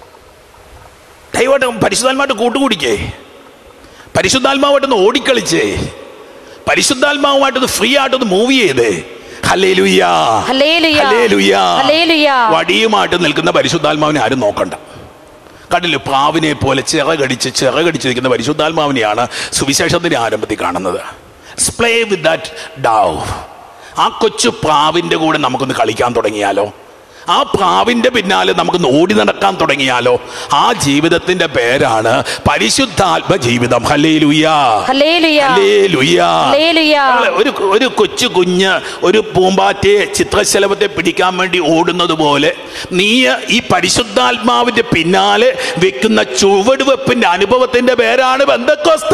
[SPEAKER 2] ദൈവമായിട്ട് പരിശുദ്ധാത്മായിട്ട് കൂട്ടുകൂടിക്കേ പരിശുദ്ധാത്മാവായിട്ടൊന്ന് ഓടിക്കളിച്ചേ പരിശുദ്ധാത്മാവുമായിട്ടൊന്ന് ഫ്രീ ആയിട്ടൊന്ന് മൂവ് ചെയ്തേ ഹല്ലേലൂയ
[SPEAKER 1] ഹല്ലേലൂയ
[SPEAKER 2] ഹല്ലേലൂയ
[SPEAKER 1] ഹല്ലേലൂയ
[SPEAKER 2] വടിയുമായിട്ട് നിൽക്കുന്ന പരിശുദ്ധാത്മാവിനെ ആരും നോക്കണ്ട കണ്ടില്ലേ പ്രാവിനെ പോലെ ചിറകടിച്ച് ചിറകടിച്ച് നിൽക്കുന്ന പരിശുദ്ധാത്മാവിനെയാണ് സുവിശേഷത്തിന്റെ ആരംഭത്തിൽ കാണുന്നത് സ്പ്ലേ വിത്ത് ദാറ്റ് ഡാവ് ആ കൊച്ചു പ്രാവിന്റെ കൂടെ നമുക്കൊന്ന് കളിക്കാൻ തുടങ്ങിയാലോ ആ പ്രാവിന്റെ പിന്നാലെ നമുക്കൊന്ന് ഓടി നടക്കാൻ തുടങ്ങിയാലോ ആ ജീവിതത്തിന്റെ പേരാണ് പരിശുദ്ധാത്മ ജീവിതം ഹലേ ലുയ്യാ
[SPEAKER 1] ഹല്ലേലൂയ
[SPEAKER 2] ഹല്ലേലൂയ.
[SPEAKER 1] ഹല്ലേലൂയ.
[SPEAKER 2] നമ്മളെ ഒരു ഒരു കൊച്ചു കുഞ്ഞ് ഒരു പൂമ്പാറ്റയെ ചിത്രശലഭത്തെ പിടിക്കാൻ വേണ്ടി ഓടുന്നത് പോലെ നീ ഈ പരിശുദ്ധാത്മാവിന്റെ പിന്നാലെ വെക്കുന്ന ചുവടുവെപ്പിന്റെ അനുഭവത്തിന്റെ പേരാണ് ബന്ധക്കോസ്ത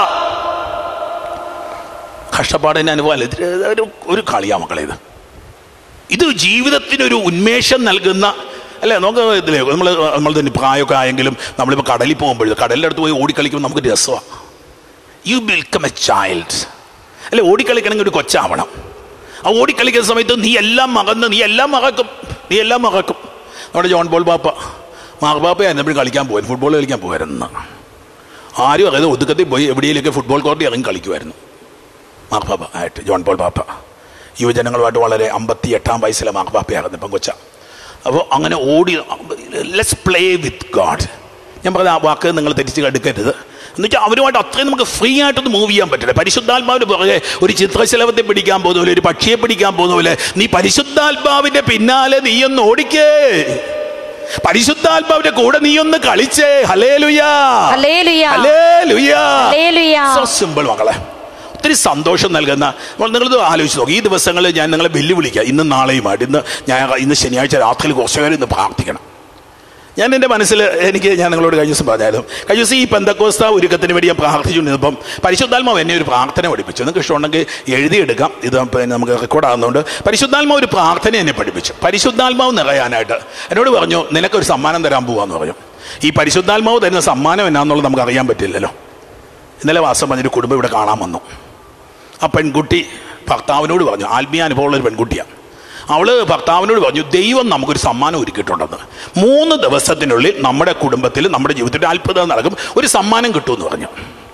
[SPEAKER 2] കഷ്ടപ്പാടിന്റെ അനുഭവം അല്ല ഇത് ഒരു ഒരു കളിയാ മക്കളെ ഇത് ഇത് ജീവിതത്തിനൊരു ഉന്മേഷം നൽകുന്ന അല്ലേ നമുക്ക് ഇതിലെ നമ്മൾ നമ്മൾ തന്നെ പ്രായമൊക്കെ ആയെങ്കിലും നമ്മളിപ്പോൾ കടലിൽ പോകുമ്പോഴും കടലിൻ്റെ അടുത്ത് പോയി ഓടിക്കളിക്കുമ്പോൾ നമുക്ക് രസമാണ് യു ബിൽക്കം എ ചൈൽഡ് അല്ലെ ഓടിക്കളിക്കണമെങ്കിൽ ഒരു കൊച്ചാവണം ആ ഓടിക്കളിക്കുന്ന സമയത്ത് നീ എല്ലാം മറന്ന് നീ എല്ലാം മറക്കും നീ എല്ലാം മറക്കും നമ്മുടെ ജോൺ ബോൾ പാപ്പ മാർപ്പാപ്പയായിരുന്നു എപ്പോഴും കളിക്കാൻ പോയി ഫുട്ബോൾ കളിക്കാൻ പോയായിരുന്നു ആരും അറിയാതെ ഒതുക്കത്തിൽ പോയി എവിടെയെങ്കിലൊക്കെ ഫുട്ബോൾ കോർട്ടിൽ ഇറങ്ങി കളിക്കുമായിരുന്നു മാർപ്പാപ്പ ആയിട്ട് ജോൺ പോൾ പാപ്പ യുവജനങ്ങളുമായിട്ട് വളരെ അമ്പത്തി എട്ടാം വയസ്സിലെ മാർപ്പാപ്പയാകുന്നു ഇപ്പം കൊച്ച അപ്പോൾ അങ്ങനെ ഓടി ലെറ്റ്സ് പ്ലേ വിത്ത് ഗാഡ് ഞാൻ പറഞ്ഞ ആ വാക്ക് നിങ്ങൾ തെറ്റിച്ച് കടുക്കരുത് എന്ന് വെച്ചാൽ അവരുമായിട്ട് അത്രയും നമുക്ക് ഫ്രീ ആയിട്ടൊന്ന് മൂവ് ചെയ്യാൻ പറ്റില്ല പരിശുദ്ധാത്മാവിന് പുറകെ ഒരു ചിത്രശലഭത്തെ പിടിക്കാൻ പോകുന്ന പോലെ ഒരു പക്ഷിയെ പിടിക്കാൻ പോകുന്ന പോലെ നീ പരിശുദ്ധാത്മാവിന്റെ പിന്നാലെ നീയൊന്ന് ഓടിക്കേ പരിശുദ്ധാത്മാവിന്റെ കൂടെ നീയൊന്ന് കളിച്ചേ ഹലേ ലുയാ
[SPEAKER 1] ഹല്ലേലൂയ.
[SPEAKER 2] ഹലേ ലുയാ
[SPEAKER 1] ഹല്ലേലൂയ.
[SPEAKER 2] സോ സിമ്പിൾ മക്കളെ ഒത്തിരി സന്തോഷം നൽകുന്ന അപ്പോൾ നിങ്ങളിത് ആലോചിച്ച് നോക്കി ഈ ദിവസങ്ങളിൽ ഞാൻ നിങ്ങളെ വെല്ലുവിളിക്കുക ഇന്ന് നാളെയുമായിട്ട് ഇന്ന് ഞാൻ ഇന്ന് ശനിയാഴ്ച രാത്രിയിൽ കുറച്ചു നേരം ഇന്ന് പ്രാർത്ഥിക്കണം ഞാൻ എൻ്റെ മനസ്സിൽ എനിക്ക് ഞാൻ നിങ്ങളോട് കഴിഞ്ഞ ദിവസം പറഞ്ഞായിരുന്നു കഴിഞ്ഞ ദിവസം ഈ പെന്തക്കോസ്ത ഒരുക്കത്തിന് വേണ്ടി ഞാൻ പ്രാർത്ഥിച്ചുകൊണ്ടിരുന്നപ്പം പരിശുദ്ധാത്മാവ് എന്നെ ഒരു പ്രാർത്ഥന പഠിപ്പിച്ചു നിങ്ങൾക്ക് ഇഷ്ടമുണ്ടെങ്കിൽ എഴുതിയെടുക്കാം ഇത് പിന്നെ നമുക്ക് റെക്കോർഡാകുന്നതുകൊണ്ട് പരിശുദ്ധാത്മാവ് ഒരു പ്രാർത്ഥന എന്നെ പഠിപ്പിച്ചു പരിശുദ്ധാത്മാവ് നിറയാനായിട്ട് എന്നോട് പറഞ്ഞു നിനക്കൊരു സമ്മാനം തരാൻ പോവാന്ന് പറഞ്ഞു ഈ പരിശുദ്ധാത്മാവ് തരുന്ന സമ്മാനം എന്നാന്നുള്ളത് നമുക്ക് അറിയാൻ പറ്റില്ലല്ലോ ഇന്നലെ വാസം പറഞ്ഞൊരു കുടുംബം ഇവിടെ കാണാൻ വന്നു ആ പെൺകുട്ടി ഭർത്താവിനോട് പറഞ്ഞു ആത്മീയ അനുഭവമുള്ള ഒരു പെൺകുട്ടിയാണ് അവള് ഭർത്താവിനോട് പറഞ്ഞു ദൈവം നമുക്കൊരു സമ്മാനം ഒരുക്കിയിട്ടുണ്ടെന്ന് മൂന്ന് ദിവസത്തിനുള്ളിൽ നമ്മുടെ കുടുംബത്തിൽ നമ്മുടെ ജീവിതത്തിൽ അത്ഭുതം നടക്കും ഒരു സമ്മാനം കിട്ടുമെന്ന് പറഞ്ഞു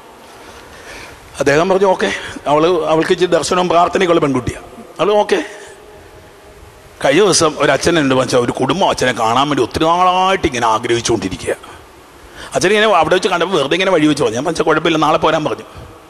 [SPEAKER 2] അദ്ദേഹം പറഞ്ഞു ഓക്കെ അവള് അവൾക്ക് ഇച്ചിരി ദർശനവും പ്രാർത്ഥനയ്ക്കുള്ള പെൺകുട്ടിയാണ് അവള് ഓക്കെ കഴിഞ്ഞ ദിവസം ഒരു അച്ഛനുണ്ട് വെച്ചാൽ ഒരു കുടുംബം അച്ഛനെ കാണാൻ വേണ്ടി ഒത്തിരി നാളായിട്ട് ഇങ്ങനെ ആഗ്രഹിച്ചുകൊണ്ടിരിക്കുക അച്ഛൻ ഇങ്ങനെ അവിടെ വെച്ച് കണ്ടപ്പോൾ വെറുതെ ഇങ്ങനെ വഴി വെച്ച് പറഞ്ഞു ഞാൻ വെച്ചാൽ കുഴപ്പമില്ല നാളെ പോരാൻ പറഞ്ഞു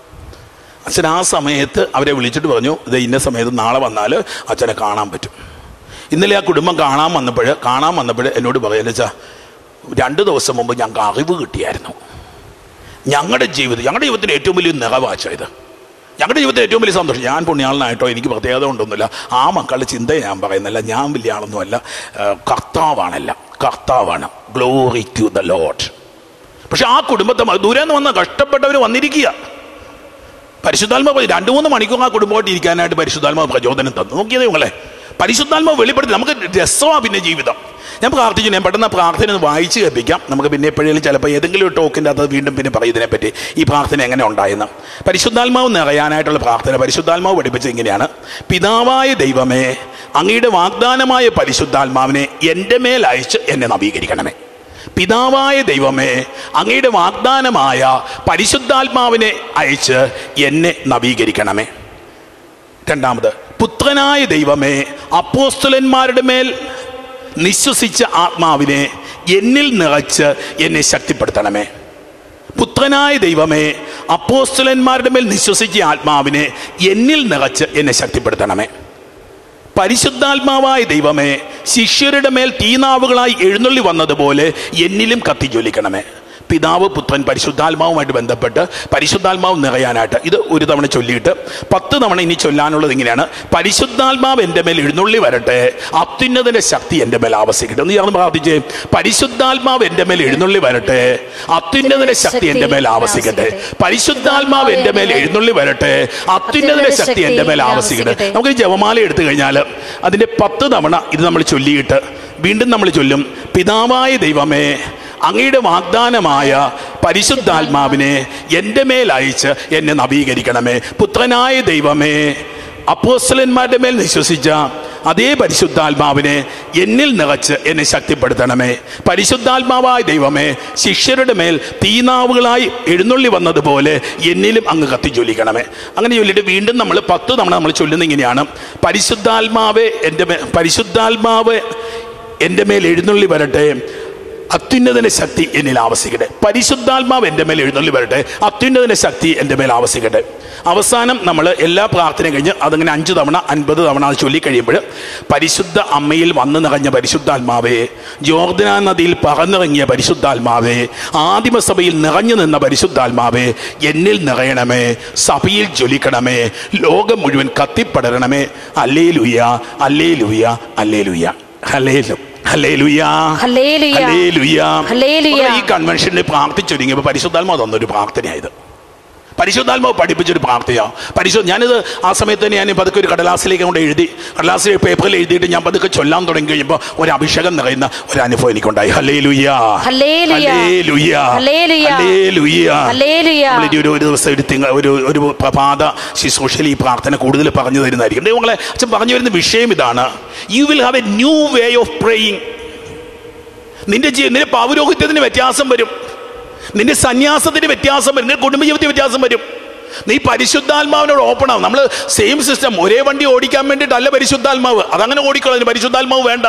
[SPEAKER 2] അച്ഛൻ ആ സമയത്ത് അവരെ വിളിച്ചിട്ട് പറഞ്ഞു ഇത് ഇന്ന സമയത്ത് നാളെ വന്നാൽ അച്ഛനെ കാണാൻ പറ്റും ഇന്നലെ ആ കുടുംബം കാണാൻ വന്നപ്പോൾ കാണാൻ വന്നപ്പോൾ എന്നോട് പറയുന്നത് വെച്ചാൽ രണ്ട് ദിവസം മുമ്പ് ഞങ്ങൾക്ക് അറിവ് കിട്ടിയായിരുന്നു ഞങ്ങളുടെ ജീവിതം ഞങ്ങളുടെ ജീവിതത്തിൽ ഏറ്റവും വലിയ നിറവാച്ച ഇത് ഞങ്ങളുടെ ജീവിതത്തിൽ ഏറ്റവും വലിയ സന്തോഷം ഞാൻ പുണ്യാളനായിട്ടോ എനിക്ക് പ്രത്യേകത കൊണ്ടൊന്നുമില്ല ആ മക്കളുടെ ചിന്ത ഞാൻ പറയുന്നില്ല ഞാൻ വലിയ ആളൊന്നുമല്ല ഏഹ് കർത്താവാണല്ല കർത്താവാണ് ഗ്ലോറി ടു ദ ലോഡ് പക്ഷെ ആ കുടുംബത്തെ മ- ദൂരെ നിന്ന് വന്ന കഷ്ടപ്പെട്ടവർ വന്നിരിക്കുക പരിശുദ്ധാത്മാവ് രണ്ടു മൂന്ന് മണിക്കൂർ ആ കുടുംബമായിട്ട് ഇരിക്കാനായിട്ട് പരിശുദ്ധാത്മാവ് പ്രചോദനം തന്നു നോക്കിയത് നിങ്ങളെ പരിശുദ്ധാത്മാവ് വെളിപ്പെടുത്തി നമുക്ക് രസമാണ് പിന്നെ ജീവിതം ഞാൻ പ്രാർത്ഥിച്ചു ഞാൻ പെട്ടെന്ന് ആ പ്രാർത്ഥന ഒന്ന് വായിച്ച് കേൾപ്പിക്കാം നമുക്ക് പിന്നെ എപ്പോഴേലും ചിലപ്പോൾ ഏതെങ്കിലും ഒരു ടോക്കിൻ്റെ അത് വീണ്ടും പിന്നെ പറയും ഇതിനെപ്പറ്റി ഈ പ്രാർത്ഥന എങ്ങനെ ഉണ്ടായെന്ന് പരിശുദ്ധാത്മാവ് നിറയാനായിട്ടുള്ള പ്രാർത്ഥന പരിശുദ്ധാത്മാവ് പഠിപ്പിച്ചത് ഇങ്ങനെയാണ് പിതാവായ ദൈവമേ അങ്ങയുടെ വാഗ്ദാനമായ പരിശുദ്ധാത്മാവിനെ എൻ്റെ മേൽ അയച്ച് എന്നെ നവീകരിക്കണമേ പിതാവായ ദൈവമേ അങ്ങയുടെ വാഗ്ദാനമായ പരിശുദ്ധാത്മാവിനെ അയച്ച് എന്നെ നവീകരിക്കണമേ രണ്ടാമത് പുത്രനായ ദൈവമേ അപ്പോസ്തലന്മാരുടെ മേൽ നിശ്വസിച്ച ആത്മാവിനെ എന്നിൽ നിറച്ച് എന്നെ ശക്തിപ്പെടുത്തണമേ പുത്രനായ ദൈവമേ അപ്പോസ്തലന്മാരുടെ മേൽ നിശ്വസിച്ച ആത്മാവിനെ എന്നിൽ നിറച്ച് എന്നെ ശക്തിപ്പെടുത്തണമേ പരിശുദ്ധാത്മാവായ ദൈവമേ ശിഷ്യരുടെ മേൽ തീനാവുകളായി എഴുന്നള്ളി വന്നതുപോലെ എന്നിലും കത്തിജ്വലിക്കണമേ പിതാവ് പുത്രൻ പരിശുദ്ധാത്മാവുമായിട്ട് ബന്ധപ്പെട്ട് പരിശുദ്ധാത്മാവ് നിറയാനായിട്ട് ഇത് ഒരു തവണ ചൊല്ലിയിട്ട് പത്ത് തവണ ഇനി ചൊല്ലാനുള്ളത് ഇങ്ങനെയാണ് പരിശുദ്ധാത്മാവ് എൻ്റെ മേൽ എഴുന്നള്ളി വരട്ടെ അത്യുന്നതിൻ്റെ ശക്തി എൻ്റെ മേൽ ആവസിക്കട്ടെ എന്ന് ഞാൻ പ്രാർത്ഥിച്ചേ പരിശുദ്ധാത്മാവ് എൻ്റെ മേൽ എഴുന്നള്ളി വരട്ടെ അത്യുന്നതിൻ്റെ ശക്തി എൻ്റെ മേൽ ആവസിക്കട്ടെ പരിശുദ്ധാത്മാവ് എൻ്റെ മേൽ എഴുന്നള്ളി വരട്ടെ അത്യുന്നതിൻ്റെ ശക്തി എൻ്റെ മേൽ ആവസിക്കട്ടെ നമുക്ക് ഈ ജപമാല എടുത്തു കഴിഞ്ഞാൽ അതിൻ്റെ പത്ത് തവണ ഇത് നമ്മൾ ചൊല്ലിയിട്ട് വീണ്ടും നമ്മൾ ചൊല്ലും പിതാവായ ദൈവമേ അങ്ങയുടെ വാഗ്ദാനമായ പരിശുദ്ധാത്മാവിനെ എൻ്റെ മേൽ അയച്ച് എന്നെ നവീകരിക്കണമേ പുത്രനായ ദൈവമേ അപ്പോസ്തലന്മാരുടെ മേൽ വിശ്വസിച്ച അതേ പരിശുദ്ധാത്മാവിനെ എന്നിൽ നിറച്ച് എന്നെ ശക്തിപ്പെടുത്തണമേ പരിശുദ്ധാത്മാവായ ദൈവമേ ശിഷ്യരുടെ മേൽ തീനാവുകളായി എഴുന്നള്ളി വന്നതുപോലെ എന്നിലും അങ്ങ് കത്തിച്ചൊല്ലിക്കണമേ അങ്ങനെ ചൊല്ലിയിട്ട് വീണ്ടും നമ്മൾ പത്ത് തവണ നമ്മൾ ചൊല്ലുന്ന ഇങ്ങനെയാണ് പരിശുദ്ധാത്മാവെ എൻ്റെ മേ പരിശുദ്ധാത്മാവ് എൻ്റെ മേൽ എഴുന്നള്ളി വരട്ടെ അത്യുന്നതിന്റെ ശക്തി എന്നിൽ ആവസിക്കട്ടെ പരിശുദ്ധാത്മാവ് എൻ്റെ മേൽ എഴുന്നള്ളി വരട്ടെ അത്യുന്നതിന്റെ ശക്തി എൻ്റെ മേൽ ആവസിക്കട്ടെ അവസാനം നമ്മൾ എല്ലാ പ്രാർത്ഥനയും കഴിഞ്ഞ് അതങ്ങനെ അഞ്ച് തവണ അൻപത് തവണ അത് ചൊല്ലിക്കഴിയുമ്പോൾ പരിശുദ്ധ അമ്മയിൽ വന്നു നിറഞ്ഞ പരിശുദ്ധാത്മാവേ ജോർദന നദിയിൽ പറന്നിറങ്ങിയ പരിശുദ്ധാത്മാവേ ആദിമസഭയിൽ നിറഞ്ഞു നിന്ന പരിശുദ്ധാത്മാവേ എന്നിൽ നിറയണമേ സഭയിൽ ജ്വലിക്കണമേ ലോകം മുഴുവൻ കത്തിപ്പടരണമേ അല്ലേ ലുയ അല്ലേ ലുയ അല്ലേ ലുയ ഹലേലു ഹല്ലേലൂയ.
[SPEAKER 1] ഹല്ലേലൂയ.
[SPEAKER 2] ഹല്ലേലൂയ.
[SPEAKER 1] ഹല്ലേലൂയ.
[SPEAKER 2] അപ്പോൾ ഈ കൺവെൻഷനിൽ പ്രാർത്ഥിച്ചൊരുങ്ങിയപ്പോൾ പരിശുദ്ധാത്മാവ് തന്നൊരു പ്രാർത്ഥനയായത് പരിശുദ്ധാത്മാവ് പഠിപ്പിച്ചൊരു പ്രാർത്ഥനയാ പരിശുദ്ധ ഞാനിത് ആ സമയത്ത് തന്നെ ഞാൻ പതുക്കെ ഒരു കടലാസിലേക്ക് കൊണ്ട് എഴുതി കടലാസിൽ പേപ്പറിൽ എഴുതിയിട്ട് ഞാൻ പതുക്കെ ചൊല്ലാൻ തുടങ്ങി കഴിയുമ്പോൾ ഒരു അഭിഷേകം നിറയുന്ന ഒരു അനുഭവം എനിക്കുണ്ടായി ഹലേ ലുയ്യ
[SPEAKER 1] ഹല്ലേലൂയ. ഹല്ലേലൂയ. ഹല്ലേലൂയ.
[SPEAKER 2] നമ്മളിനി ഒരു ഒരു ദിവസം ഒരു തിങ്കൾ ഒരു ഒരു പ്രഭാത ശുശ്രൂഷയിൽ ഈ പ്രാർത്ഥന കൂടുതൽ പറഞ്ഞു തരുന്നതായിരിക്കും ദൈവങ്ങളെ അച്ഛൻ പറഞ്ഞു വരുന്ന വിഷയം ഇതാണ് you will have a new way of praying നിന്റെ ജീ നിന്റെ പൗരോഹിത്യത്തിന് വ്യത്യാസം വരും നിന്റെ സന്യാസത്തിന് വ്യത്യാസം വരും നിന്റെ കുടുംബജീവിതത്തിന് വ്യത്യാസം വരും നീ പരിശുദ്ധാത്മാവിനോട് ഓപ്പൺ ആവും നമ്മൾ സെയിം സിസ്റ്റം ഒരേ വണ്ടി ഓടിക്കാൻ വേണ്ടിയിട്ടല്ല പരിശുദ്ധാത്മാവ് അതങ്ങനെ ഓടിക്കളഞ്ഞു പരിശുദ്ധാത്മാവ് വേണ്ട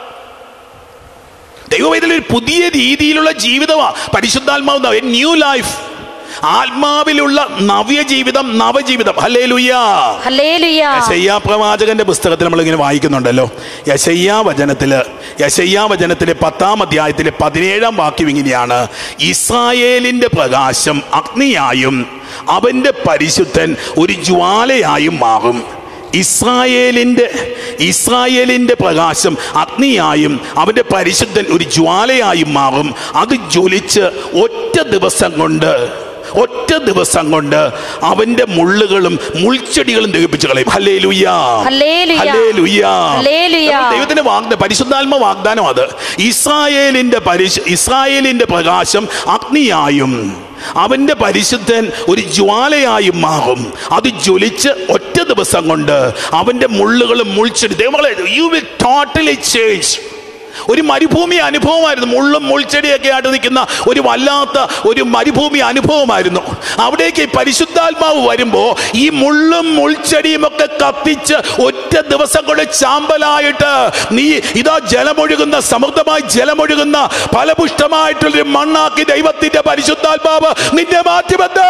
[SPEAKER 2] ദൈവം ഇതിലൊരു പുതിയ രീതിയിലുള്ള ജീവിതമാണ് പരിശുദ്ധാത്മാവ് ന്യൂ ലൈഫ് ആത്മാവിലുള്ള നവ്യ ജീവിതം നവജീവിതം ഹല്ലേ ലുയ്യാ
[SPEAKER 1] ഹല്ലേലൂയ
[SPEAKER 2] യശയ്യാ പ്രവാചകന്റെ പുസ്തകത്തിൽ നമ്മൾ ഇങ്ങനെ വായിക്കുന്നുണ്ടല്ലോ യശയ്യാ വചനത്തില് യശയ്യാ വചനത്തിലെ പത്താം അധ്യായത്തിലെ പതിനേഴാം വാക്യം ഇങ്ങനെയാണ് ഇസ്രായേലിന്റെ പ്രകാശം അഗ്നിയായും അവന്റെ പരിശുദ്ധൻ ഒരു ജ്വാലയായും മാറും ഇസ്രായേലിന്റെ ഇസ്രായേലിന്റെ പ്രകാശം അഗ്നിയായും അവന്റെ പരിശുദ്ധൻ ഒരു ജ്വാലയായും മാറും അത് ജ്വലിച്ച് ഒറ്റ ദിവസം കൊണ്ട് ഒറ്റ ദിവസം കൊണ്ട് അവന്റെ മുള്ളുകളും മുൾച്ചെടികളും ദഹിപ്പിച്ചു കളയും ഹല്ലേ ലുയ്യാ
[SPEAKER 1] ഹല്ലേലൂയ. ഹല്ലേലൂയ.
[SPEAKER 2] ദൈവത്തിന്റെ വാഗ്ദാനം പരിശുദ്ധാത്മ വാഗ്ദാനം അത് ഇസ്രായേലിന്റെ പരിശു ഇസ്രായേലിന്റെ പ്രകാശം അഗ്നിയായും അവന്റെ പരിശുദ്ധൻ ഒരു ജ്വാലയായും മാറും അത് ജ്വലിച്ച് ഒറ്റ ദിവസം കൊണ്ട് അവന്റെ മുള്ളുകളും മുൾച്ചെടി ദൈവങ്ങളെ യു വിൽ ടോട്ടലി ചേഞ്ച് ഒരു മരുഭൂമി അനുഭവമായിരുന്നു മുള്ളും മുൾച്ചെടിയൊക്കെ ആയിട്ട് നിൽക്കുന്ന ഒരു വല്ലാത്ത ഒരു മരുഭൂമി അനുഭവമായിരുന്നു അവിടേക്ക് ഈ പരിശുദ്ധാത്മാവ് വരുമ്പോൾ ഈ മുള്ളും മുൾച്ചെടിയും ഒക്കെ കത്തിച്ച് ഒറ്റ ദിവസം കൊണ്ട് ചാമ്പലായിട്ട് നീ ഇതാ ജലമൊഴുകുന്ന സമൃദ്ധമായി ജലമൊഴുകുന്ന ഫലപുഷ്ടമായിട്ടുള്ളൊരു മണ്ണാക്കി ദൈവത്തിന്റെ പരിശുദ്ധാത്മാവ് നിന്നെ മാറ്റിവെന്ന്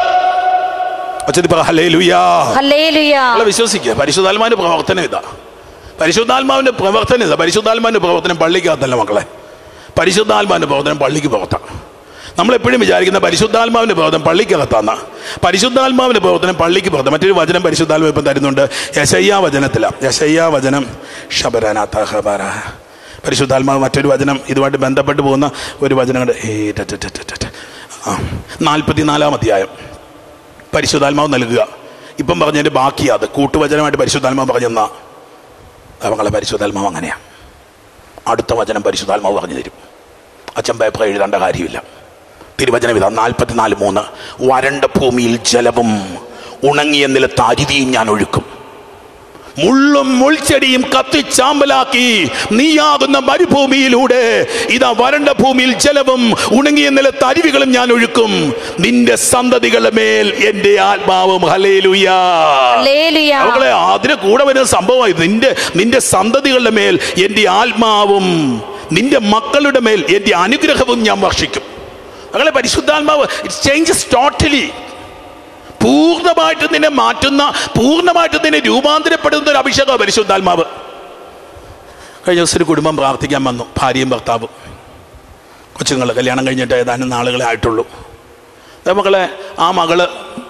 [SPEAKER 2] ഹല്ലേലൂയാ
[SPEAKER 1] ഹല്ലേലൂയ
[SPEAKER 2] നമ്മളെ വിശ്വസിക്കുക പരിശുദ്ധാത്മാവിന്റെ പ്രവർത്തനം ഇതാ പരിശുദ്ധാത്മാവിന്റെ പ്രവർത്തനം ഇതാ പരിശുദ്ധാത്മാവിന്റെ പ്രവർത്തനം പള്ളിക്കകത്തല്ല മക്കളെ പരിശുദ്ധാത്മാവിന്റെ പ്രവർത്തനം പള്ളിക്ക് പുറത്താണ് നമ്മളെപ്പോഴും വിചാരിക്കുന്ന പരിശുദ്ധാത്മാവിന്റെ പ്രവർത്തനം പള്ളിക്കകത്താണ് പരിശുദ്ധാത്മാവിന്റെ പ്രവർത്തനം പള്ളിക്ക് പുറത്ത് മറ്റൊരു വചനം പരിശുദ്ധാത്മാവ് ഇപ്പം തരുന്നുണ്ട് യശയ്യാ വചനത്തിലാണ് യശയ്യാ വചനം ശബരനാഥ ഹബര പരിശുദ്ധാത്മാവ് മറ്റൊരു വചനം ഇതുമായിട്ട് ബന്ധപ്പെട്ട് പോകുന്ന ഒരു വചനം കണ്ട് ഏ ട ട ട ട ട. ആ നാൽപ്പത്തിനാലാം അധ്യായം പരിശുദ്ധാത്മാവ് നൽകുക ഇപ്പം പറഞ്ഞതിന്റെ ബാക്കിയാ അത് കൂട്ടുവചനമായിട്ട് പരിശുദ്ധാത്മാവ് പറഞ്ഞെന്നാ അവങ്ങളെ പരിശുദ്ധാത്മാവ് അങ്ങനെയാണ് അടുത്ത വചനം പരിശുദ്ധാത്മാവ് പറഞ്ഞു തരും അച്ഛൻ പേപ്പർ എഴുതേണ്ട കാര്യമില്ല തിരുവചനം ഇതാ നാൽപ്പത്തിനാല് മൂന്ന് വരണ്ട ഭൂമിയിൽ ജലവും ഉണങ്ങിയ നിലത്ത് അരുവിയും ഞാൻ ഒഴുക്കും മുള്ളും മുൾച്ചെടിയും കത്തിച്ചാമ്പലാക്കി നീയാകുന്ന മരുഭൂമിയിലൂടെ ഇതാ വരണ്ട ഭൂമിയിൽ ജലവും ഉണങ്ങിയ നിലത്ത് അരുവികളും ഞാൻ ഒഴുക്കും നിന്റെ സന്തതികളുടെ മേൽ എന്റെ ആത്മാവും ഹലേലുയാ
[SPEAKER 1] ഹല്ലേലൂയ
[SPEAKER 2] അവളെ അതിന് കൂടെ വരുന്ന സംഭവമായി നിന്റെ നിന്റെ സന്തതികളുടെ മേൽ എൻ്റെ ആത്മാവും നിന്റെ മക്കളുടെ മേൽ എൻ്റെ അനുഗ്രഹവും ഞാൻ വർഷിക്കും അങ്ങനെ പരിശുദ്ധാത്മാവ് ഇറ്റ് ചേഞ്ചസ് ടോട്ടലി പൂർണ്ണമായിട്ട് നിന്നെ മാറ്റുന്ന പൂർണ്ണമായിട്ട് നിന്നെ രൂപാന്തരപ്പെടുന്ന ഒരു അഭിഷേകം പരിശുദ്ധാത്മാവ് കഴിഞ്ഞ ദിവസം ഒരു കുടുംബം പ്രാർത്ഥിക്കാൻ വന്നു ഭാര്യയും ഭർത്താവും കൊച്ചുങ്ങൾ കല്യാണം കഴിഞ്ഞിട്ട് ഏതാനും നാളുകളെ ആയിട്ടുള്ളൂ ദേ മക്കളെ ആ മകള്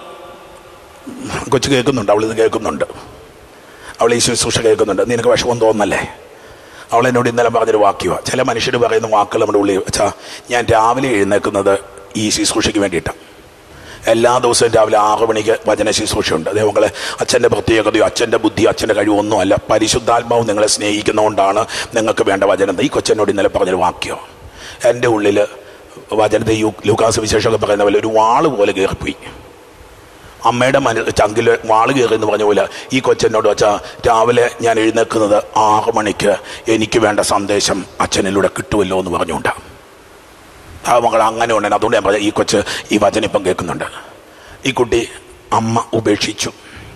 [SPEAKER 2] കൊച്ചു കേൾക്കുന്നുണ്ട് അവളിത് കേൾക്കുന്നുണ്ട് അവൾ ഈ ശുശ്രൂഷ കേൾക്കുന്നുണ്ട് നിനക്ക് വിഷമം തോന്നല്ലേ അവൾ എന്നോട് ഇന്നലെ പറഞ്ഞൊരു വാക്യമാണ് ചില മനുഷ്യർ പറയുന്ന വാക്കുകൾ നമ്മുടെ ഉള്ളിൽ വെച്ചാൽ ഞാൻ രാവിലെ എഴുന്നേൽക്കുന്നത് ഈ ശുശ്രൂഷയ്ക്ക് വേണ്ടിയിട്ടാണ് എല്ലാ ദിവസവും രാവിലെ ആറു മണിക്ക് വചന ശുശ്രൂഷയുണ്ട് അതേ മക്കളെ അച്ഛൻ്റെ പ്രത്യേകതയോ അച്ഛൻ്റെ ബുദ്ധി അച്ഛൻ്റെ കഴിവൊന്നുമല്ല പരിശുദ്ധാത്മാവ് നിങ്ങളെ സ്നേഹിക്കുന്നതുകൊണ്ടാണ് നിങ്ങൾക്ക് വേണ്ട വചനം ഈ കൊച്ചനോട് ഇന്നലെ പറഞ്ഞൊരു വാക്യം എൻ്റെ ഉള്ളിൽ വചനത്തെ യു ലൂക്കാസ് വിശേഷമൊക്കെ പറയുന്ന പോലെ ഒരു വാള് പോലെ കയറിപ്പോയി അമ്മയുടെ മന ചങ്കിൽ വാള് കയറി എന്ന് പറഞ്ഞ പോലെ ഈ കൊച്ചനോട് വെച്ചാൽ രാവിലെ ഞാൻ എഴുന്നേൽക്കുന്നത് ആറ് മണിക്ക് എനിക്ക് വേണ്ട സന്ദേശം അച്ഛനിലൂടെ കിട്ടുമല്ലോ എന്ന് പറഞ്ഞുകൊണ്ടാണ് ആ മകൾ അങ്ങനെ ഉണ്ടെന്ന് അതുകൊണ്ട് ഞാൻ പറഞ്ഞ ഈ കൊച്ച് ഈ വചനം ഇപ്പം കേൾക്കുന്നുണ്ട് ഈ കുട്ടി അമ്മ ഉപേക്ഷിച്ചു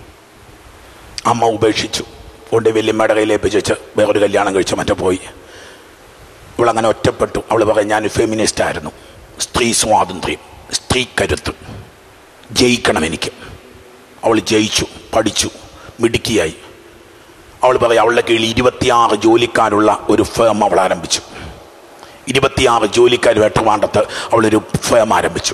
[SPEAKER 2] അമ്മ ഉപേക്ഷിച്ചു കൊണ്ട് വല്യമ്മയുടെ കയ്യിൽ ഏൽപ്പിച്ച് വേറൊരു കല്യാണം കഴിച്ച് മറ്റേ പോയി ഇവളങ്ങനെ ഒറ്റപ്പെട്ടു അവൾ പറയും ഞാൻ ഫെമിനിസ്റ്റ് ആയിരുന്നു സ്ത്രീ സ്വാതന്ത്ര്യം സ്ത്രീ കരുത്ത് ജയിക്കണം എനിക്ക് അവൾ ജയിച്ചു പഠിച്ചു മിടുക്കിയായി അവൾ പറയും അവളുടെ കീഴിൽ ഇരുപത്തിയാറ് ജോലിക്കാരുള്ള ഒരു ഫേം അവൾ ആരംഭിച്ചു ഇരുപത്തിയാറ് ജോലിക്കാരുമായിട്ട് ട്രിവാണ്ടത്ത് അവളൊരു ഫേം ആരംഭിച്ചു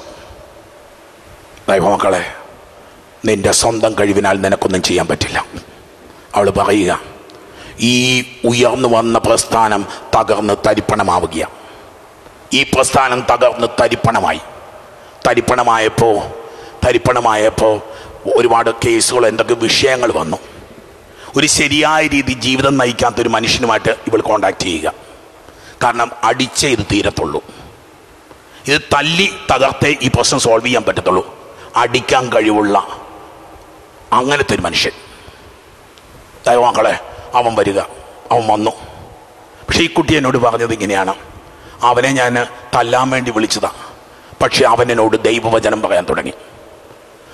[SPEAKER 2] ദൈവമക്കളെ നിന്റെ സ്വന്തം കഴിവിനാൽ നിനക്കൊന്നും ചെയ്യാൻ പറ്റില്ല അവൾ പറയുക ഈ ഉയർന്നു വന്ന പ്രസ്ഥാനം തകർന്ന് തരിപ്പണമാവുകയാണ് ഈ പ്രസ്ഥാനം തകർന്ന് തരിപ്പണമായി തരിപ്പണമായപ്പോൾ തരിപ്പണമായപ്പോൾ ഒരുപാട് കേസുകൾ എന്തൊക്കെ വിഷയങ്ങൾ വന്നു ഒരു ശരിയായ രീതി ജീവിതം നയിക്കാത്ത ഒരു മനുഷ്യനുമായിട്ട് ഇവൾ കോണ്ടാക്ട് ചെയ്യുക കാരണം അടിച്ചേ ഇത് തീരത്തുള്ളൂ ഇത് തല്ലി തകർത്തേ ഈ പ്രശ്നം സോൾവ് ചെയ്യാൻ പറ്റത്തുള്ളൂ അടിക്കാൻ കഴിവുള്ള അങ്ങനത്തെ ഒരു മനുഷ്യൻ ദൈവമക്കളെ അവൻ വരിക അവൻ വന്നു പക്ഷെ ഈ കുട്ടി എന്നോട് പറഞ്ഞത് ഇങ്ങനെയാണ് അവനെ ഞാൻ തല്ലാൻ വേണ്ടി വിളിച്ചതാ പക്ഷെ അവൻ എന്നോട് ദൈവവചനം പറയാൻ തുടങ്ങി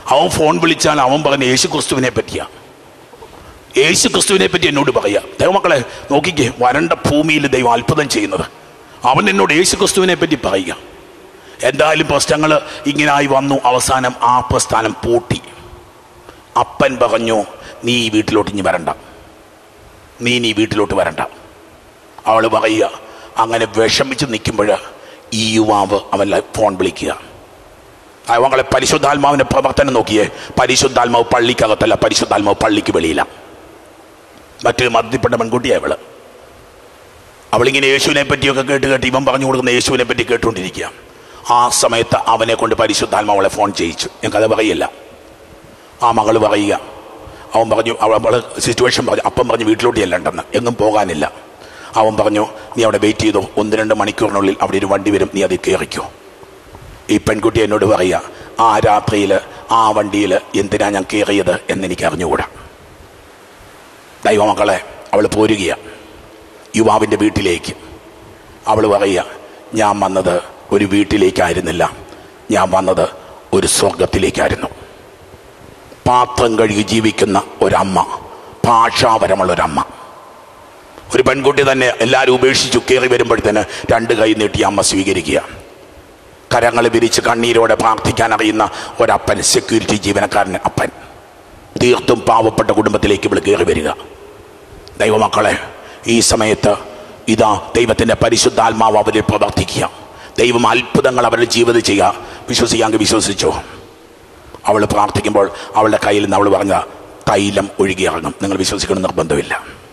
[SPEAKER 2] അവൻ ഫോൺ വിളിച്ചാൽ അവൻ പറഞ്ഞ യേശു ക്രിസ്തുവിനെ പറ്റിയാ യേശു ക്രിസ്തുവിനെ പറ്റി എന്നോട് പറയാ ദൈവമക്കളെ നോക്കിക്കേ വരണ്ട ഭൂമിയിൽ ദൈവം അത്ഭുതം ചെയ്യുന്നത് അവൻ എന്നോട് യേശു ക്രിസ്തുവിനെ പറ്റി പറയുക എന്തായാലും പ്രശ്നങ്ങൾ ഇങ്ങനായി വന്നു അവസാനം ആ പ്രസ്ഥാനം പൂട്ടി അപ്പൻ പറഞ്ഞു നീ ഈ വീട്ടിലോട്ട് ഇനി വരണ്ട നീ നീ വീട്ടിലോട്ട് വരണ്ട അവൾ പറയുക അങ്ങനെ വിഷമിച്ച് നിൽക്കുമ്പോൾ ഈ യുവാവ് അവൻ ഫോൺ വിളിക്കുക അവങ്ങളെ പരിശുദ്ധാത്മാവിന്റെ പ്രവർത്തനം നോക്കിയേ പരിശുദ്ധാത്മാവ് പള്ളിക്കകത്തല്ല പരിശുദ്ധാത്മാവ് പള്ളിക്ക് വെളിയിലാണ് മറ്റൊരു മർദ്ദിപ്പെട്ട പെൺകുട്ടിയാ അവള് അവളിങ്ങനെ യേശുവിനെ പറ്റിയൊക്കെ കേട്ട് കേട്ട് ഇവൻ പറഞ്ഞു കൊടുക്കുന്ന യേശുവിനെ പറ്റി കേട്ടുകൊണ്ടിരിക്കുക ആ സമയത്ത് അവനെ കൊണ്ട് പരിശുദ്ധാത്മാവളെ ഫോൺ ചെയ്യിച്ചു ഞങ്ങൾക്കത് പറയില്ല ആ മകൾ പറയുക അവൻ പറഞ്ഞു അവൾ സിറ്റുവേഷൻ പറഞ്ഞു അപ്പം പറഞ്ഞു വീട്ടിലോട്ട് ചെല്ലണ്ടെന്ന് എങ്ങും പോകാനില്ല അവൻ പറഞ്ഞു നീ അവിടെ വെയിറ്റ് ചെയ്തോ ഒന്ന് രണ്ട് മണിക്കൂറിനുള്ളിൽ അവിടെ ഒരു വണ്ടി വരും നീ അതിൽ കയറിക്കോ ഈ പെൺകുട്ടി എന്നോട് പറയുക ആ രാത്രിയിൽ ആ വണ്ടിയിൽ എന്തിനാ ഞാൻ കയറിയത് എന്നെനിക്ക് അറിഞ്ഞുകൂടാ ദൈവമക്കളെ അവൾ പോരുകയ യുവാവിൻ്റെ വീട്ടിലേക്ക് അവൾ പറയുക ഞാൻ വന്നത് ഒരു വീട്ടിലേക്കായിരുന്നില്ല ഞാൻ വന്നത് ഒരു സ്വർഗത്തിലേക്കായിരുന്നു പാത്രം കഴുകി ജീവിക്കുന്ന ഒരമ്മ ഭാഷാപരമുള്ള ഒരമ്മ ഒരു പെൺകുട്ടി തന്നെ എല്ലാവരും ഉപേക്ഷിച്ചു കയറി വരുമ്പോഴത്തേന് രണ്ട് കൈ നീട്ടി അമ്മ സ്വീകരിക്കുക കരങ്ങൾ വിരിച്ച് കണ്ണീരോടെ പ്രാർത്ഥിക്കാൻ അറിയുന്ന ഒരപ്പൻ സെക്യൂരിറ്റി ജീവനക്കാരൻ അപ്പൻ തീർത്തും പാവപ്പെട്ട കുടുംബത്തിലേക്ക് ഇവിടെ കയറി വരിക ദൈവമക്കളെ ഈ സമയത്ത് ഇതാ ദൈവത്തിൻ്റെ പരിശുദ്ധാത്മാവ് അവരിൽ പ്രവർത്തിക്കുക ദൈവം അത്ഭുതങ്ങൾ അവരുടെ ജീവിതം ചെയ്യുക വിശ്വസിക്കാമെങ്കിൽ വിശ്വസിച്ചോ അവൾ പ്രാർത്ഥിക്കുമ്പോൾ അവളുടെ കയ്യിൽ നിന്ന് അവൾ പറഞ്ഞ തൈലം ഒഴുകി ഇറങ്ങും നിങ്ങൾ വിശ്വസിക്കണം നിർബന്ധമില്ല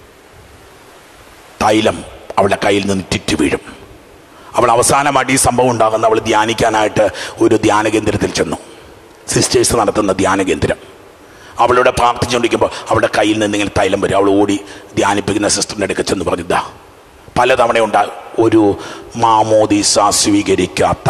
[SPEAKER 2] തൈലം അവളുടെ കയ്യിൽ നിന്ന് ടിറ്റ് വീഴും അവൾ അവസാനമായിട്ട് ഈ സംഭവം ഉണ്ടാകുന്ന അവൾ ധ്യാനിക്കാനായിട്ട് ഒരു ധ്യാന കേന്ദ്രത്തിൽ ചെന്നു സിസ്റ്റേഴ്സ് നടത്തുന്ന ധ്യാന കേന്ദ്രം അവളോട് പ്രാർത്ഥിച്ചുകൊണ്ടിരിക്കുമ്പോൾ അവളുടെ കയ്യിൽ നിന്ന് ഇങ്ങനെ തൈലം വരും അവൾ ഓടി ധ്യാനിപ്പിക്കുന്ന സിസ്റ്ററിൻ്റെ അടുക്ക ചെന്ന് പറഞ്ഞു ഇതാ പലതവണ ഉണ്ടാ ഒരു മാമോദീസ സ്വീകരിക്കാത്ത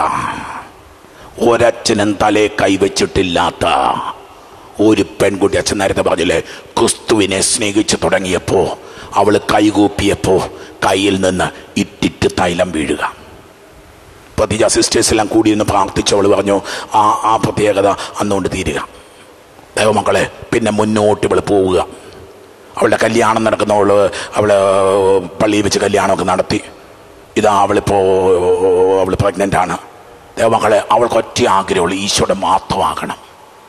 [SPEAKER 2] ഒരച്ഛനും തലേ കൈവച്ചിട്ടില്ലാത്ത ഒരു പെൺകുട്ടി അച്ഛൻ നേരത്തെ പറഞ്ഞില്ലേ ക്രിസ്തുവിനെ സ്നേഹിച്ചു തുടങ്ങിയപ്പോൾ അവൾ കൈകൂപ്പിയപ്പോൾ കയ്യിൽ നിന്ന് ഇറ്റിറ്റ് തൈലം വീഴുക പ്രതിജ സിസ്റ്റേഴ്സ് എല്ലാം കൂടി നിന്ന് പ്രാർത്ഥിച്ചു അവൾ പറഞ്ഞു ആ ആ പ്രത്യേകത അന്നുകൊണ്ട് തീരുക ദൈവമക്കളെ പിന്നെ മുന്നോട്ട് ഇവൾ പോവുക അവളുടെ കല്യാണം നടക്കുന്നവൾ അവൾ പള്ളിയിൽ വെച്ച് കല്യാണമൊക്കെ നടത്തി ഇതാ അവളിപ്പോൾ അവൾ പ്രഗ്നൻ്റ് ആണ് ദൈവമക്കളെ അവൾക്ക് ഒറ്റ ആഗ്രഹമുള്ളൂ ഈശോയുടെ മാത്രമാകണം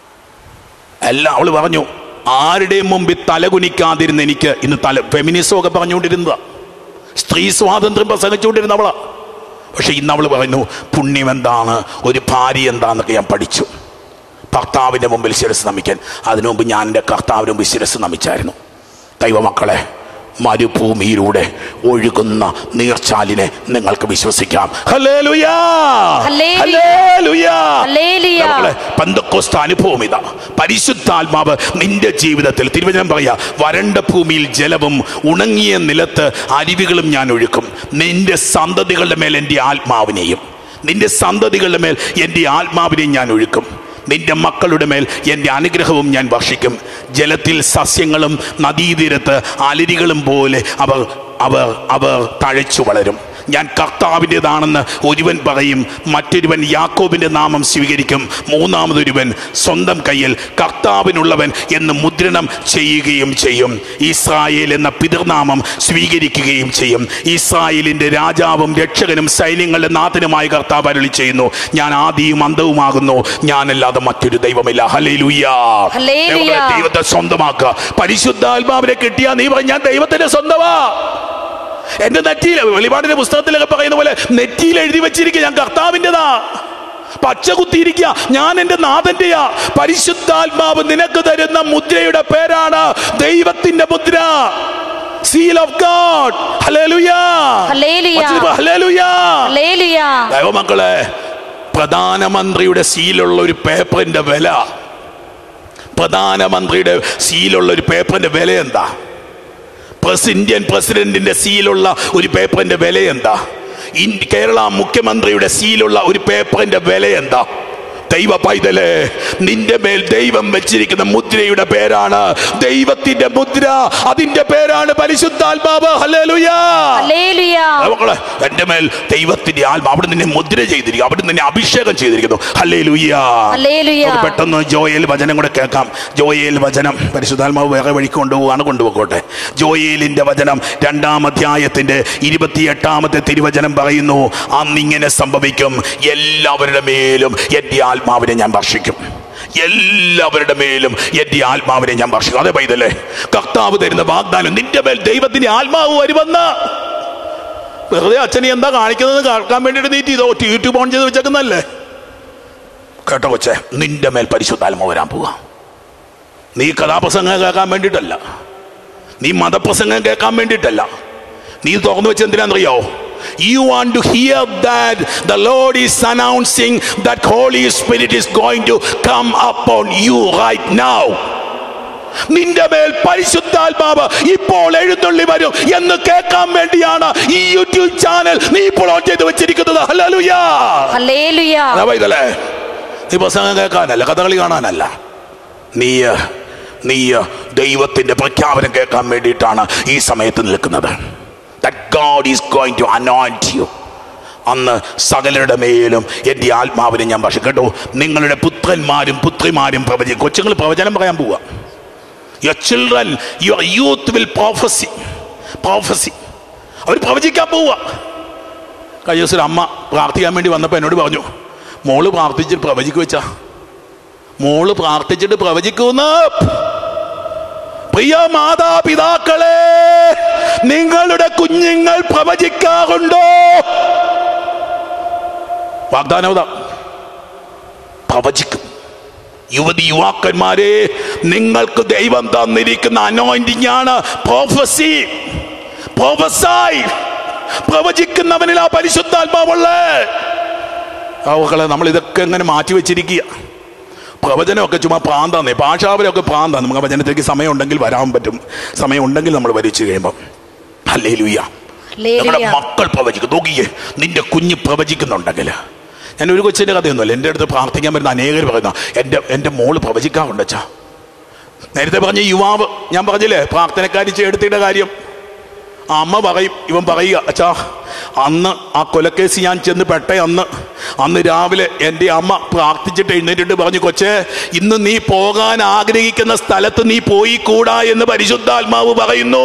[SPEAKER 2] എല്ലാം അവൾ പറഞ്ഞു ആരുടെയും മുമ്പിൽ തലകുനിക്കാതിരുന്ന എനിക്ക് ഇന്ന് തല ഫെമിനിസം ഒക്കെ പറഞ്ഞുകൊണ്ടിരുന്നതാ സ്ത്രീ സ്വാതന്ത്ര്യം പ്രസംഗിച്ചുകൊണ്ടിരുന്നവളാ പക്ഷെ ഇന്ന് അവൾ പറയുന്നു പുണ്യം എന്താണ് ഒരു ഭാര്യ എന്താന്നൊക്കെ ഞാൻ പഠിച്ചു ഭർത്താവിൻ്റെ മുമ്പിൽ ശിരസ് നമിക്കാൻ അതിനു മുമ്പ് ഞാൻ എൻ്റെ കർത്താവിന് മുമ്പ് ശിരസ് നമിച്ചായിരുന്നു ദൈവമക്കളെ മരുഭൂമിയിലൂടെ ഒഴുകുന്ന നീർച്ചാലിനെ നിങ്ങൾക്ക് വിശ്വസിക്കാം ഹല്ലേലൂയാ!
[SPEAKER 1] ഹല്ലേലൂയ!
[SPEAKER 2] ഹല്ലേലൂയാ!
[SPEAKER 1] ഹല്ലേലൂയ!
[SPEAKER 2] ദൈവമക്കളെ, പന്തക്കോസ്ത അനുഭവം ഇതാ പരിശുദ്ധാത്മാവ് നിന്റെ ജീവിതത്തിൽ തിരുവചനം പറയാ വരണ്ട ഭൂമിയിൽ ജലവും ഉണങ്ങിയ നിലത്ത് അരുവികളും ഞാൻ ഒഴുക്കും നിന്റെ സന്തതികളുടെ മേൽ എൻ്റെ ആത്മാവിനെയും നിന്റെ സന്തതികളുടെ മേൽ എൻ്റെ ആത്മാവിനെയും ഞാൻ ഒഴുക്കും നിന്റെ മക്കളുടെ മേൽ എൻ്റെ അനുഗ്രഹവും ഞാൻ വർഷിക്കും ജലത്തിൽ സസ്യങ്ങളും നദീതീരത്ത് അലരികളും പോലെ അവർ അവർ അവർ തഴച്ചു വളരും ഞാൻ കർത്താവിൻ്റെതാണെന്ന് ഒരുവൻ പറയും മറ്റൊരുവൻ യാക്കോബിൻ്റെ നാമം സ്വീകരിക്കും മൂന്നാമതൊരുവൻ സ്വന്തം കയ്യിൽ കർത്താവിനുള്ളവൻ എന്ന് മുദ്രണം ചെയ്യുകയും ചെയ്യും ഇസ്രായേൽ എന്ന പിതൃനാമം സ്വീകരിക്കുകയും ചെയ്യും ഇസ്രായേലിൻ്റെ രാജാവും രക്ഷകനും സൈന്യങ്ങളുടെ നാഥനുമായ കർത്താവ് അരുളി ചെയ്യുന്നു ഞാൻ ആദിയും അന്തവുമാകുന്നു ഞാനല്ലാതെ മറ്റൊരു ദൈവമില്ല ഹല്ലേലൂയ
[SPEAKER 1] ഹല്ലേലൂയ.
[SPEAKER 2] ദൈവത്തെ സ്വന്തമാക്കുക പരിശുദ്ധാത്മാവിനെ കിട്ടിയാ നീ പറഞ്ഞ ഞാൻ ദൈവത്തിന്റെ സ്വന്തമാ എന്റെ നെറ്റിയിൽ വെളിപാടിന്റെ പുസ്തകത്തിലൊക്കെ പറയുന്ന പോലെ നെറ്റിയിൽ എഴുതി വെച്ചിരിക്കുക ഞാൻ കർത്താവിൻ്റെതാ പച്ച കുത്തിയിരിക്കുക ഞാൻ എൻ്റെ നാഥന്റെയാ പരിശുദ്ധാത്മാവ് നിനക്ക് തരുന്ന മുദ്രയുടെ പേരാണ് ദൈവത്തിന്റെ മുദ്ര സീൽ ഓഫ് ഗോഡ് ഹല്ലേലൂയാ
[SPEAKER 1] ഹല്ലേലൂയ.
[SPEAKER 2] ഹല്ലേലൂയാ
[SPEAKER 1] ഹല്ലേലൂയ.
[SPEAKER 2] ദൈവമക്കളെ പ്രധാനമന്ത്രിയുടെ സീലുള്ള ഒരു പേപ്പറിന്റെ വില പ്രധാനമന്ത്രിയുടെ സീലുള്ള ഒരു പേപ്പറിന്റെ വില എന്താ പ്രസ് ഇന്ത്യൻ പ്രസിഡന്റിന്റെ സീലുള്ള ഒരു പേപ്പറിന്റെ വില എന്താ ഇൻ- കേരള മുഖ്യമന്ത്രിയുടെ സീലുള്ള ഒരു പേപ്പറിന്റെ വില എന്താ ദൈവ പൈതലേ നിന്റെ മേൽ ദൈവം വെച്ചിരിക്കുന്ന മുദ്രയുടെ പേരാണ് ദൈവത്തിന്റെ മുദ്ര അതിന്റെ പേരാണ് പരിശുദ്ധാത്മാവ് ഹല്ലേലൂയ
[SPEAKER 1] ഹല്ലേലൂയ
[SPEAKER 2] മക്കളെ എന്റെ മേൽ ദൈവത്തിന്റെ ആത്മ അവിടെ നിന്നെ മുദ്ര ചെയ്തിരിക്കും അവിടെ നിന്നെ അഭിഷേകം ചെയ്തിരിക്കുന്നു ഹല്ലേ
[SPEAKER 1] ഹല്ലേലൂയ
[SPEAKER 2] നമുക്ക് പെട്ടെന്ന് ജോയേൽ വചനം കൂടെ കേൾക്കാം ജോയേൽ വചനം പരിശുദ്ധാത്മാവ് വേറെ വഴിക്ക് കൊണ്ടുപോവാണ് കൊണ്ടുപോകോട്ടെ ജോയേലിന്റെ വചനം രണ്ടാം അധ്യായത്തിന്റെ ഇരുപത്തിയെട്ടാമത്തെ തിരുവചനം പറയുന്നു അന്നിങ്ങനെ സംഭവിക്കും എല്ലാവരുടെ മേലും എൻ്റെ ആത്മാവിനെ ഞാൻ വർഷിക്കും എല്ലാവരുടെ മേലും എൻ്റെ ആത്മാവിനെ ഞാൻ വർഷിക്കും അതെ പൈതല്ലേ കർത്താവ് തരുന്ന വാഗ്ദാനം നിന്റെ മേൽ ദൈവത്തിന്റെ ആത്മാവ് വരുമെന്ന് വെറുതെ അച്ഛനെ എന്താ കാണിക്കുന്നത് കേൾക്കാൻ വേണ്ടിയിട്ട് നീ ഇതോ യൂട്യൂബ് ഓൺ ചെയ്ത് വെച്ചേക്കുന്നല്ലേ കേട്ടോ കൊച്ചെ നിന്റെ മേൽ പരിശുദ്ധാത്മ വരാൻ പോവാ നീ കഥാപ്രസംഗം കേൾക്കാൻ വേണ്ടിയിട്ടല്ല നീ മതപ്രസംഗം കേൾക്കാൻ വേണ്ടിയിട്ടല്ല നീ തുറന്നു വെച്ച് എന്തിനാണെന്നറിയോ you want to hear that the Lord is announcing that Holy Spirit is going to come upon you right now നിന്റെ മേൽ പരിശുദ്ധാത്മാവ് ഇപ്പോൾ എഴുന്നള്ളി വരും എന്ന് കേൾക്കാൻ വേണ്ടിയാണ് ഈ യൂട്യൂബ് ചാനൽ നീ ഇപ്പോൾ ഓൺ ചെയ്ത് വെച്ചിരിക്കുന്നത് ഹല്ലേലൂയാ
[SPEAKER 1] ഹല്ലേലൂയ
[SPEAKER 2] അതാ ഇതല്ലേ നീ പ്രസംഗം കേൾക്കാനല്ല കഥകളി കാണാനല്ല നീ നീ ദൈവത്തിന്റെ പ്രഖ്യാപനം കേൾക്കാൻ വേണ്ടിയിട്ടാണ് ഈ സമയത്ത് നിൽക്കുന്നത് That God is going to anoint you. അന്ന് സകലരുടെ മേലും എൻ്റെ ആത്മാവിനെ ഞാൻ ഭാഷ കേട്ടോ നിങ്ങളുടെ പുത്രന്മാരും പുത്രിമാരും പ്രവചിക്കും കൊച്ചുങ്ങൾ പ്രവചനം പറയാൻ പോവുക your children your youth will prophesy prophesy അവർ പ്രവചിക്കാൻ പോവുക കഴിഞ്ഞ ദിവസം ഒരു അമ്മ പ്രാർത്ഥിക്കാൻ വേണ്ടി വന്നപ്പോൾ എന്നോട് പറഞ്ഞു മോള് പ്രാർത്ഥിച്ചിട്ട് പ്രവചിക്കു വെച്ചാ മോള് പ്രാർത്ഥിച്ചിട്ട് പ്രവചിക്കൂന്ന് പ്രിയ മാതാപിതാക്കളെ നിങ്ങളുടെ കുഞ്ഞുങ്ങൾ പ്രവചിക്കാറുണ്ടോ വാഗ്ദാനവത പ്രവചിക്കും യുവതി യുവാക്കന്മാരെ നിങ്ങൾക്ക് ദൈവം തന്നിരിക്കുന്ന അനോയിന്റിംഗ് ആണ് പ്രോഫസി പ്രോഫസായി പ്രവചിക്കുന്നവനിൽ ആ പരിശുദ്ധാത്മാവുള്ളേ അവക്കളെ നമ്മൾ ഇതൊക്കെ എങ്ങനെ മാറ്റി വെച്ചിരിക്കുക പ്രവചനമൊക്കെ ചുമ്മാ പ്രാന്താന്നേ ഭാഷാപരമൊക്കെ പ്രാന്താണ് നമുക്ക് ആ വചനത്തിലേക്ക് സമയം ഉണ്ടെങ്കിൽ വരാൻ പറ്റും സമയം ഉണ്ടെങ്കിൽ നമ്മൾ വരിച്ചു കഴിയുമ്പോൾ അല്ലേ ലുയ്യ നമ്മുടെ
[SPEAKER 1] ഹല്ലേലൂയ
[SPEAKER 2] മക്കൾ പ്രവചിക്കും നോക്കിയേ നിന്റെ കുഞ്ഞ് പ്രവചിക്കുന്നുണ്ടെങ്കിൽ ഞാൻ ഒരു കൊച്ചിൻ്റെ കഥയൊന്നുമല്ല എൻ്റെ അടുത്ത് പ്രാർത്ഥിക്കാൻ വരുന്ന അനേകർ പറയുന്ന എൻ്റെ എൻ്റെ മോള് പ്രവചിക്കാറുണ്ട് അച്ഛാ നേരത്തെ പറഞ്ഞ യുവാവ് ഞാൻ പറഞ്ഞില്ലേ പ്രാർത്ഥനക്കാരി ചേട്ടത്തിയുടെ കാര്യം ആ അമ്മ പറയും ഇവൻ പറയുക അച്ഛാ അന്ന് ആ കൊലക്കേസ് ഞാൻ ചെന്ന് പെട്ട അന്ന് അന്ന് രാവിലെ എൻ്റെ അമ്മ പ്രാർത്ഥിച്ചിട്ട് എഴുന്നേറ്റിട്ട് പറഞ്ഞു കൊച്ചേ ഇന്ന് നീ പോകാൻ ആഗ്രഹിക്കുന്ന സ്ഥലത്ത് നീ പോയി കൂടാ എന്ന് പരിശുദ്ധാത്മാവ് പറയുന്നു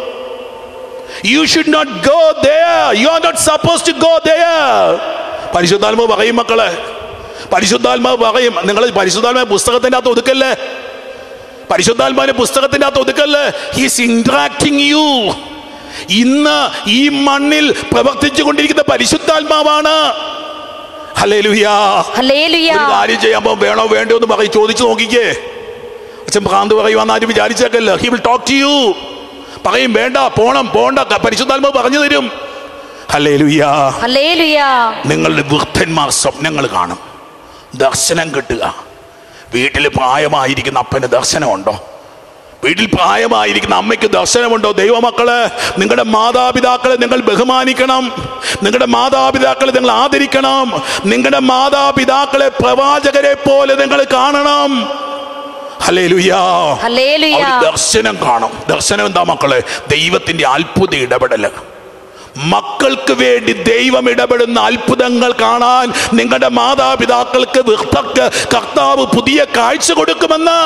[SPEAKER 2] you should not go there you are not suppose to go there പരിശുദ്ധാത്മാവ് പറയും മക്കളെ പരിശുദ്ധാത്മാവ് പറയും നിങ്ങൾ പരിശുദ്ധാത്മാവ് പുസ്തകത്തിൻ്റെ അകത്ത് ഒതുക്കല്ലേ പരിശുദ്ധാത്മാവിന്റെ പുസ്തകത്തിൻ്റെ അകത്ത് ഒതുക്കല്ലേ ഹീസ് ഇന്ററാക്ടിങ് യു ഇന്ന് ഈ മണ്ണിൽ പ്രവർത്തിച്ചു കൊണ്ടിരിക്കുന്ന പരിശുദ്ധാത്മാവാണ് ഹല്ലേലൂയാ
[SPEAKER 1] ഹല്ലേലൂയ
[SPEAKER 2] ഒരു കാര്യം ചെയ്യുമ്പോ വേണോ വേണ്ടോ എന്ന് പറയും ചോദിച്ചു നോക്കിക്കേ അച്ഛൻ ഭ്രാന്ത് പറയുവാന്ന് ആരും വിചാരിച്ചേക്കല്ല he will talk to you പറയും വേണ്ട പോണം പോണ്ട ക- പരിശുദ്ധാത്മാവ് പറഞ്ഞു തരും ഹല്ലേലൂയാ
[SPEAKER 1] ഹല്ലേലൂയ
[SPEAKER 2] നിങ്ങളുടെ വൃദ്ധന്മാർ സ്വപ്നങ്ങൾ കാണും ദർശനം കിട്ടുക വീട്ടിൽ പ്രായമായിരിക്കുന്ന അപ്പന് ദർശനമുണ്ടോ വീട്ടിൽ പ്രായമായിരിക്കുന്ന അമ്മയ്ക്ക് ദർശനമുണ്ടോ ദൈവമക്കള് നിങ്ങളുടെ മാതാപിതാക്കളെ നിങ്ങൾ ബഹുമാനിക്കണം നിങ്ങളുടെ മാതാപിതാക്കളെ നിങ്ങൾ ആദരിക്കണം നിങ്ങളുടെ മാതാപിതാക്കളെ പ്രവാചകരെ പോലെ നിങ്ങൾ കാണണം ഹല്ലേലൂയാ
[SPEAKER 1] ഹല്ലേലൂയ
[SPEAKER 2] അവർ ദർശനം കാണും ദർശനം എന്താ മക്കളെ ദൈവത്തിന്റെ അത്ഭുത ഇടപെടല് മക്കൾക്ക് വേണ്ടി ദൈവം ഇടപെടുന്ന അത്ഭുതങ്ങൾ കാണാൻ നിങ്ങളുടെ മാതാപിതാക്കൾക്ക് വൃദ്ധക്ക് കർത്താവ് പുതിയ കാഴ്ച കൊടുക്കുമെന്ന്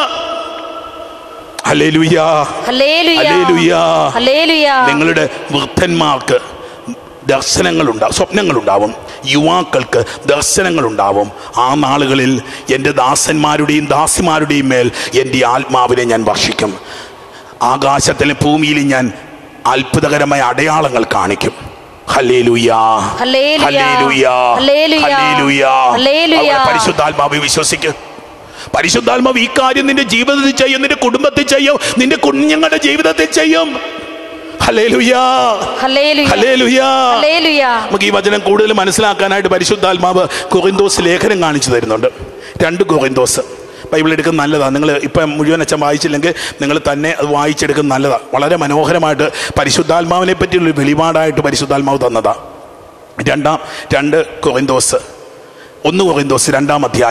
[SPEAKER 2] ഹല്ലേലൂയാ
[SPEAKER 1] ഹല്ലേലൂയ
[SPEAKER 2] ഹല്ലേലൂയ.
[SPEAKER 1] ഹല്ലേലൂയ
[SPEAKER 2] നിങ്ങളുടെ വൃദ്ധന്മാർക്ക് ദർശനങ്ങളുണ്ടാവും സ്വപ്നങ്ങളുണ്ടാവും യുവാക്കൾക്ക് ദർശനങ്ങളുണ്ടാവും ആ നാളുകളിൽ എൻ്റെ ദാസന്മാരുടെയും ദാസിമാരുടെയും മേൽ എൻ്റെ ആത്മാവിനെ ഞാൻ വർഷിക്കും ആകാശത്തിലെ ഭൂമിയിൽ ഞാൻ അത്ഭുതകരമായ അടയാളങ്ങൾ കാണിക്കും ഹല്ലേലൂയാ
[SPEAKER 1] ഹല്ലേലൂയ.
[SPEAKER 2] ഹല്ലേലൂയാ
[SPEAKER 1] ഹല്ലേലൂയ.
[SPEAKER 2] ഹല്ലേലൂയാ
[SPEAKER 1] ഹല്ലേലൂയ.
[SPEAKER 2] അവിടെ പരിശുദ്ധാത്മാവ് വിശ്വസിക്കും പരിശുദ്ധാത്മാവ് ഈ കാര്യം നിന്റെ ജീവിതത്തിൽ ചെയ്യും നിന്റെ കുടുംബത്തിൽ ചെയ്യും നിന്റെ കുഞ്ഞുങ്ങളുടെ ജീവിതത്തിൽ ചെയ്യും ഹല്ലേലൂയാ
[SPEAKER 1] ഹല്ലേലൂയ
[SPEAKER 2] ഹല്ലേലൂയാ
[SPEAKER 1] ഹല്ലേലൂയ
[SPEAKER 2] നമുക്ക് ഈ വചനം കൂടുതൽ മനസ്സിലാക്കാനായിട്ട് പരിശുദ്ധാത്മാവ് കൊറിന്തോസ് ലേഖനം കാണിച്ചു തരുന്നുണ്ട് രണ്ട് കൊറിന്തോസ് ബൈബിൾ എടുക്കുന്ന നല്ലതാണ് നിങ്ങൾ ഇപ്പം മുഴുവൻ അച്ഛൻ വായിച്ചില്ലെങ്കിൽ നിങ്ങൾ തന്നെ അത് വായിച്ചെടുക്കുന്ന നല്ലതാണ് വളരെ മനോഹരമായിട്ട് പരിശുദ്ധാത്മാവിനെ പറ്റിയുള്ള വെളിപാടായിട്ട് പരിശുദ്ധാത്മാവ് തന്നതാണ് രണ്ടാം രണ്ട് കൊറിന്തോസ് ഒന്ന് കൊറിന്തോസ് രണ്ടാം അധ്യായം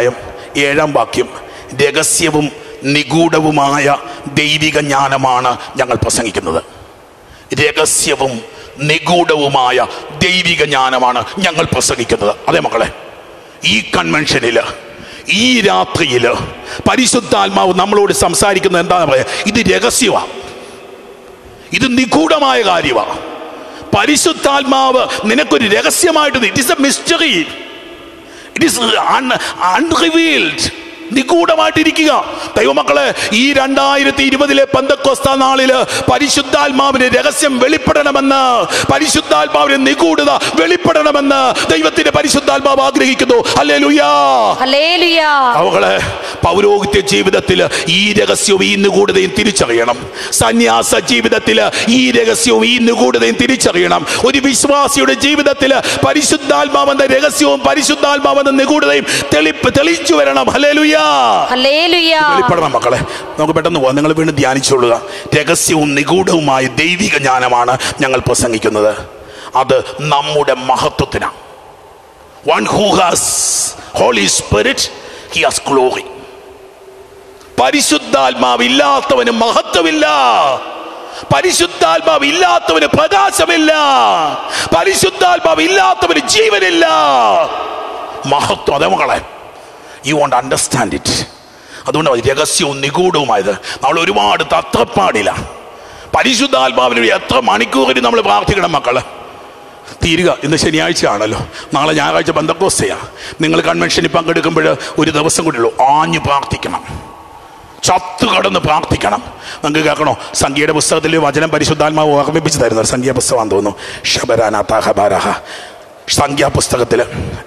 [SPEAKER 2] ഏഴാം വാക്യം രഹസ്യവും നിഗൂഢവുമായ ദൈവിക ജ്ഞാനമാണ് ഞങ്ങൾ പ്രസംഗിക്കുന്നത് രഹസ്യവും നിഗൂഢവുമായ ദൈവിക ജ്ഞാനമാണ് ഞങ്ങൾ പ്രസംഗിക്കുന്നത് അതെ മക്കളെ ഈ കൺവെൻഷനിൽ ഈ രാത്രിയിൽ പരിശുദ്ധാത്മാവ് നമ്മളോട് സംസാരിക്കുന്നത് എന്താണെന്ന് പറയാ ഇത് രഹസ്യമാണ് ഇത് നിഗൂഢമായ കാര്യമാണ് പരിശുദ്ധാത്മാവ് നിനക്കൊരു രഹസ്യമായിട്ട് it is a mystery it is unrevealed നിഗൂഢമായിട്ടിരിക്കുക ദൈവമക്കളെ ഈ രണ്ടായിരത്തി ഇരുപതിലെ പന്തക്കോസ്ത നാളില് പരിശുദ്ധാത്മാവിന്റെ രഹസ്യം വെളിപ്പെടണമെന്ന് പരിശുദ്ധാത്മാവിന്റെ നിഗൂഢത വെളിപ്പെടണമെന്ന് ദൈവത്തിന്റെ പരിശുദ്ധാത്മാവ് ആഗ്രഹിക്കുന്നു അല്ലേ ലുയാ
[SPEAKER 1] ഹല്ലേലൂയ
[SPEAKER 2] അവകളെ പൗരോഹിത്യ ജീവിതത്തിൽ ഈ രഹസ്യവും ഈ നിഗൂഢതയും തിരിച്ചറിയണം സന്യാസ ജീവിതത്തിൽ ഈ രഹസ്യവും ഈ നിഗൂഢതയും തിരിച്ചറിയണം ഒരു വിശ്വാസിയുടെ ജീവിതത്തിൽ പരിശുദ്ധാത്മാവെന്ന രഹസ്യവും പരിശുദ്ധാത്മാവെന്ന നിഗൂഢതയും തെളിപ്പ് തെളിച്ചു വരണം ഹല്ലേലൂയ
[SPEAKER 1] ഹല്ലേലൂയ
[SPEAKER 2] വെളിപ്പെടണം മക്കളെ നമുക്ക് പെട്ടെന്ന് പോകാം നിങ്ങൾ വീണ്ടും ധ്യാനിച്ചോളുക രഹസ്യവും നിഗൂഢവുമായ ദൈവിക ജ്ഞാനമാണ് ഞങ്ങൾ പ്രസംഗിക്കുന്നത് അത് നമ്മുടെ മഹത്വത്തിനാണ് one who has Holy Spirit he has glory പരിശുദ്ധാത്മാവ് ഇല്ലാത്തവന് മഹത്വമില്ല പരിശുദ്ധാത്മാവ് ഇല്ലാത്തവന് പ്രകാശമില്ല പരിശുദ്ധാത്മാവ് ഇല്ലാത്തവന് ജീവനില്ല മഹത്വം അതേ മകളെ യു വോണ്ട് അണ്ടർസ്റ്റാൻഡ് ഇറ്റ് അതുകൊണ്ട് അത് രഹസ്യവും നിഗൂഢവുമായത് നമ്മൾ ഒരുപാട് തത്രപ്പാടില്ല പരിശുദ്ധാത്മാവിന് വേണ്ടി എത്ര മണിക്കൂറിന് നമ്മൾ പ്രാർത്ഥിക്കണം മക്കള് തീരുക ഇന്ന് ശനിയാഴ്ച ആണല്ലോ നാളെ ഞായറാഴ്ച ബന്ധക്കോസ്തയാ നിങ്ങൾ കൺവെൻഷനിൽ പങ്കെടുക്കുമ്പോൾ ഒരു ദിവസം കൂടി ഉള്ളൂ ആഞ്ഞു പ്രാർത്ഥിക്കണം ചത്തു കടന്ന് പ്രാർത്ഥിക്കണം നിങ്ങൾക്ക് കേൾക്കണോ സംഖ്യയുടെ പുസ്തകത്തിൽ വചനം പരിശുദ്ധാത്മാവ് ഓർമ്മിപ്പിച്ച് തരുന്നത് സംഖ്യാ പുസ്തകമാണെന്ന് തോന്നുന്നു ശബരാനാഥാഹബാരഹ സംഖ്യാ പുസ്തകത്തിൽ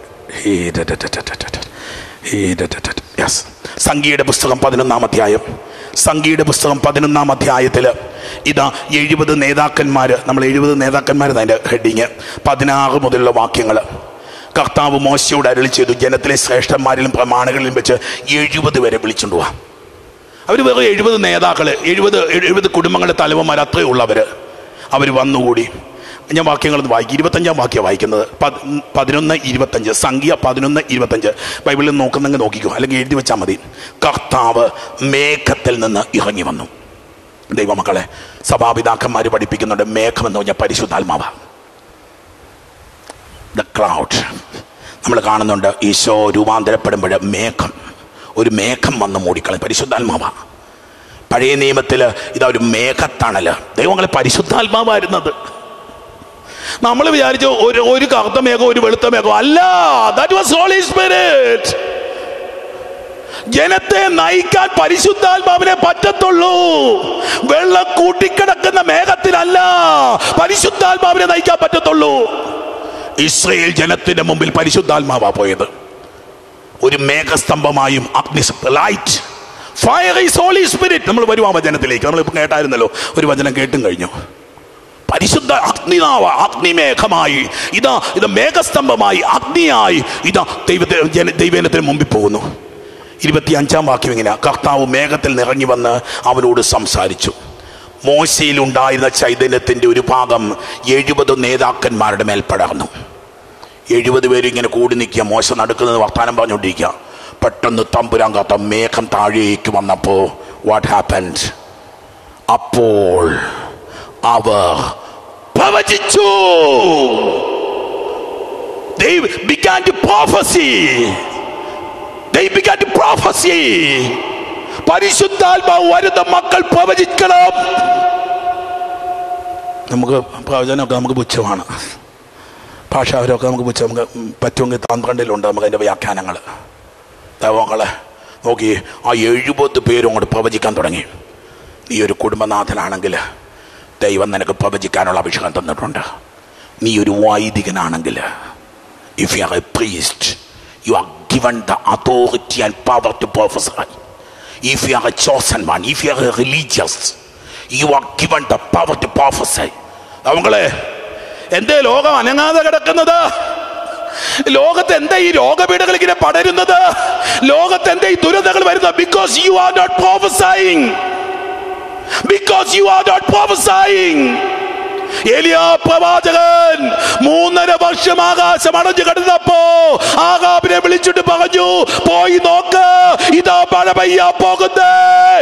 [SPEAKER 2] യെസ് സംഖ്യയുടെ പുസ്തകം പതിനൊന്നാം അധ്യായം സംഖ്യയുടെ പുസ്തകം പതിനൊന്നാം അധ്യായത്തിൽ ഇതാ എഴുപത് നേതാക്കന്മാർ നമ്മൾ എഴുപത് നേതാക്കന്മാർ അതിൻ്റെ ഹെഡിങ് പതിനാറ് മുതലുള്ള വാക്യങ്ങൾ കർത്താവ് മോശയോട് അരളി ചെയ്തു ജനത്തിലെ ശ്രേഷ്ഠന്മാരിലും പ്രമാണികളിലും വെച്ച് എഴുപത് വരെ വിളിച്ചുകൊണ്ട് പോവാം അവർ വെറും എഴുപത് നേതാക്കൾ എഴുപത് എഴുപത് കുടുംബങ്ങളുടെ തലവന്മാർ അത്രേ ഉള്ളവർ അവർ വന്നുകൂടി ഞാൻ വാക്യങ്ങളൊന്ന് വായിക്കും ഇരുപത്തഞ്ചാം വാക്യം വായിക്കുന്നത് പത്- പതിനൊന്ന് ഇരുപത്തഞ്ച് സംഖ്യ പതിനൊന്ന് ഇരുപത്തഞ്ച് ബൈബിളിൽ നോക്കുന്നെങ്കിൽ നോക്കിക്കോ അല്ലെങ്കിൽ എഴുതി വെച്ചാൽ മതി കർത്താവ് മേഘത്തിൽ നിന്ന് ഇറങ്ങി വന്നു ദൈവമക്കളെ സഭാപിതാക്കന്മാർ പഠിപ്പിക്കുന്നുണ്ട് മേഘം എന്ന് പറഞ്ഞാൽ പരിശുദ്ധാത്മാവ ദ ക്ലൗഡ് നമ്മൾ കാണുന്നുണ്ട് ഈശോ രൂപാന്തരപ്പെടുമ്പോൾ മേഘം ഒരു മേഘം വന്ന് മൂടിക്കളയും പരിശുദ്ധാത്മാവ പഴയ നിയമത്തിൽ ഇതാ ഒരു മേഘത്തണല് ദൈവങ്ങളെ പരിശുദ്ധാത്മാവായിരുന്നത് നമ്മൾ വിചാരിച്ചു ഒരു ഒരു കറുത്ത മേഘം ഒരു വെളുത്ത മേഘം അല്ല ദാറ്റ് വാസ് ഹോളി സ്പിരിറ്റ് ജനത്തെ നയിക്കാൻ പരിശുദ്ധാത്മാവിനെ പറ്റത്തുള്ളൂ വെള്ളം കൂട്ടിക്കിടക്കുന്ന മേഘത്തിലല്ല പരിശുദ്ധാത്മാവിനെ നയിക്കാൻ പറ്റത്തുള്ളൂ ഇസ്രയേൽ ജനത്തിന്റെ മുമ്പിൽ പരിശുദ്ധാത്മാവാ പോയത് ഒരു മേഘസ്തംഭമായും അഗ്നി light fire is Holy Spirit നമ്മൾ വരും ആ വചനത്തിലേക്ക് നമ്മൾ ഇപ്പം കേട്ടായിരുന്നല്ലോ ഒരു വചനം കേട്ടും കഴിഞ്ഞു പരിശുദ്ധ അഗ്നിനാവ അഗ്നിമേഘമായി ഇതാ ഇത് മേഘസ്തംഭമായി അഗ്നിയായി ഇതാ ദൈവത്തെ ജന ദൈവനത്തിന് മുമ്പിൽ പോകുന്നു ഇരുപത്തി അഞ്ചാം വാക്യം ഇങ്ങനെ കർത്താവ് മേഘത്തിൽ നിറഞ്ഞു വന്ന് അവനോട് സംസാരിച്ചു മോശയിലുണ്ടായിരുന്ന ചൈതന്യത്തിന്റെ ഒരു ഭാഗം എഴുപത് നേതാക്കന്മാരുടെ മേൽ പടർന്നു എഴുപത് പേര് ഇങ്ങനെ കൂടി നിൽക്കുക മോശം നടക്കുന്നത് വർത്താനം പറഞ്ഞുകൊണ്ടിരിക്കുക പെട്ടെന്ന് തമ്പുരാൻ കാത്ത മേഘം താഴേക്ക് വന്നപ്പോ വാട്ട് ഹാപ്പൻഡ് അപ്പോൾ അവർ പ്രവചിച്ചു They began to prophesy. They began to prophesy. പരിശുദ്ധാത്മാവ് വരുന്ന മക്കൾ പ്രവചിക്കണം നമുക്ക് പ്രവചനമൊക്കെ നമുക്ക് പുച്ഛമാണ് ഭാഷാവരമൊക്കെ നമുക്ക് പുച്ഛം നമുക്ക് പറ്റുമെങ്കിൽ താന്ത്രണ്ടിലുണ്ട് നമുക്ക് അതിൻ്റെ വ്യാഖ്യാനങ്ങൾ ദൈവങ്ങളെ നോക്കി ആ എഴുപത് പേരും അങ്ങോട്ട് പ്രവചിക്കാൻ തുടങ്ങി നീ ഒരു കുടുംബനാഥനാണെങ്കിൽ ദൈവം നിനക്ക് പ്രവചിക്കാനുള്ള അഭിഷേകം തന്നിട്ടുണ്ട് നീ ഒരു വൈദികനാണെങ്കിൽ if you are a priest you are given the authority and power to prophesy if you are a chosen one if you are a religious you are given the power to prophesy നമ്മളെ എന്തേ ലോകം അനങ്ങാതെ കിടക്കുന്നത് ലോകത്ത് എന്താ ഈ രോഗപീഠകൾ ഇങ്ങനെ പടരുന്നത് ലോകത്ത് എന്താ ഈ ദുരന്തകൾ വരുന്നത് because you are not prophesying because you are not prophesying ഏലിയാ പ്രവാചകൻ മൂന്നര വർഷം ആകാശം അടഞ്ഞു കിടന്നപ്പോ ആകാബിനെ വിളിച്ചിട്ട് പറഞ്ഞു പോയി നോക്ക് ഇതാ മഴ പെയ്യാ പോകുന്നേ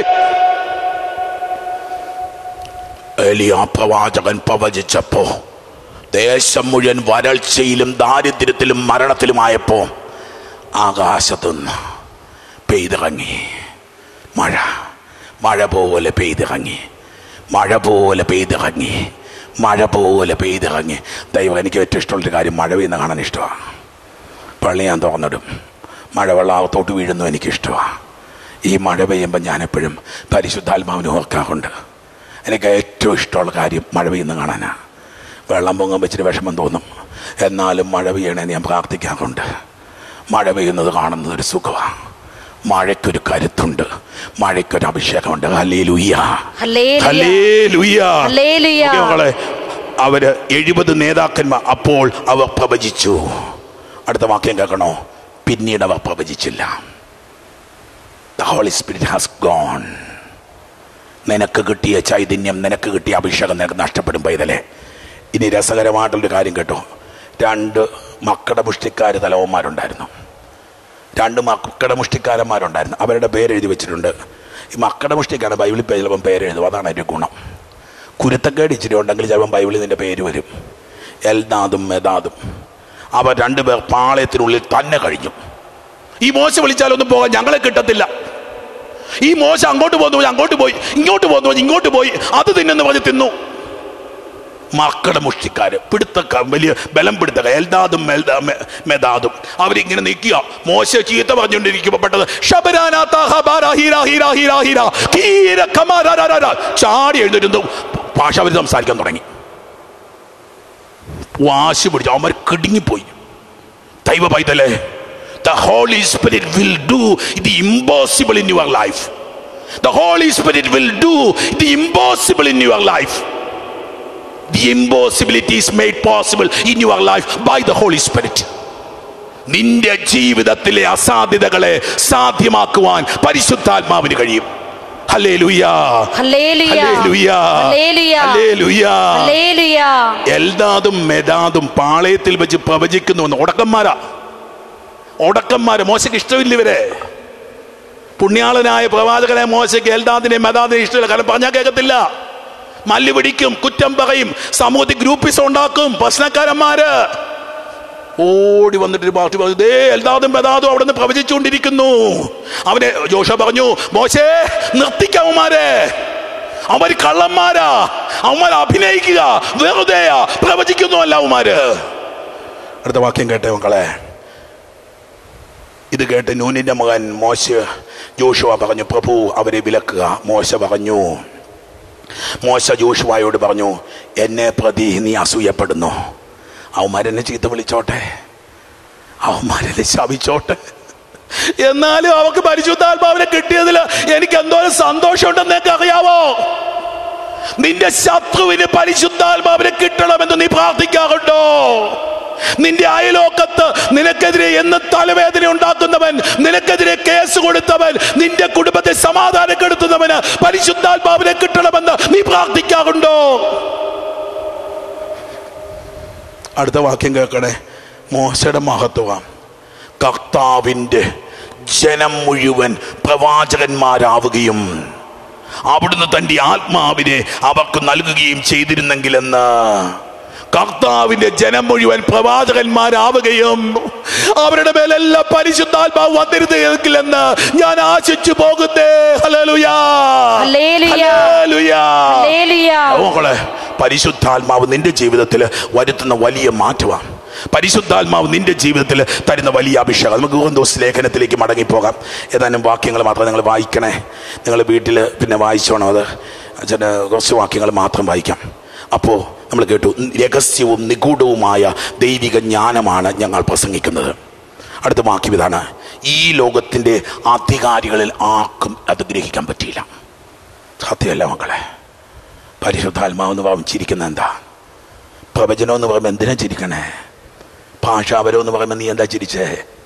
[SPEAKER 2] ഏലിയാ പ്രവാചകൻ പ്രവചിച്ചപ്പോ ദേശം മുഴുവൻ വരൾച്ചയിലും ദാരിദ്ര്യത്തിലും മരണത്തിലുമായപ്പോ ആകാശത്തുനിന്ന് പെയ്തിറങ്ങി മഴ മഴ പോലെ പെയ്തിറങ്ങി മഴ പോലെ പെയ്തിറങ്ങി മഴ പോലെ പെയ്തിറങ്ങി ദൈവം എനിക്ക് ഏറ്റവും ഇഷ്ടമുള്ളൊരു കാര്യം മഴ പെയ്യുന്ന കാണാൻ ഇഷ്ടമാണ് പള്ളി ഞാൻ തുറന്നിടും മഴവെള്ളം അകത്തോട്ട് വീഴുന്നു എനിക്കിഷ്ടമാണ് ഈ മഴ പെയ്യുമ്പോൾ ഞാനെപ്പോഴും പരിശുദ്ധാത്മാവിനെ ഓർക്കാറുണ്ട് എനിക്ക് ഏറ്റവും ഇഷ്ടമുള്ള കാര്യം മഴ പെയ്യുന്ന കാണാനാണ് വെള്ളം പൊങ്ങാൻ വെച്ചിട്ട് വിഷമം തോന്നും എന്നാലും മഴ പെയ്യണേന്ന് ഞാൻ പ്രാർത്ഥിക്കാറുണ്ട് മഴ പെയ്യുന്നത് കാണുന്നത് ഒരു സുഖമാണ് മഴയ്ക്കൊരു കരുത്തുണ്ട് മഴയ്ക്കൊരു അഭിഷേകമുണ്ട് ഹലേ ലുയ്യ
[SPEAKER 1] ഹല്ലേലൂയ.
[SPEAKER 2] ഹലേ ലുയ്യ
[SPEAKER 1] ഹല്ലേലൂയ.
[SPEAKER 2] മക്കളെ അവര് എഴുപത് നേതാക്കന്മാർ അപ്പോൾ അവർ പ്രവചിച്ചു അടുത്ത വാക്യം കേൾക്കണോ പിന്നീട് അവർ പ്രവചിച്ചില്ല the Holy Spirit has gone നിനക്ക് കിട്ടിയ ചൈതന്യം നിനക്ക് കിട്ടിയ അഭിഷേകം നിനക്ക് നഷ്ടപ്പെടും പൈതലേ ഇനി രസകരമായിട്ടുള്ളൊരു കാര്യം കേട്ടോ രണ്ട് മക്കളുടെ മുഷ്ടിക്കാർ തലവന്മാരുണ്ടായിരുന്നു രണ്ട് മക്കളുടെ മുഷ്ടിക്കാരന്മാരുണ്ടായിരുന്നു അവരുടെ പേര് എഴുതി വെച്ചിട്ടുണ്ട് ഈ മക്കളുടെ മുഷ്ടിക്കാണ് ബൈബിളിൽ പേര് ചിലപ്പം പേരെഴുതും അതാണ് അതിൻ്റെ ഗുണം കുരുത്തക്കേട് ഇച്ചിരി ഉണ്ടെങ്കിൽ ചിലപ്പം ബൈബിളിൽ നിന്റെ പേര് വരും എൽദാദും മെദാദും അവർ രണ്ടുപേർ പാളയത്തിനുള്ളിൽ തന്നെ കഴിഞ്ഞു ഈ മോശ വിളിച്ചാലൊന്നും പോകാൻ ഞങ്ങളെ കിട്ടത്തില്ല ഈ മോശ അങ്ങോട്ട് പോകുന്നു അങ്ങോട്ട് പോയി ഇങ്ങോട്ട് പോകുന്നു ഇങ്ങോട്ട് പോയി അത് തിന്നെന്ന് പറഞ്ഞ് തിന്നു മക്കളുടെ മുഷ്ടിക്കാര് പിടുത്തക്ക വലിയ ബലം പിടുത്തക്ക എൽദാദും മെൽദാ- മെ- മെദാദും അവരിങ്ങനെ നിൽക്കുക മോശ ചീത്ത പറഞ്ഞുകൊണ്ടിരിക്കുമ്പോ പെട്ടത് ശബരാനാത്ത ഹബാര ഹീര ഹീര ഹീര ഹീര ഹീര കമാരാരാരാ. ചാടി എഴുന്നേരുന്നു ഭാഷ അവർ സംസാരിക്കാൻ തുടങ്ങി വാശി പിടിച്ചു അവന്മാർ കിടുങ്ങിപ്പോയി ദൈവ പൈതലേ the Holy Spirit will do the impossible in your life the Holy Spirit will do the impossible in your life The impossibility is made possible in your life by the Holy Spirit. നിന്റെ ജീവിതത്തിലെ അസാധ്യതകളെ സാധ്യമാക്കുവാൻ പരിശുദ്ധാത്മാവിന് കഴിയും ഹല്ലേലൂയാ
[SPEAKER 1] ഹല്ലേലൂയ.
[SPEAKER 2] ഹല്ലേലൂയാ
[SPEAKER 1] ഹല്ലേലൂയ.
[SPEAKER 2] ഹല്ലേലൂയാ
[SPEAKER 1] ഹല്ലേലൂയ.
[SPEAKER 2] എൽദാദും മെദാദും പാളയത്തിൽ വെച്ച് പ്രവചിക്കുന്നു ഒടക്കന്മാരാ ഒടക്കന്മാര് മോശയ്ക്ക് ഇഷ്ടമില്ല ഇവരെ പുണ്യാളനായ പ്രവാചകനെ മോശയ്ക്ക് എൽദാദിനെ മെദാദിനെ ഇഷ്ടമില്ല കാരണം പറഞ്ഞാൽ കേൾക്കത്തില്ല മല്ലു പിടിക്കും കുറ്റം പറയും സമൂഹത്തിൽ ഗ്രൂപ്പിസം ഉണ്ടാക്കും പ്രശ്നക്കാരന്മാര് ഓടി വന്നിട്ട് പാർട്ടി പറഞ്ഞു ദേ എൽദാദും മെദാദും അവിടെ നിന്ന് പ്രവചിച്ചുകൊണ്ടിരിക്കുന്നു അവനെ ജോഷ പറഞ്ഞു മോശേ നിർത്തിക്കവന്മാരെ അവര് കള്ളന്മാരാ അവന്മാർ അഭിനയിക്കുക വെറുതെയാ പ്രവചിക്കുന്നു അല്ല അവന്മാര് അടുത്ത വാക്യം കേട്ടേ മക്കളെ ഇത് കേട്ട് നൂനിന്റെ മകൻ മോശ ജോഷുവ പറഞ്ഞു പ്രഭു അവരെ വിലക്കുക മോശ പറഞ്ഞു മോശ ജോഷുവായോട് പറഞ്ഞു എന്നെ പ്രതി നീ അസൂയപ്പെടുന്നു അവന്മാരെന്നെ ചീത്ത വിളിച്ചോട്ടെ അവന്മാരെന്നെ ശപിച്ചോട്ടെ എന്നാലും അവർക്ക് പരിശുദ്ധാത്മാവിനെ കിട്ടിയതിൽ എനിക്ക് എന്തോരം സന്തോഷമുണ്ടെന്ന് നിനക്ക് അറിയാവോ നിന്റെ ശത്രുവിന് പരിശുദ്ധാത്മാവിനെ കിട്ടണമെന്ന് നീ പ്രാർത്ഥിക്കാറുണ്ടോ നിന്റെ അയലോക്കത്ത് നിനക്കെതിരെ എന്ന് തലവേദന ഉണ്ടാക്കുന്നവൻ നിനക്കെതിരെ കേസ് കൊടുത്തവൻ നിന്റെ കുടുംബത്തെ സമാധാനം കെടുത്തുന്നവന് പരിശുദ്ധാത്മാവിനെ കിട്ടണമെന്ന് നീ പ്രാർത്ഥിക്കാറുണ്ടോ അടുത്ത വാക്യം കേൾക്കണേ മോശയുടെ മഹത്വം കർത്താവിൻ്റെ ജനം മുഴുവൻ പ്രവാചകന്മാരാവുകയും അവിടുന്ന് തൻ്റെ ആത്മാവിനെ അവർക്ക് നൽകുകയും ചെയ്തിരുന്നെങ്കിലെന്ന് കർത്താവിന്റെ ജനം മുഴുവൻ പ്രവാചകന്മാരാവുകയും അവരുടെ മേലെല്ലാം പരിശുദ്ധാത്മാവ് വന്നിരുന്നെങ്കിലെന്ന് ഞാൻ ആശിച്ചു പോകുന്നേ ഹല്ലേലൂയാ
[SPEAKER 1] ഹല്ലേലൂയ.
[SPEAKER 2] ഹല്ലേലൂയാ
[SPEAKER 1] ഹല്ലേലൂയ.
[SPEAKER 2] മക്കളെ പരിശുദ്ധാത്മാവ് നിന്റെ ജീവിതത്തിൽ വരുത്തുന്ന വലിയ മാറ്റമാണ് പരിശുദ്ധാത്മാവ് നിന്റെ ജീവിതത്തിൽ തരുന്ന വലിയ അഭിഷേകം നമുക്ക് ഗോന്തോസ് ലേഖനത്തിലേക്ക് മടങ്ങിപ്പോകാം ഏതാനും വാക്യങ്ങൾ മാത്രം നിങ്ങൾ വായിക്കണേ നിങ്ങൾ വീട്ടിൽ പിന്നെ വായിച്ചോണം അത് അച്ഛന് കുറച്ച് വാക്യങ്ങൾ മാത്രം വായിക്കാം അപ്പോൾ നമ്മൾ കേട്ടു രഹസ്യവും നിഗൂഢവുമായ ദൈവിക ജ്ഞാനമാണ് ഞങ്ങൾ പ്രസംഗിക്കുന്നത് അടുത്ത വാക്യം ഇതാണ് ഈ ലോകത്തിൻ്റെ അധികാരികളിൽ ആർക്കും അത് ഗ്രഹിക്കാൻ പറ്റിയില്ല സത്യമല്ല മക്കളെ പരിശുദ്ധാത്മാവെന്ന് പറയുമ്പോൾ ചിരിക്കുന്ന എന്താ പ്രവചനം എന്ന് പറയുമ്പോൾ എന്തിനാ ചിരിക്കണേ ഭാഷാപരം എന്ന് പറയുമ്പോൾ നീ എന്താ ചിരിച്ചേ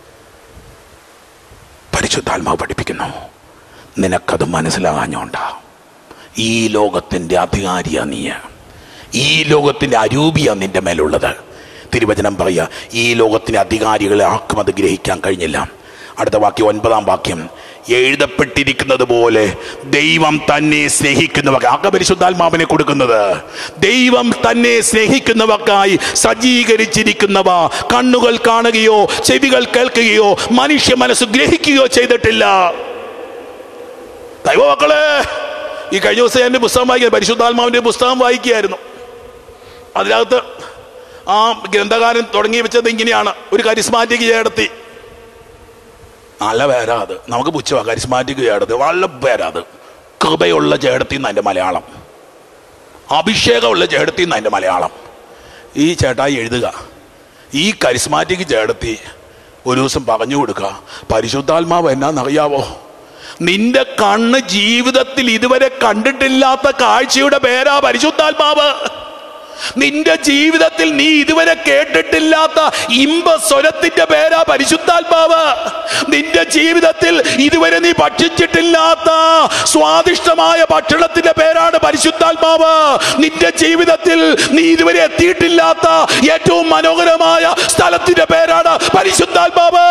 [SPEAKER 2] പരിശുദ്ധാത്മാവ് പഠിപ്പിക്കുന്നു നിനക്കത് മനസ്സിലാകാഞ്ഞോണ്ടാ ഈ ലോകത്തിൻ്റെ അധികാരിയാ നീ ഈ ലോകത്തിന്റെ അരൂപിയാണ് നിന്റെ മേലുള്ളത് തിരുവചനം പറയുക ഈ ലോകത്തിന്റെ അധികാരികളെ ആർക്കും അത് ഗ്രഹിക്കാൻ കഴിഞ്ഞില്ല അടുത്ത വാക്യം ഒൻപതാം വാക്യം എഴുതപ്പെട്ടിരിക്കുന്നത് പോലെ ദൈവം തന്നെ സ്നേഹിക്കുന്നവർക്ക് ആക പരിശുദ്ധാത്മാവിനെ കൊടുക്കുന്നത് ദൈവം തന്നെ സ്നേഹിക്കുന്നവർക്കായി സജ്ജീകരിച്ചിരിക്കുന്നവ കണ്ണുകൾ കാണുകയോ ചെവികൾ കേൾക്കുകയോ മനുഷ്യ മനസ്സ് ഗ്രഹിക്കുകയോ ചെയ്തിട്ടില്ല ദൈവമക്കളെ ഈ കഴിഞ്ഞ ദിവസം എൻ്റെ പുസ്തകം വായിക്കുക പരിശുദ്ധാത്മാവിൻ്റെ പുസ്തകം വായിക്കുകയായിരുന്നു അതിനകത്ത് ആ ഗ്രന്ഥകാരൻ തുടങ്ങി വെച്ചത് ഇങ്ങനെയാണ് ഒരു കരിസ്മാറ്റിക് ചേടത്തി നല്ല പേരാ അത് നമുക്ക് പുച്ഛമാ കരിസ്മാറ്റിക് ചേടത്തി നല്ല പേരാ അത് കൃപയുള്ള ചേടത്തി എന്ന് അതിൻ്റെ മലയാളം അഭിഷേകമുള്ള ചേടത്തി എന്ന് അതിൻ്റെ മലയാളം ഈ ചേട്ടായി എഴുതുക ഈ കരിസ്മാറ്റിക് ചേടത്തി ഒരു ദിവസം പറഞ്ഞു കൊടുക്കുക പരിശുദ്ധാത്മാവ് എന്നാന്നറിയാവോ നിന്റെ കണ്ണ് ജീവിതത്തിൽ ഇതുവരെ കണ്ടിട്ടില്ലാത്ത കാഴ്ചയുടെ പേരാ പരിശുദ്ധാത്മാവ് നിന്റെ ജീവിതത്തിൽ നീ ഇതുവരെ കേട്ടിട്ടില്ലാത്ത ഇമ്പ സ്വരത്തിന്റെ പേരാ പരിശുദ്ധാത്മാവ് നിന്റെ ജീവിതത്തിൽ ഇതുവരെ നീ ഭക്ഷിച്ചിട്ടില്ലാത്ത സ്വാദിഷ്ടമായ ഭക്ഷണത്തിന്റെ പേരാണ് പരിശുദ്ധാത്മാവ് നിന്റെ ജീവിതത്തിൽ നീ ഇതുവരെ എത്തിയിട്ടില്ലാത്ത ഏറ്റവും മനോഹരമായ സ്ഥലത്തിന്റെ പേരാണ് പരിശുദ്ധാത്മാവ്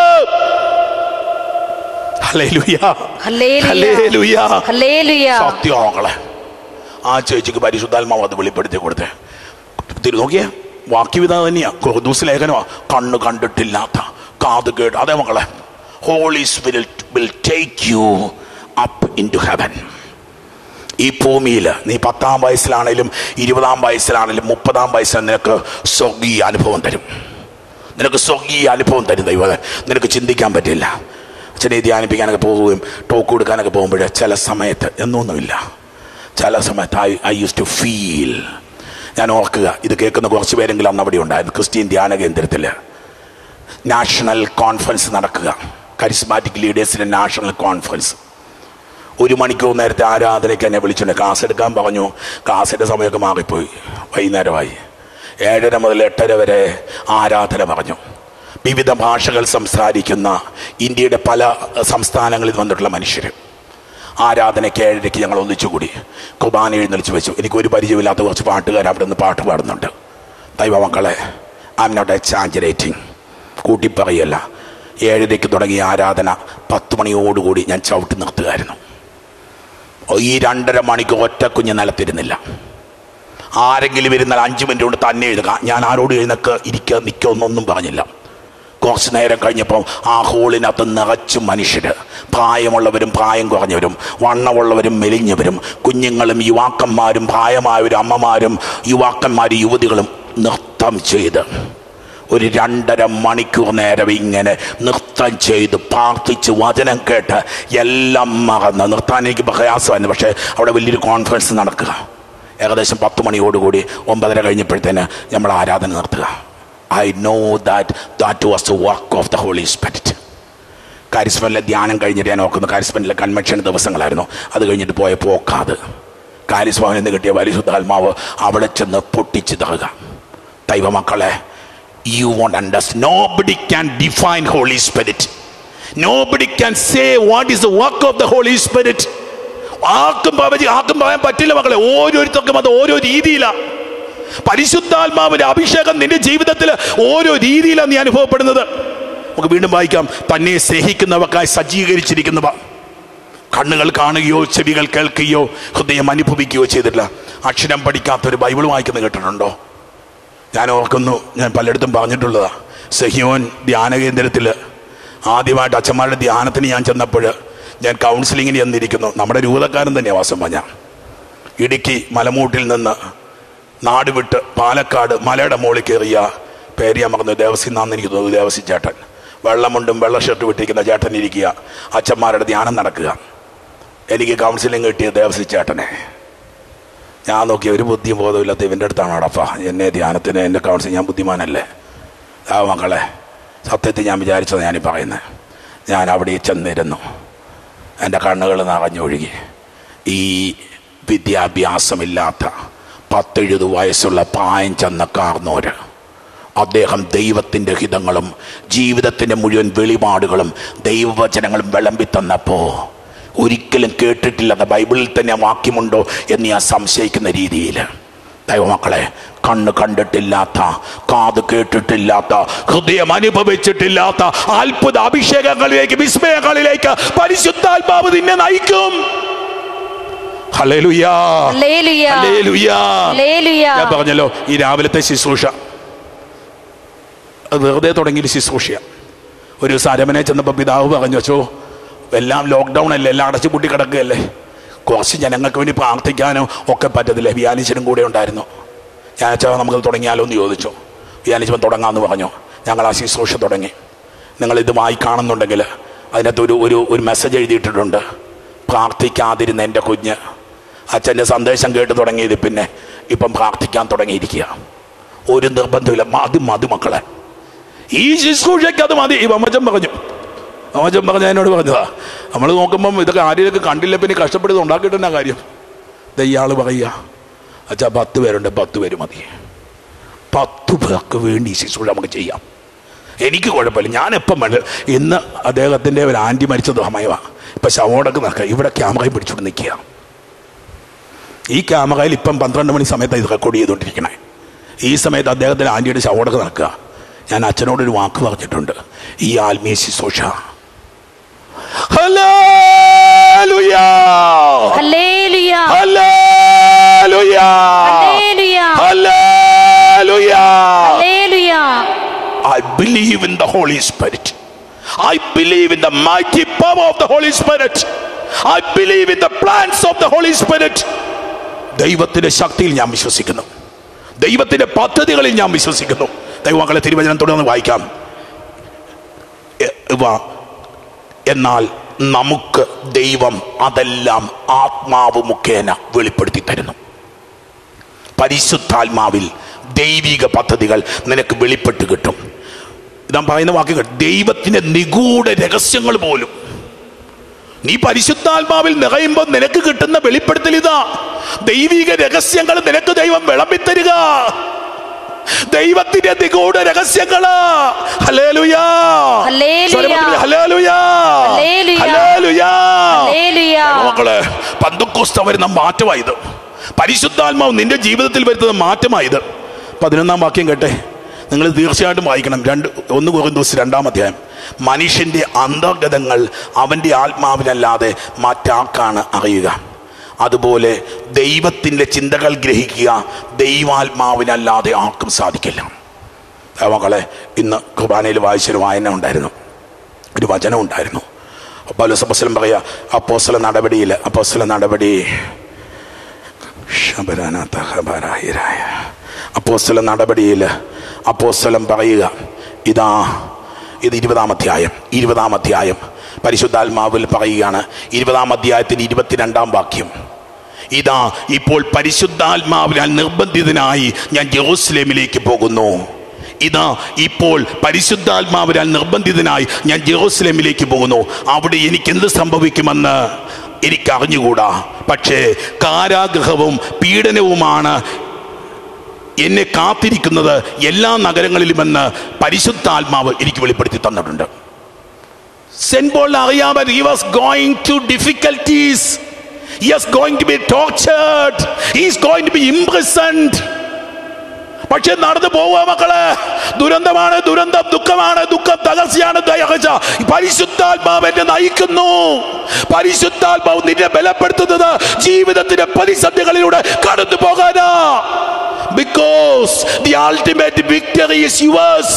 [SPEAKER 2] ഹല്ലേലൂയ. ഹല്ലേലൂയ.
[SPEAKER 1] ഹല്ലേലൂയ
[SPEAKER 2] സത്യങ്ങളെ ആ ചേച്ചിക്ക് പരിശുദ്ധാത്മാവ് അത് വെളിപ്പെടുത്തി കൊടുത്തേ തിരി നോക്കിയേ വാക്യവിധ തന്നെയാ കുർദൂസ് ലേഖനമാ കണ്ണ് കണ്ടിട്ടില്ലാത്ത കാത് കേട്ട് അതേ മക്കളെ Holy Spirit will take you up into heaven ഈ ഭൂമിയിൽ നീ പത്താം വയസ്സിലാണേലും ഇരുപതാം വയസ്സിലാണേലും മുപ്പതാം വയസ്സിലും നിനക്ക് സ്വർഗീയ അനുഭവം തരും നിനക്ക് സ്വർഗീയ അനുഭവം തരും ദൈവം നിനക്ക് ചിന്തിക്കാൻ പറ്റില്ല അച്ഛനെ ധ്യാനിപ്പിക്കാനൊക്കെ പോവുകയും ടോക്ക് കൊടുക്കാനൊക്കെ പോകുമ്പോൾ ചില സമയത്ത് എന്നൊന്നുമില്ല ചില സമയത്ത് I I use to feel ഞാൻ ഓർക്കുക ഇത് കേൾക്കുന്ന കുറച്ച് പേരെങ്കിലും അന്ന് അവിടെ ഉണ്ടായിരുന്നു ക്രിസ്ത്യൻ ധ്യാന കേന്ദ്രത്തിൽ നാഷണൽ കോൺഫറൻസ് നടക്കുക കരിസ്മാറ്റിക് ലീഡേഴ്സിൻ്റെ നാഷണൽ കോൺഫറൻസ് ഒരു മണിക്കൂർ നേരത്തെ ആരാധനയ്ക്ക് എന്നെ വിളിച്ചിട്ടുണ്ട് ക്ലാസ് എടുക്കാൻ പറഞ്ഞു ക്ലാസ്സിൻ്റെ സമയമൊക്കെ മാറിപ്പോയി വൈകുന്നേരമായി ഏഴര മുതൽ എട്ടര വരെ ആരാധന പറഞ്ഞു വിവിധ ഭാഷകൾ സംസാരിക്കുന്ന ഇന്ത്യയുടെ പല സംസ്ഥാനങ്ങളിൽ വന്നിട്ടുള്ള മനുഷ്യർ ആരാധനയ്ക്ക് ഏഴരയ്ക്ക് ഞങ്ങൾ ഒന്നിച്ചുകൂടി കുർബാന എഴുന്നള്ളിച്ച് വെച്ചു എനിക്ക് ഒരു പരിചയമില്ലാത്ത കുറച്ച് പാട്ടുകാർ അവിടെ നിന്ന് പാട്ട് പാടുന്നുണ്ട് ദൈവമക്കളെ ഐ എം നോട്ട് എക്സാഞ്ചറേറ്റിംഗ് കൂട്ടിപ്പറയല്ല ഏഴരയ്ക്ക് തുടങ്ങിയ ആരാധന പത്ത് മണിയോടുകൂടി ഞാൻ ചവിട്ടി നിർത്തുകയായിരുന്നു ഈ രണ്ടര മണിക്ക് ഒറ്റ കുഞ്ഞ് നിലത്തിരുന്നില്ല ആരെങ്കിലും ഇരുന്നാൽ അഞ്ച് മിനിറ്റ് കൊണ്ട് തന്നെ എഴുതുക ഞാൻ ആരോട് എഴുന്നേക്ക് ഇരിക്കുക നിൽക്കുക എന്നൊന്നും പറഞ്ഞില്ല കുറച്ച് നേരം കഴിഞ്ഞപ്പോൾ ആ ഹോളിനകത്ത് നിറച്ചു മനുഷ്യർ പ്രായമുള്ളവരും പ്രായം കുറഞ്ഞവരും വണ്ണമുള്ളവരും മെലിഞ്ഞവരും കുഞ്ഞുങ്ങളും യുവാക്കന്മാരും പ്രായമായവരും അമ്മമാരും യുവാക്കന്മാരും യുവതികളും നൃത്തം ചെയ്ത് ഒരു രണ്ടര മണിക്കൂർ നേരം ഇങ്ങനെ നൃത്തം ചെയ്ത് പ്രാർത്ഥിച്ച് വചനം കേട്ട് എല്ലാം മറന്ന് നിർത്താൻ എനിക്ക് പ്രയാസമായിരുന്നു പക്ഷേ അവിടെ വലിയൊരു കോൺഫറൻസ് നടക്കുക ഏകദേശം പത്ത് മണിയോടുകൂടി ഒമ്പതര കഴിഞ്ഞപ്പോഴത്തേന് നമ്മൾ ആരാധന നിർത്തുക I know that that was the work of the Holy Spirit കാരിസ്മനിലെ ധ്യാനം കഴിഞ്ഞിട്ട് ഞാൻ നോക്കുന്നു കാരിസ്മനിലെ കൺവെൻഷൻ ദിവസങ്ങളായിരുന്നു അത് കഴിഞ്ഞിട്ട് പോയ പോക്കാത് കാരിസ്മാവിൽ നിന്ന് കിട്ടിയ പരിശുദ്ധാത്മാവ് അവിടെ ചെന്ന് പൊട്ടിച്ച് തറുക ദൈവമക്കളെ you won't understand nobody can define Holy Spirit nobody can say what is the work of the Holy Spirit ആർക്കും പ്രവചി ആർക്കും പറയാൻ പറ്റില്ല മക്കളെ ഓരോരുത്തർക്കും അത് ഓരോ രീതിയിലാണ് പരിശുദ്ധാത്മാവിന്റെ അഭിഷേകം നിന്റെ ജീവിതത്തിൽ ഓരോ രീതിയിലാണ് നീ അനുഭവപ്പെടുന്നത് നമുക്ക് വീണ്ടും വായിക്കാം തന്നെ സ്നേഹിക്കുന്നവർക്കായി സജ്ജീകരിച്ചിരിക്കുന്നവ കണ്ണുകൾ കാണുകയോ ചെവികൾ കേൾക്കുകയോ ഹൃദയം അനുഭവിക്കുകയോ ചെയ്തിട്ടില്ല അക്ഷരം പഠിക്കാത്ത ഒരു ബൈബിൾ വായിക്കുന്നത് കേട്ടിട്ടുണ്ടോ ഞാൻ ഓർക്കുന്നു ഞാൻ പലയിടത്തും പറഞ്ഞിട്ടുള്ളതാ സഹിയോൻ ധ്യാന കേന്ദ്രത്തിൽ ആദ്യമായിട്ട് അച്ഛന്മാരുടെ ധ്യാനത്തിന് ഞാൻ ചെന്നപ്പോൾ ഞാൻ കൗൺസിലിങ്ങിന് ചെന്നിരിക്കുന്നു നമ്മുടെ രൂപക്കാരൻ തന്നെയാണ് വാസം പറഞ്ഞ ഇടുക്കി മലമൂട്ടിൽ നിന്ന് നാട് വിട്ട് പാലക്കാട് മലയുടെ മുകളിൽ കയറിയ പേര് ഞാൻ പറഞ്ഞു ദേവസ്വന്നാന്ന് എനിക്ക് തോന്നുന്നു ദേവസ്വം ചേട്ടൻ വെള്ളമുണ്ടും വെള്ള ഷർട്ട് വിട്ടിരിക്കുന്ന ചേട്ടൻ ഇരിക്കുക അച്ഛന്മാരുടെ ധ്യാനം നടക്കുക എനിക്ക് കൗൺസിലിംഗ് കിട്ടിയ ദേവസ്വം ചേട്ടനെ ഞാൻ നോക്കി ഒരു ബുദ്ധിയും ബോധമില്ലാത്ത ഇവൻ്റെ അടുത്താണ് അടപ്പ എന്നെ ധ്യാനത്തിന് എൻ്റെ കൗൺസിൽ ഞാൻ ബുദ്ധിമാനല്ലേ ആ മക്കളെ സത്യത്തിൽ ഞാൻ വിചാരിച്ചത് ഞാനീ പറയുന്നത് ഞാൻ അവിടെ ചെന്നിരുന്നു എൻ്റെ കണ്ണുകൾ നിറഞ്ഞൊഴുകി ഈ വിദ്യാഭ്യാസമില്ലാത്ത പത്തെഴുപത് വയസ്സുള്ള പ്രായം ചെന്ന കാർന്നോര് അദ്ദേഹം ദൈവത്തിൻ്റെ ഹിതങ്ങളും ജീവിതത്തിൻ്റെ മുഴുവൻ വെളിപാടുകളും ദൈവവചനങ്ങളും വിളമ്പി തന്നപ്പോൾ ഒരിക്കലും കേട്ടിട്ടില്ലാത്ത ബൈബിളിൽ തന്നെ വാക്യമുണ്ടോ എന്ന് ഞാൻ സംശയിക്കുന്ന രീതിയിൽ ദൈവമക്കളെ കണ്ണ് കണ്ടിട്ടില്ലാത്ത കാത് കേട്ടിട്ടില്ലാത്ത ഹൃദയം അനുഭവിച്ചിട്ടില്ലാത്ത അത്ഭുത അഭിഷേകങ്ങളിലേക്ക് വിസ്മയങ്ങളിലേക്ക് പരിശുദ്ധാത്മാവ് നിന്നെ നയിക്കും ഹല്ലേലൂയാ.
[SPEAKER 1] ഹല്ലേലൂയ.
[SPEAKER 2] ഹല്ലേലൂയാ.
[SPEAKER 1] ഹല്ലേലൂയ.
[SPEAKER 2] ഞാൻ പറഞ്ഞല്ലോ ഈ രാവിലത്തെ ശുശ്രൂഷ അത് വെറുതെ തുടങ്ങിയൊരു ശുശ്രൂഷയാണ് ഒരു ദിവസം അരമനെ ചെന്നപ്പോൾ പിതാവ് പറഞ്ഞു വെച്ചോ എല്ലാം ലോക്ക്ഡൗൺ അല്ലേ എല്ലാം അടച്ചു പൂട്ടി കിടക്കുകയല്ലേ കുറച്ച് ജനങ്ങൾക്ക് വേണ്ടി പ്രാർത്ഥിക്കാനോ ഒക്കെ പറ്റത്തില്ല വ്യാലിച്ചനും കൂടെ ഉണ്ടായിരുന്നു ഞാൻ വെച്ചാൽ നമുക്ക് തുടങ്ങിയാലോ എന്ന് ചോദിച്ചു വ്യാലിച്ചവൻ തുടങ്ങാമെന്ന് പറഞ്ഞു ഞങ്ങൾ ആ ശുശ്രൂഷ തുടങ്ങി നിങ്ങളിത് വായി കാണുന്നുണ്ടെങ്കിൽ അതിനകത്ത് ഒരു ഒരു ഒരു മെസ്സേജ് എഴുതിയിട്ടിട്ടുണ്ട് പ്രാർത്ഥിക്കാതിരുന്ന എൻ്റെ കുഞ്ഞ് അച്ഛൻ്റെ സന്ദേശം കേട്ട് തുടങ്ങിയത് പിന്നെ ഇപ്പം പ്രാർത്ഥിക്കാൻ തുടങ്ങിയിരിക്കുക ഒരു നിർബന്ധമില്ല മതി മതി മക്കളെ ഈ ശുശ്രൂഷയ്ക്ക് അത് മതി ഈ വമ്മച്ചൻ പറഞ്ഞു വമ്മച്ചൻ പറഞ്ഞ എന്നോട് പറഞ്ഞതാ നമ്മൾ നോക്കുമ്പം ഇതൊക്കെ ആരെയൊക്കെ കണ്ടില്ല പിന്നെ കഷ്ടപ്പെടുന്നത് ഉണ്ടാക്കിയിട്ട് തന്നെ കാര്യം ദേ ഇയാൾ പറയുക അച്ഛാ പത്ത് പേരുണ്ട് പത്ത് പേര് മതി പത്ത് പേർക്ക് വേണ്ടി ഈ ശുശ്രൂഷ നമുക്ക് ചെയ്യാം എനിക്ക് കുഴപ്പമില്ല ഞാൻ എപ്പം വേണ്ട ഇന്ന് അദ്ദേഹത്തിൻ്റെ ഒരു ആൻറ്റി മരിച്ച സമയമാണ് ഇപ്പം ശവോടൊക്കെ നിൽക്കുക ഇവിടെ ക്യാമറയും പിടിച്ചുകൊണ്ട് നിൽക്കുക ഈ ക്യാമറയിൽ ഇപ്പം പന്ത്രണ്ട് മണി സമയത്ത് ഇത് റെക്കോർഡ് ചെയ്തുകൊണ്ടിരിക്കണേ ഈ സമയത്ത് അദ്ദേഹത്തിൻ്റെ ആൻറ്റിയുടെ ശവോടൊക്കെ നടക്കുക ഞാൻ അച്ഛനോടൊരു വാക്ക് പറഞ്ഞിട്ടുണ്ട് ഈ ആത്മീയ ശുശ്രൂഷ ഹല്ലേലൂയാ.
[SPEAKER 1] ഹല്ലേലൂയ.
[SPEAKER 2] ഹല്ലേലൂയാ.
[SPEAKER 1] ഹല്ലേലൂയ.
[SPEAKER 2] ഹല്ലേലൂയാ.
[SPEAKER 1] ഹല്ലേലൂയ.
[SPEAKER 2] I believe in the Holy Spirit. I believe in the mighty power of the Holy Spirit. I believe in the plans of the Holy Spirit. ദൈവത്തിന്റെ ശക്തിയിൽ ഞാൻ വിശ്വസിക്കുന്നു ദൈവത്തിന്റെ പദ്ധതികളിൽ ഞാൻ വിശ്വസിക്കുന്നു ദൈവമക്കളെ തിരുവചനം തുടർന്ന് വായിക്കാം എ- ഇവ എന്നാൽ നമുക്ക് ദൈവം അതെല്ലാം ആത്മാവ് മുഖേന വെളിപ്പെടുത്തി തരുന്നു പരിശുദ്ധാത്മാവിൽ ദൈവിക പദ്ധതികൾ നിനക്ക് വെളിപ്പെട്ട് കിട്ടും ഇതാ പറയുന്ന വാക്കുകൾ ദൈവത്തിന്റെ നിഗൂഢ രഹസ്യങ്ങൾ പോലും നീ പരിശുദ്ധാത്മാവിൽ നിറയുമ്പോൾ നിനക്ക് കിട്ടുന്ന വെളിപ്പെടുത്തൽ ഇതാ ദൈവിക രഹസ്യങ്ങൾ നിനക്ക് ദൈവം വിളമ്പിത്തരിക ദൈവത്തിന്റെ നിഗൂഢ രഹസ്യങ്ങള് ഹല്ലേലൂയാ.
[SPEAKER 1] ഹല്ലേലൂയ.
[SPEAKER 2] സ്വരമൊക്കെ ഹല്ലേലൂയാ.
[SPEAKER 1] ഹല്ലേലൂയ.
[SPEAKER 2] ഹല്ലേലൂയാ.
[SPEAKER 1] ഹല്ലേലൂയ.
[SPEAKER 2] മക്കളെ പന്തുക്കോസ്ത വരുന്ന മാറ്റമായത് പരിശുദ്ധാത്മാവ് നിന്റെ ജീവിതത്തിൽ വരുത്തുന്ന മാറ്റമായത് പതിനൊന്നാം വാക്യം കേട്ടെ നിങ്ങൾ തീർച്ചയായിട്ടും വായിക്കണം രണ്ട് ഒന്ന് കുറഞ്ഞ രണ്ടാം അധ്യായം മനുഷ്യന്റെ അന്തർഗതങ്ങൾ അവന്റെ ആത്മാവിനല്ലാതെ മറ്റാർക്കാണ് അറിയുക അതുപോലെ ദൈവത്തിന്റെ ചിന്തകൾ ഗ്രഹിക്കുക ദൈവാത്മാവിനല്ലാതെ ആർക്കും സാധിക്കില്ല ആ മക്കളെ ഇന്ന് കുർബാനയിൽ വായിച്ചൊരു വായന ഉണ്ടായിരുന്നു ഒരു വചനം ഉണ്ടായിരുന്നു പൗലോസ് അപ്പോസ്തലൻ പറയാ അപ്പോസ്തല നടപടിയിൽ അപ്പോസ്തല നടപടി ശബരാനാഥ ഹബാരാഹിരായ. അപ്പോസ്തല നടപടിയിൽ അപ്പോസ്തലൻ പറയുക ഇതാ ഇത് ഇരുപതാം അധ്യായം ഇരുപതാം അധ്യായം പരിശുദ്ധാത്മാവിൽ പറയുകയാണ് ഇരുപതാം അധ്യായത്തിന്റെ ഇരുപത്തിരണ്ടാം വാക്യം ഇതാ ഇപ്പോൾ പരിശുദ്ധാത്മാവിനാൽ നിർബന്ധിതനായി ഞാൻ ജെറൂസലേമിലേക്ക് പോകുന്നു ഇതാ ഇപ്പോൾ പരിശുദ്ധാത്മാവിനാൽ നിർബന്ധിതനായി ഞാൻ ജെറൂസലേമിലേക്ക് പോകുന്നു അവിടെ എനിക്ക് എന്ത് സംഭവിക്കുമെന്ന് എനിക്ക് അറിഞ്ഞുകൂടാ പക്ഷേ കാരാഗ്രഹവും പീഡനവുമാണ് എന്നെ കാത്തിരിക്കുന്നത് എല്ലാ നഗരങ്ങളിലുമെന്ന് പരിശുദ്ധാത്മാവ് എനിക്ക് വെളിപ്പെടുത്തി തന്നിട്ടുണ്ട് സെന്റ് പോളിന് അറിയാമൻ he was going to difficulties he was going to be tortured he is going to be imprisoned പക്ഷെ നടന്നു പോവുക മക്കളെ ദുരന്തമാണ് ദുരന്തം ദുഃഖമാണ് ദുഃഖം തകർച്ചയാണ് ദയഹജ പരിശുദ്ധാത്മാവ് എന്നെ നയിക്കുന്നു പരിശുദ്ധാത്മാവ് നിന്നെ ബലപ്പെടുത്തുന്നത് ജീവിതത്തിന്റെ പ്രതിസന്ധികളിലൂടെ കടന്നു പോകാനാ because the ultimate victory is yours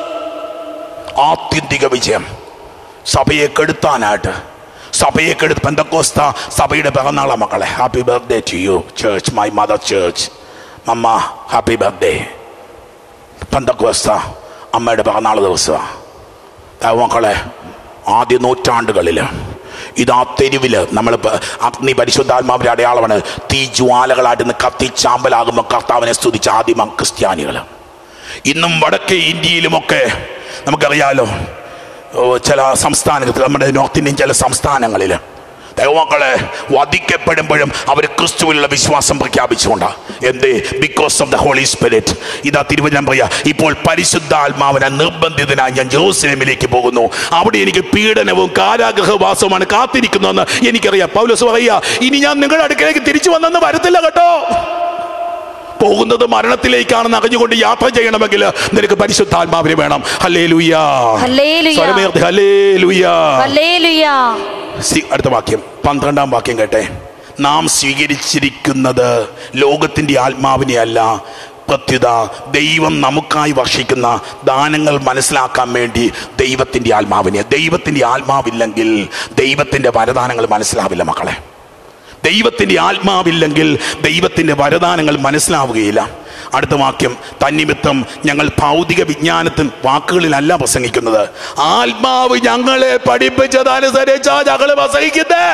[SPEAKER 2] ആത്യന്തിക വിജയം സഭയെ കെടുത്താനായിട്ട് സഭയെ കെടുത്ത് പെന്തക്കോസ്ത സഭയുടെ പിറന്നാളാ മക്കളെ happy birthday to you church my mother church മമ്മ ഹാപ്പി ബർത്ത്ഡേ പെന്തക്കോസ്ത അമ്മയുടെ പിറന്നാൾ ദിവസമാണ് മക്കളെ ആദ്യ നൂറ്റാണ്ടുകളിൽ ഇതാ തെരുവില് നമ്മൾ അഗ്നി പരിശുദ്ധാത്മാവിന്റെ അടയാളമാണ് തീ ജ്വാലകളായിട്ട് നിന്ന് കത്തി ചാമ്പലാകുമ്പോൾ കർത്താവിനെ സ്തുതിച്ച ആദ്യമ ക്രിസ്ത്യാനികൾ ഇന്നും വടക്കേ ഇന്ത്യയിലുമൊക്കെ നമുക്കറിയാലോ ഓ, ചില സംസ്ഥാനങ്ങൾ നമ്മുടെ നോർത്ത് ഇന്ത്യൻ ചില സംസ്ഥാനങ്ങളിൽ ദൈവമക്കളെ വധിക്കപ്പെടുമ്പോഴും അവർ ക്രിസ്തുവിലുള്ള വിശ്വാസം പ്രഖ്യാപിച്ചുകൊണ്ടാണ് എന്തേ because of the Holy Spirit ഇതാ തിരുവചനം പറയാ ഇപ്പോൾ പരിശുദ്ധാത്മാവിനെ നിർബന്ധിതനായി ഞാൻ ജെറൂസലേമിലേക്ക് പോകുന്നു അവിടെ എനിക്ക് പീഡനവും കാരാഗ്രഹവാസവുമാണ് കാത്തിരിക്കുന്നതെന്ന് എനിക്കറിയാം പൗലോസ് പറയാ ഇനി ഞാൻ നിങ്ങളുടെ അടുക്കലേക്ക് തിരിച്ചു വന്നെന്ന് വരത്തില്ല കേട്ടോ പോകുന്നത് മരണത്തിലേക്കാണെന്ന് അറിഞ്ഞുകൊണ്ട് യാത്ര ചെയ്യണമെങ്കിൽ നിനക്ക് പരിശുദ്ധാത്മാവിനെ വേണം ഹല്ലേ ലുയാ
[SPEAKER 1] ഹല്ലേലൂയ.
[SPEAKER 2] ഹല്ലേ ലുയാ
[SPEAKER 1] ഹല്ലേലൂയ
[SPEAKER 2] സി- അടുത്ത വാക്യം പന്ത്രണ്ടാം വാക്യം കേട്ടെ നാം സ്വീകരിച്ചിരിക്കുന്നത് ലോകത്തിന്റെ ആത്മാവിനെ അല്ല പ്രത്യുത ദൈവം നമുക്കായി വർഷിക്കുന്ന ദാനങ്ങൾ മനസ്സിലാക്കാൻ വേണ്ടി ദൈവത്തിന്റെ ആത്മാവിനെ ദൈവത്തിന്റെ ആത്മാവില്ലെങ്കിൽ ദൈവത്തിന്റെ വരദാനങ്ങൾ മനസ്സിലാവില്ല മക്കളെ ദൈവത്തിന്റെ ആത്മാവില്ലെങ്കിൽ ദൈവത്തിന്റെ വരദാനങ്ങൾ മനസ്സിലാവുകയില്ല അടുത്ത വാക്യം തന്നിമിത്തം ഞങ്ങൾ ഭൗതിക വിജ്ഞാനത്തിൽ വാക്കുകളിലല്ല പ്രസംഗിക്കുന്നത് ആത്മാവ് ഞങ്ങളെ പഠിപ്പിച്ചതനുസരിച്ചാ ഞങ്ങൾ പ്രസംഗിക്കുന്നത്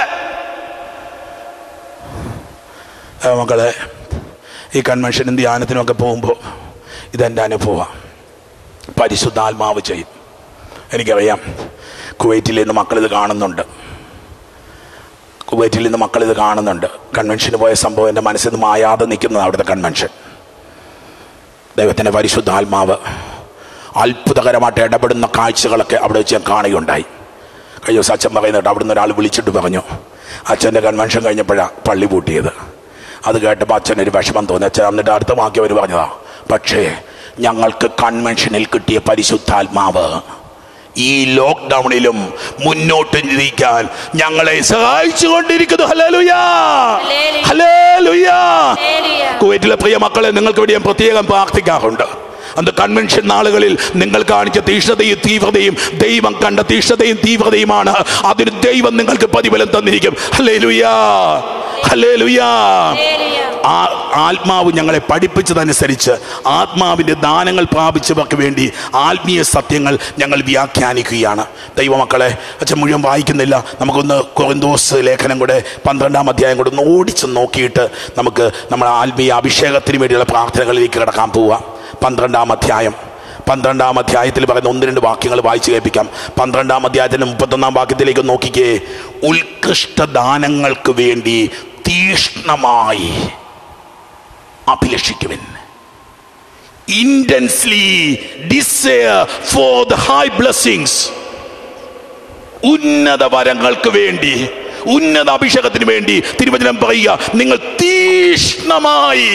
[SPEAKER 2] ആ, മക്കളെ ഈ കൺവെൻഷനും ധ്യാനത്തിനും ഒക്കെ പോകുമ്പോൾ ഇതെൻ്റെ അനുഭവമാണ് പരിശുദ്ധാത്മാവ് ചെയ്യും എനിക്കറിയാം കുവൈറ്റിൽ നിന്ന് മക്കളിത് കാണുന്നുണ്ട് കുവൈറ്റിൽ നിന്ന് മക്കൾ ഇത് കാണുന്നുണ്ട് കൺവെൻഷന് പോയ സംഭവം എൻ്റെ മനസ്സിൽ നിന്ന് മായാതെ നിൽക്കുന്നത് അവിടുത്തെ കൺവെൻഷൻ ദൈവത്തിൻ്റെ പരിശുദ്ധാത്മാവ് അത്ഭുതകരമായിട്ട് ഇടപെടുന്ന കാഴ്ചകളൊക്കെ അവിടെ വെച്ച് ഞാൻ കാണുകയുണ്ടായി കഴിഞ്ഞ ദിവസം അച്ഛൻ പറയുന്നുണ്ട് അവിടുന്ന് ഒരാൾ വിളിച്ചിട്ട് പറഞ്ഞു അച്ഛൻ്റെ കൺവെൻഷൻ കഴിഞ്ഞപ്പോഴാണ് പള്ളി പൂട്ടിയത് അത് കേട്ടപ്പോൾ അച്ഛനൊരു വിഷമം തോന്നി അച്ഛൻ എന്നിട്ട് അടുത്ത വാക്യം അവർ പറഞ്ഞതാ പക്ഷേ ഞങ്ങൾക്ക് കൺവെൻഷനിൽ കിട്ടിയ പരിശുദ്ധാത്മാവ് ഈ ലോക്ക്ഡൌണിലും മുന്നോട്ട് നീക്കാൻ ഞങ്ങളെ സഹായിച്ചുകൊണ്ടിരിക്കുന്നു ഹല്ലേലൂയാ ഹല്ലേലൂയാ കുവൈറ്റിലെ പ്രിയ മക്കളെ നിങ്ങൾക്ക് വേണ്ടി ഞാൻ പ്രത്യേകം പ്രാർത്ഥിക്കാറുണ്ട് അന്ന് കൺവെൻഷൻ നാളുകളിൽ നിങ്ങൾ കാണിച്ച തീഷ്ണതയും തീവ്രതയും ദൈവം കണ്ട തീഷ്ണതയും തീവ്രതയുമാണ് അതിന് ദൈവം നിങ്ങൾക്ക് പ്രതിഫലം തന്നിരിക്കും ഹലേ ലുയാ ഹലേ ലുയാ ആ ആത്മാവ് ഞങ്ങളെ പഠിപ്പിച്ചതനുസരിച്ച് ആത്മാവിൻ്റെ ദാനങ്ങൾ പ്രാപിച്ചവർക്ക് വേണ്ടി ആത്മീയ സത്യങ്ങൾ ഞങ്ങൾ വ്യാഖ്യാനിക്കുകയാണ് ദൈവമക്കളെ അച്ഛൻ മുഴുവൻ വായിക്കുന്നില്ല നമുക്കൊന്ന് കൊറിന്തോസ് ലേഖനം കൂടെ പന്ത്രണ്ടാം അധ്യായം കൂടെ ഒന്ന് ഓടിച്ച് നോക്കിയിട്ട് നമുക്ക് നമ്മുടെ ആത്മീയ അഭിഷേകത്തിന് വേണ്ടിയുള്ള പ്രാർത്ഥനകളിലേക്ക് കിടക്കാൻ പോവുക പന്ത്രണ്ടാം അധ്യായം പന്ത്രണ്ടാം അധ്യായത്തിൽ പറയുന്ന ഒന്ന് രണ്ട് വാക്യങ്ങൾ വായിച്ചു കേൾപ്പിക്കാം പന്ത്രണ്ടാം അധ്യായത്തിന്റെ മുപ്പത്തൊന്നാം വാക്യത്തിലേക്ക് നോക്കിക്കേ ഉത്കൃഷ്ട ദാനങ്ങൾക്ക് വേണ്ടി തീഷ്ണമായി അഭിലഷിക്കുവൻ intensely desire for the high blessings ഉന്നത വരങ്ങൾക്ക് വേണ്ടി ഉന്നത അഭിഷേകത്തിന് വേണ്ടി തിരുവചനം പറയുക നിങ്ങൾ തീഷ്ണമായി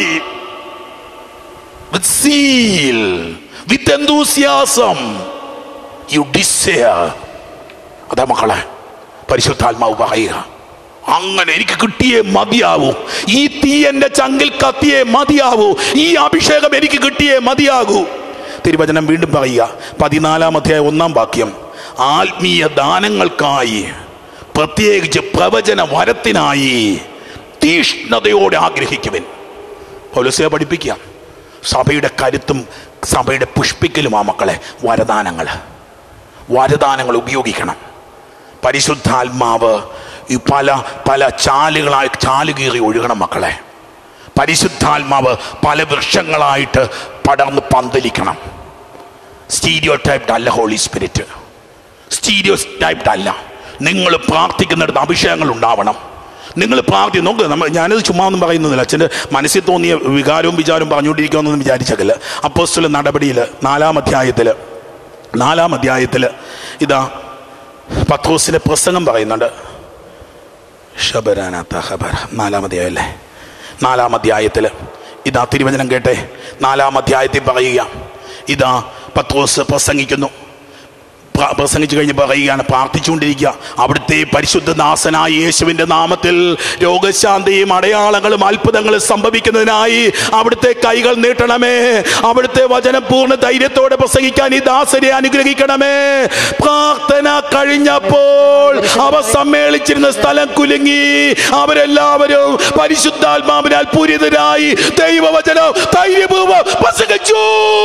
[SPEAKER 2] with zeal, with enthusiasm, you desire. അതാ മക്കളെ പരിശുദ്ധാത്മാവ് പറയുക അങ്ങനെ എനിക്ക് കിട്ടിയേ മതിയാവൂ ഈ തീ എന്റെ ചങ്കിൽ കത്തിയേ മതിയാവൂ ഈ അഭിഷേകം എനിക്ക് കിട്ടിയേ മതിയാകൂ തിരുവചനം വീണ്ടും പറയുക പതിനാലാം അധ്യായ ഒന്നാം വാക്യം ആത്മീയ ദാനങ്ങൾക്കായി പ്രത്യേകിച്ച് പ്രവചന വരത്തിനായി തീഷ്ണതയോടെ ആഗ്രഹിക്കുവൻ പൗലോസിയെ പഠിപ്പിക്കാം സഭയുടെ കരുത്തും സഭയുടെ പുഷ്പിക്കലും ആ മക്കളെ വരദാനങ്ങൾ വരദാനങ്ങൾ ഉപയോഗിക്കണം പരിശുദ്ധാത്മാവ് ഈ പല പല ചാലുകളായി ചാലുകീറി ഒഴുകണം മക്കളെ പരിശുദ്ധാത്മാവ് പല വൃക്ഷങ്ങളായിട്ട് പടർന്ന് പന്തലിക്കണം സ്റ്റീരിയോ ടൈപ്ഡ് അല്ല ഹോളി സ്പിരിറ്റ് സ്റ്റീരിയോ ടൈപ്ഡ് അല്ല നിങ്ങൾ പ്രാർത്ഥിക്കുന്നിടത്ത് അഭിഷേകങ്ങൾ ഉണ്ടാവണം നിങ്ങൾ പ്രാർത്ഥി നോക്ക് നമ്മൾ ഞാനത് ചുമ്മാ ഒന്നും പറയുന്നതില്ല അച്ഛൻ്റെ മനസ്സിൽ തോന്നിയ വികാരവും വിചാരവും പറഞ്ഞുകൊണ്ടിരിക്കുമെന്നൊന്നും വിചാരിച്ചേക്കില്ല അപ്പോസ്തല നടപടിയിൽ നാലാം അധ്യായത്തിൽ നാലാം അധ്യായത്തിൽ ഇതാ പത്രോസിന്റെ പ്രസംഗം പറയുന്നുണ്ട് ഷബരാനാത്ത ഹബർ നാലാം അധ്യായമല്ലേ നാലാം അധ്യായത്തിൽ ഇതാ തിരുവചനം കേട്ടെ നാലാം അധ്യായത്തിൽ പറയുക ഇതാ പത്രോസ് പ്രസംഗിക്കുന്നു പ്ര- പ്രസംഗിച്ചു കഴിഞ്ഞ് പറയുകയാണ് പ്രാർത്ഥിച്ചുകൊണ്ടിരിക്കുക അവിടുത്തെ പരിശുദ്ധ ദാസനായ യേശുവിന്റെ നാമത്തിൽ രോഗശാന്തിയും അടയാളങ്ങളും അത്ഭുതങ്ങളും സംഭവിക്കുന്നതിനായി അവിടുത്തെ കൈകൾ നീട്ടണമേ അവിടുത്തെ വചനം പൂർണ്ണ ധൈര്യത്തോടെ പ്രസംഗിക്കാൻ ഈ ദാസനെ അനുഗ്രഹിക്കണമേ പ്രാർത്ഥന കഴിഞ്ഞപ്പോൾ അവ സമ്മേളിച്ചിരുന്ന സ്ഥലം കുലുങ്ങി അവരെല്ലാവരും പരിശുദ്ധാത്മാവിനാൽ പൂരിതരായി ദൈവവചനം ധൈര്യപൂർവ്വം പ്രസംഗിച്ചു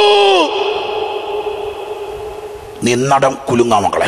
[SPEAKER 2] നിന്നടം കുലുങ്ങാ മക്കളെ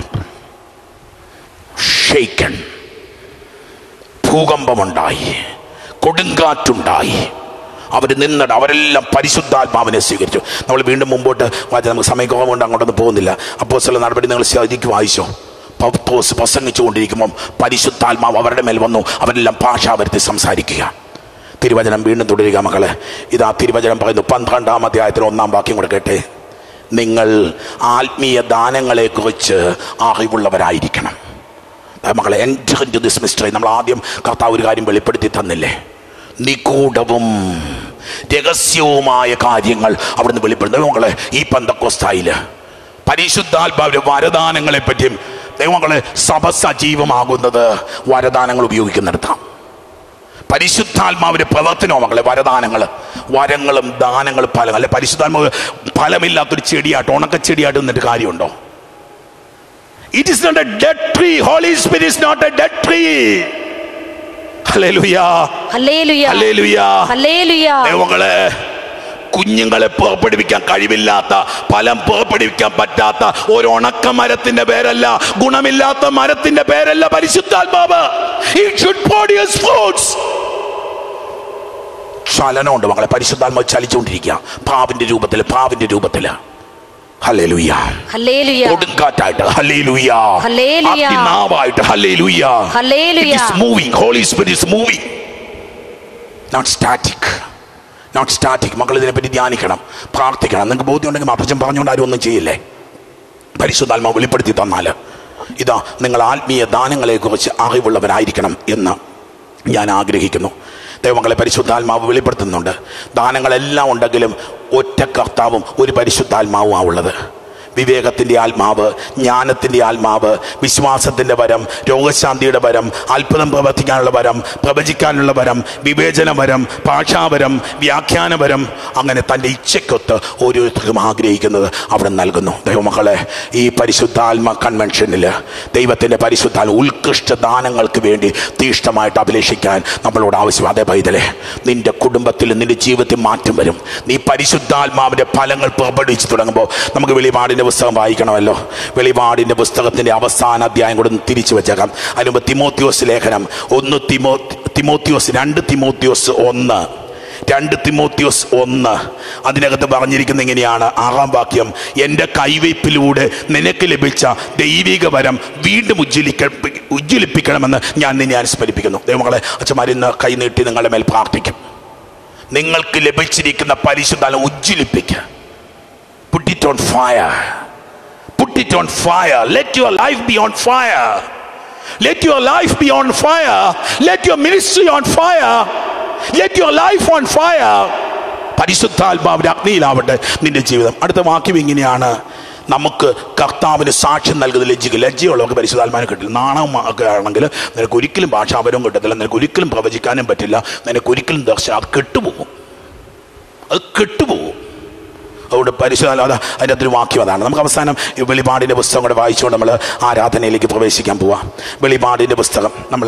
[SPEAKER 2] ഷെയ്ക്കൻ ഭൂകമ്പമുണ്ടായി കൊടുങ്കാറ്റുണ്ടായി അവർ നിന്നിട അവരെല്ലാം പരിശുദ്ധാത്മാവിനെ സ്വീകരിച്ചു നമ്മൾ വീണ്ടും മുമ്പോട്ട് വായിച്ച നമുക്ക് സമയക്കുറവുകൊണ്ട് അങ്ങോട്ടൊന്നും പോകുന്നില്ല അപ്പോൾ ചില നടപടി നിങ്ങൾ ശരിക്കും വായിച്ചോ പൗത്തോസ് പ്രസംഗിച്ചുകൊണ്ടിരിക്കുമ്പം പരിശുദ്ധാത്മാവ് അവരുടെ മേൽ വന്നു അവരെല്ലാം ഭാഷ വരുത്തി സംസാരിക്കുക തിരുവചനം വീണ്ടും തുടരുക മക്കളെ ഇതാ തിരുവചനം പറയുന്നു പന്ത്രണ്ടാം അധ്യായത്തിൽ ഒന്നാം വാക്യം കൂടെ കേട്ടെ നിങ്ങൾ ആത്മീയ ദാനങ്ങളെക്കുറിച്ച് അറിവുള്ളവരായിരിക്കണം ദാ മക്കളെ enter into this mystery നമ്മൾ ആദ്യം കർത്താവ് ഒരു കാര്യം വെളിപ്പെടുത്തി തന്നില്ലേ നിഗൂഢവും രഹസ്യവുമായ കാര്യങ്ങൾ അവിടുന്ന് വെളിപ്പെടുന്നു ദൈവങ്ങളെ ഈ പന്തക്കോസ്തായില് പരിശുദ്ധാത്മാവിന്റെ വരദാനങ്ങളെ പറ്റിയും ദൈവങ്ങളെ സഭ സജീവമാകുന്നത് വരദാനങ്ങൾ ഉപയോഗിക്കുന്നിടത്താണ് പരിശുദ്ധാത്മാവിന്റെ പ്രവർത്തനമോ മക്കളെ വരദാനങ്ങൾ വരങ്ങളും ദാനങ്ങളും ഫലം അല്ലെ പരിശുദ്ധാത്മാവ് ഫലമില്ലാത്തൊരു ചെടിയായിട്ട് ഉണക്ക ചെടിയായിട്ട് നിന്നിട്ട് കാര്യമുണ്ടോ it is not a dead tree Holy Spirit is not a dead tree ഹല്ലേലൂയ
[SPEAKER 1] ഹല്ലേലൂയ
[SPEAKER 2] ഹല്ലേലൂയ
[SPEAKER 1] ഹല്ലേലൂയ
[SPEAKER 2] ദൈവങ്ങളെ കുഞ്ഞുങ്ങളെ പുറപ്പെടുവിക്കാൻ കഴിവില്ലാത്ത ഫലം പുറപ്പെടുവിക്കാൻ പറ്റാത്ത ഒരു ഉണക്ക മരത്തിന്റെ പേരല്ല ഗുണമില്ലാത്ത മരത്തിന്റെ പേരല്ല പരിശുദ്ധാത്മാവ് It should produce fruits. ചലനമുണ്ട് മകളെ പരിശുദ്ധാത്മാവ് ചലിച്ചുകൊണ്ടിരിക്കുക പാവിന്റെ രൂപത്തിൽ പാവിന്റെ രൂപത്തില് ഹല്ലേലൂയ
[SPEAKER 1] ഹല്ലേലൂയ
[SPEAKER 2] കൊടുങ്കാറ്റായിട്ട് ഹല്ലേലൂയ
[SPEAKER 1] ഹല്ലേലൂയ.
[SPEAKER 2] നാവായിട്ട് ഹല്ലേലൂയ
[SPEAKER 1] ഹല്ലേലൂയ.
[SPEAKER 2] It is moving. Holy Spirit is moving. Not static. Not static മക്കൾ ഇതിനെപ്പറ്റി ധ്യാനിക്കണം പ്രാർത്ഥിക്കണം നിങ്ങൾക്ക് ബോധ്യം ഉണ്ടെങ്കിൽ മാപ്പച്ചൻ പറഞ്ഞുകൊണ്ട് ആരും ഒന്നും ചെയ്യില്ലേ പരിശുദ്ധാത്മാവ് വെളിപ്പെടുത്തി തന്നാൽ ഇതാ നിങ്ങൾ ആത്മീയ ദാനങ്ങളെക്കുറിച്ച് അറിവുള്ളവരായിരിക്കണം എന്ന് ഞാൻ ആഗ്രഹിക്കുന്നു ദൈവങ്ങളെ പരിശുദ്ധാത്മാവ് വെളിപ്പെടുത്തുന്നുണ്ട് ദാനങ്ങളെല്ലാം ഉണ്ടെങ്കിലും ഒറ്റ കർത്താവും ഒരു പരിശുദ്ധാത്മാവും ആ ഉള്ളത് വിവേകത്തിൻ്റെ ആത്മാവ് ജ്ഞാനത്തിൻ്റെ ആത്മാവ് വിശ്വാസത്തിൻ്റെ വരം രോഗശാന്തിയുടെ വരം അത്ഭുതം പ്രവർത്തിക്കാനുള്ള വരം പ്രവചിക്കാനുള്ള വരം വിവേചന വരം ഭാഷാവരം വ്യാഖ്യാന വരം അങ്ങനെ തൻ്റെ ഇച്ഛയ്ക്കൊത്ത് ഓരോരുത്തർക്കും ആഗ്രഹിക്കുന്നത് അവിടെ നൽകുന്നു ദൈവമക്കളെ ഈ പരിശുദ്ധാത്മ കൺവെൻഷനിൽ ദൈവത്തിൻ്റെ പരിശുദ്ധാത്മ ഉത്കൃഷ്ട ദാനങ്ങൾക്ക് വേണ്ടി തീഷ്ണമായിട്ട് അഭിലേഷിക്കാൻ നമ്മളോട് ആവശ്യം അതേ പൈതലെ നിന്റെ കുടുംബത്തിൽ നിന്റെ ജീവിതത്തിൽ മാറ്റം വരും നീ പരിശുദ്ധാത്മാവിൻ്റെ ഫലങ്ങൾ പുറപ്പെടുവിച്ച് തുടങ്ങുമ്പോൾ നമുക്ക് വെളിപാടിൻ്റെ പുസ്തകം വായിക്കണമല്ലോ വെളിപാടിൻ്റെ പുസ്തകത്തിൻ്റെ അവസാന അധ്യായം കൂടെ ഒന്ന് തിരിച്ചു വെച്ചേക്കാം അതിനുമ്പ് തിമോത്യോസ് ലേഖനം ഒന്ന് തിമോ തിമോത്യോസ് രണ്ട് തിമോത്യോസ് ഒന്ന് രണ്ട് തിമോത്യോസ് ഒന്ന് അതിനകത്ത് പറഞ്ഞിരിക്കുന്ന ഇങ്ങനെയാണ് ആറാം വാക്യം എൻ്റെ കൈവയ്പിലൂടെ നിനക്ക് ലഭിച്ച ദൈവിക വരം വീണ്ടും ഉജ്ജ്വലിക്ക ഉജ്ജ്വലിപ്പിക്കണമെന്ന് ഞാൻ നിന്നെ അനുസ്മരിപ്പിക്കുന്നു ദൈവങ്ങളെ അച്ഛന്മാരിന്ന് കൈനീട്ടി നിങ്ങളുടെ മേൽ പ്രാർത്ഥിക്കും നിങ്ങൾക്ക് ലഭിച്ചിരിക്കുന്ന പരിശുദ്ധ ഉജ്ജ്വലിപ്പിക്കുക Put it on fire. Put it on fire. Let your life be on fire. Let your life be on fire. Let your ministry on fire. Let your life on fire. പരിശുദ്ധാത്മാവിന്റെ അഗ്നിയിലാവട്ടെ നിന്റെ ജീവിതം അടുത്ത വാക്യം ഇങ്ങനെയാണ് നമുക്ക് കർത്താവിന് സാക്ഷ്യം നൽകുന്ന ലജ്ജിക്ക് ലജ്ജയുള്ളവർക്ക് പരിശുദ്ധാത്മാവിനെ കിട്ടില്ല നാണം ഒക്കെ ആണെങ്കിൽ നിനക്ക് ഒരിക്കലും ഭാഷാപരവും കിട്ടത്തില്ല നിനക്ക് ഒരിക്കലും പ്രവചിക്കാനും പറ്റില്ല നിനക്ക് ഒരിക്കലും ദർശനം അത് കെട്ടുപോകും അത് കെട്ടുപോകും അതുകൊണ്ട് പരിശുദ്ധ അതാ അതിൻ്റെ അകത്തൊരു വാക്യം അതാണ് നമുക്ക് അവസാനം ഈ വെളിപാടിൻ്റെ പുസ്തകം കൂടെ വായിച്ചുകൊണ്ട് നമ്മൾ ആരാധനയിലേക്ക് പ്രവേശിക്കാൻ പോവാം വെളിപാടിൻ്റെ പുസ്തകം നമ്മൾ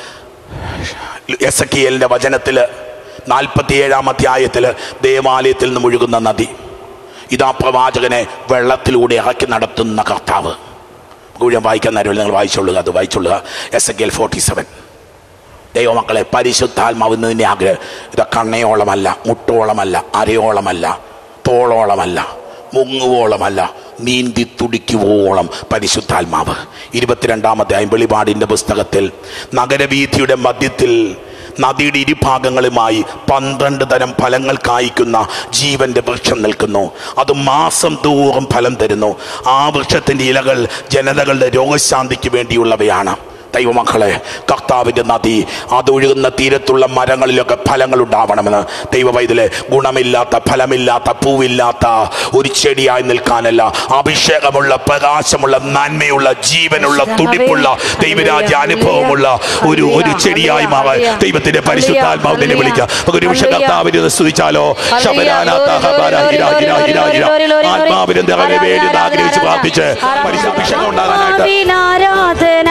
[SPEAKER 2] എസ് എ കെ വചനത്തിൽ നാൽപ്പത്തിയേഴാം അധ്യായത്തിൽ ദേവാലയത്തിൽ നിന്ന് ഒഴുകുന്ന നദി ഇതാ പ്രവാചകനെ വെള്ളത്തിലൂടെ ഇറക്കി നടത്തുന്ന കർത്താവ് മുഴുവൻ വായിക്കാൻ നേരമില്ല നിങ്ങൾ വായിച്ചോളുക അത് വായിച്ചോളുക S A K L forty seven ദൈവമക്കളെ പരിശുദ്ധാത്മാവുന്നതിൻ്റെ ആഗ്രഹം ഇത് കണ്ണയോളമല്ല മുട്ടോളമല്ല അരയോളമല്ല തോളോളമല്ല മുങ്ങുവോളമല്ല നീന്തി തുടിക്കുവോളം പരിശുദ്ധാത്മാവ് ഇരുപത്തിരണ്ടാമത്തെ വെളിപാടിൻ്റെ പുസ്തകത്തിൽ നഗരവീഥിയുടെ മധ്യത്തിൽ നദിയുടെ ഇരുഭാഗങ്ങളുമായി പന്ത്രണ്ട് തരം ഫലങ്ങൾ കായ്ക്കുന്ന ജീവന്റെ വൃക്ഷം നിൽക്കുന്നു അത് മാസം തോറും ഫലം തരുന്നു ആ വൃക്ഷത്തിൻ്റെ ഇലകൾ ജനതകളുടെ രോഗശാന്തിക്ക് വേണ്ടിയുള്ളവയാണ് ദൈവമക്കളെ കർത്താവിൻ്റെ നദി അതൊഴുകുന്ന തീരത്തുള്ള മരങ്ങളിലൊക്കെ ഫലങ്ങൾ ഉണ്ടാവണമെന്ന് ദൈവവൈദ്യലെ ഗുണമില്ലാത്ത ഫലമില്ലാത്ത പൂവില്ലാത്ത ഒരു ചെടിയായി നിൽക്കാനല്ല അഭിഷേകമുള്ള പ്രകാശമുള്ള നന്മയുള്ള ജീവനുള്ള തുടിപ്പുള്ള ദൈവരാജ അനുഭവമുള്ള ഒരു ഒരു ചെടിയായി മാറാൻ ദൈവത്തിന്റെ പരിശുദ്ധാത്മാവിനെ വിളിക്കാം നമുക്ക് ഒരു നിമിഷം കർത്താവിനെ സ്തുതിച്ചാലോ ശബരാനാഥ ഹബാര ഹിര ഹിര ഹിര ഹിര ആത്മാവിനെ നിറവെ വേണ്ടി ഒന്ന് ആഗ്രഹിച്ച് പ്രാർത്ഥിച്ച് പരിശുദ്ധ അഭിഷേകം ഉണ്ടാകാനായിട്ട്
[SPEAKER 1] ആരാധന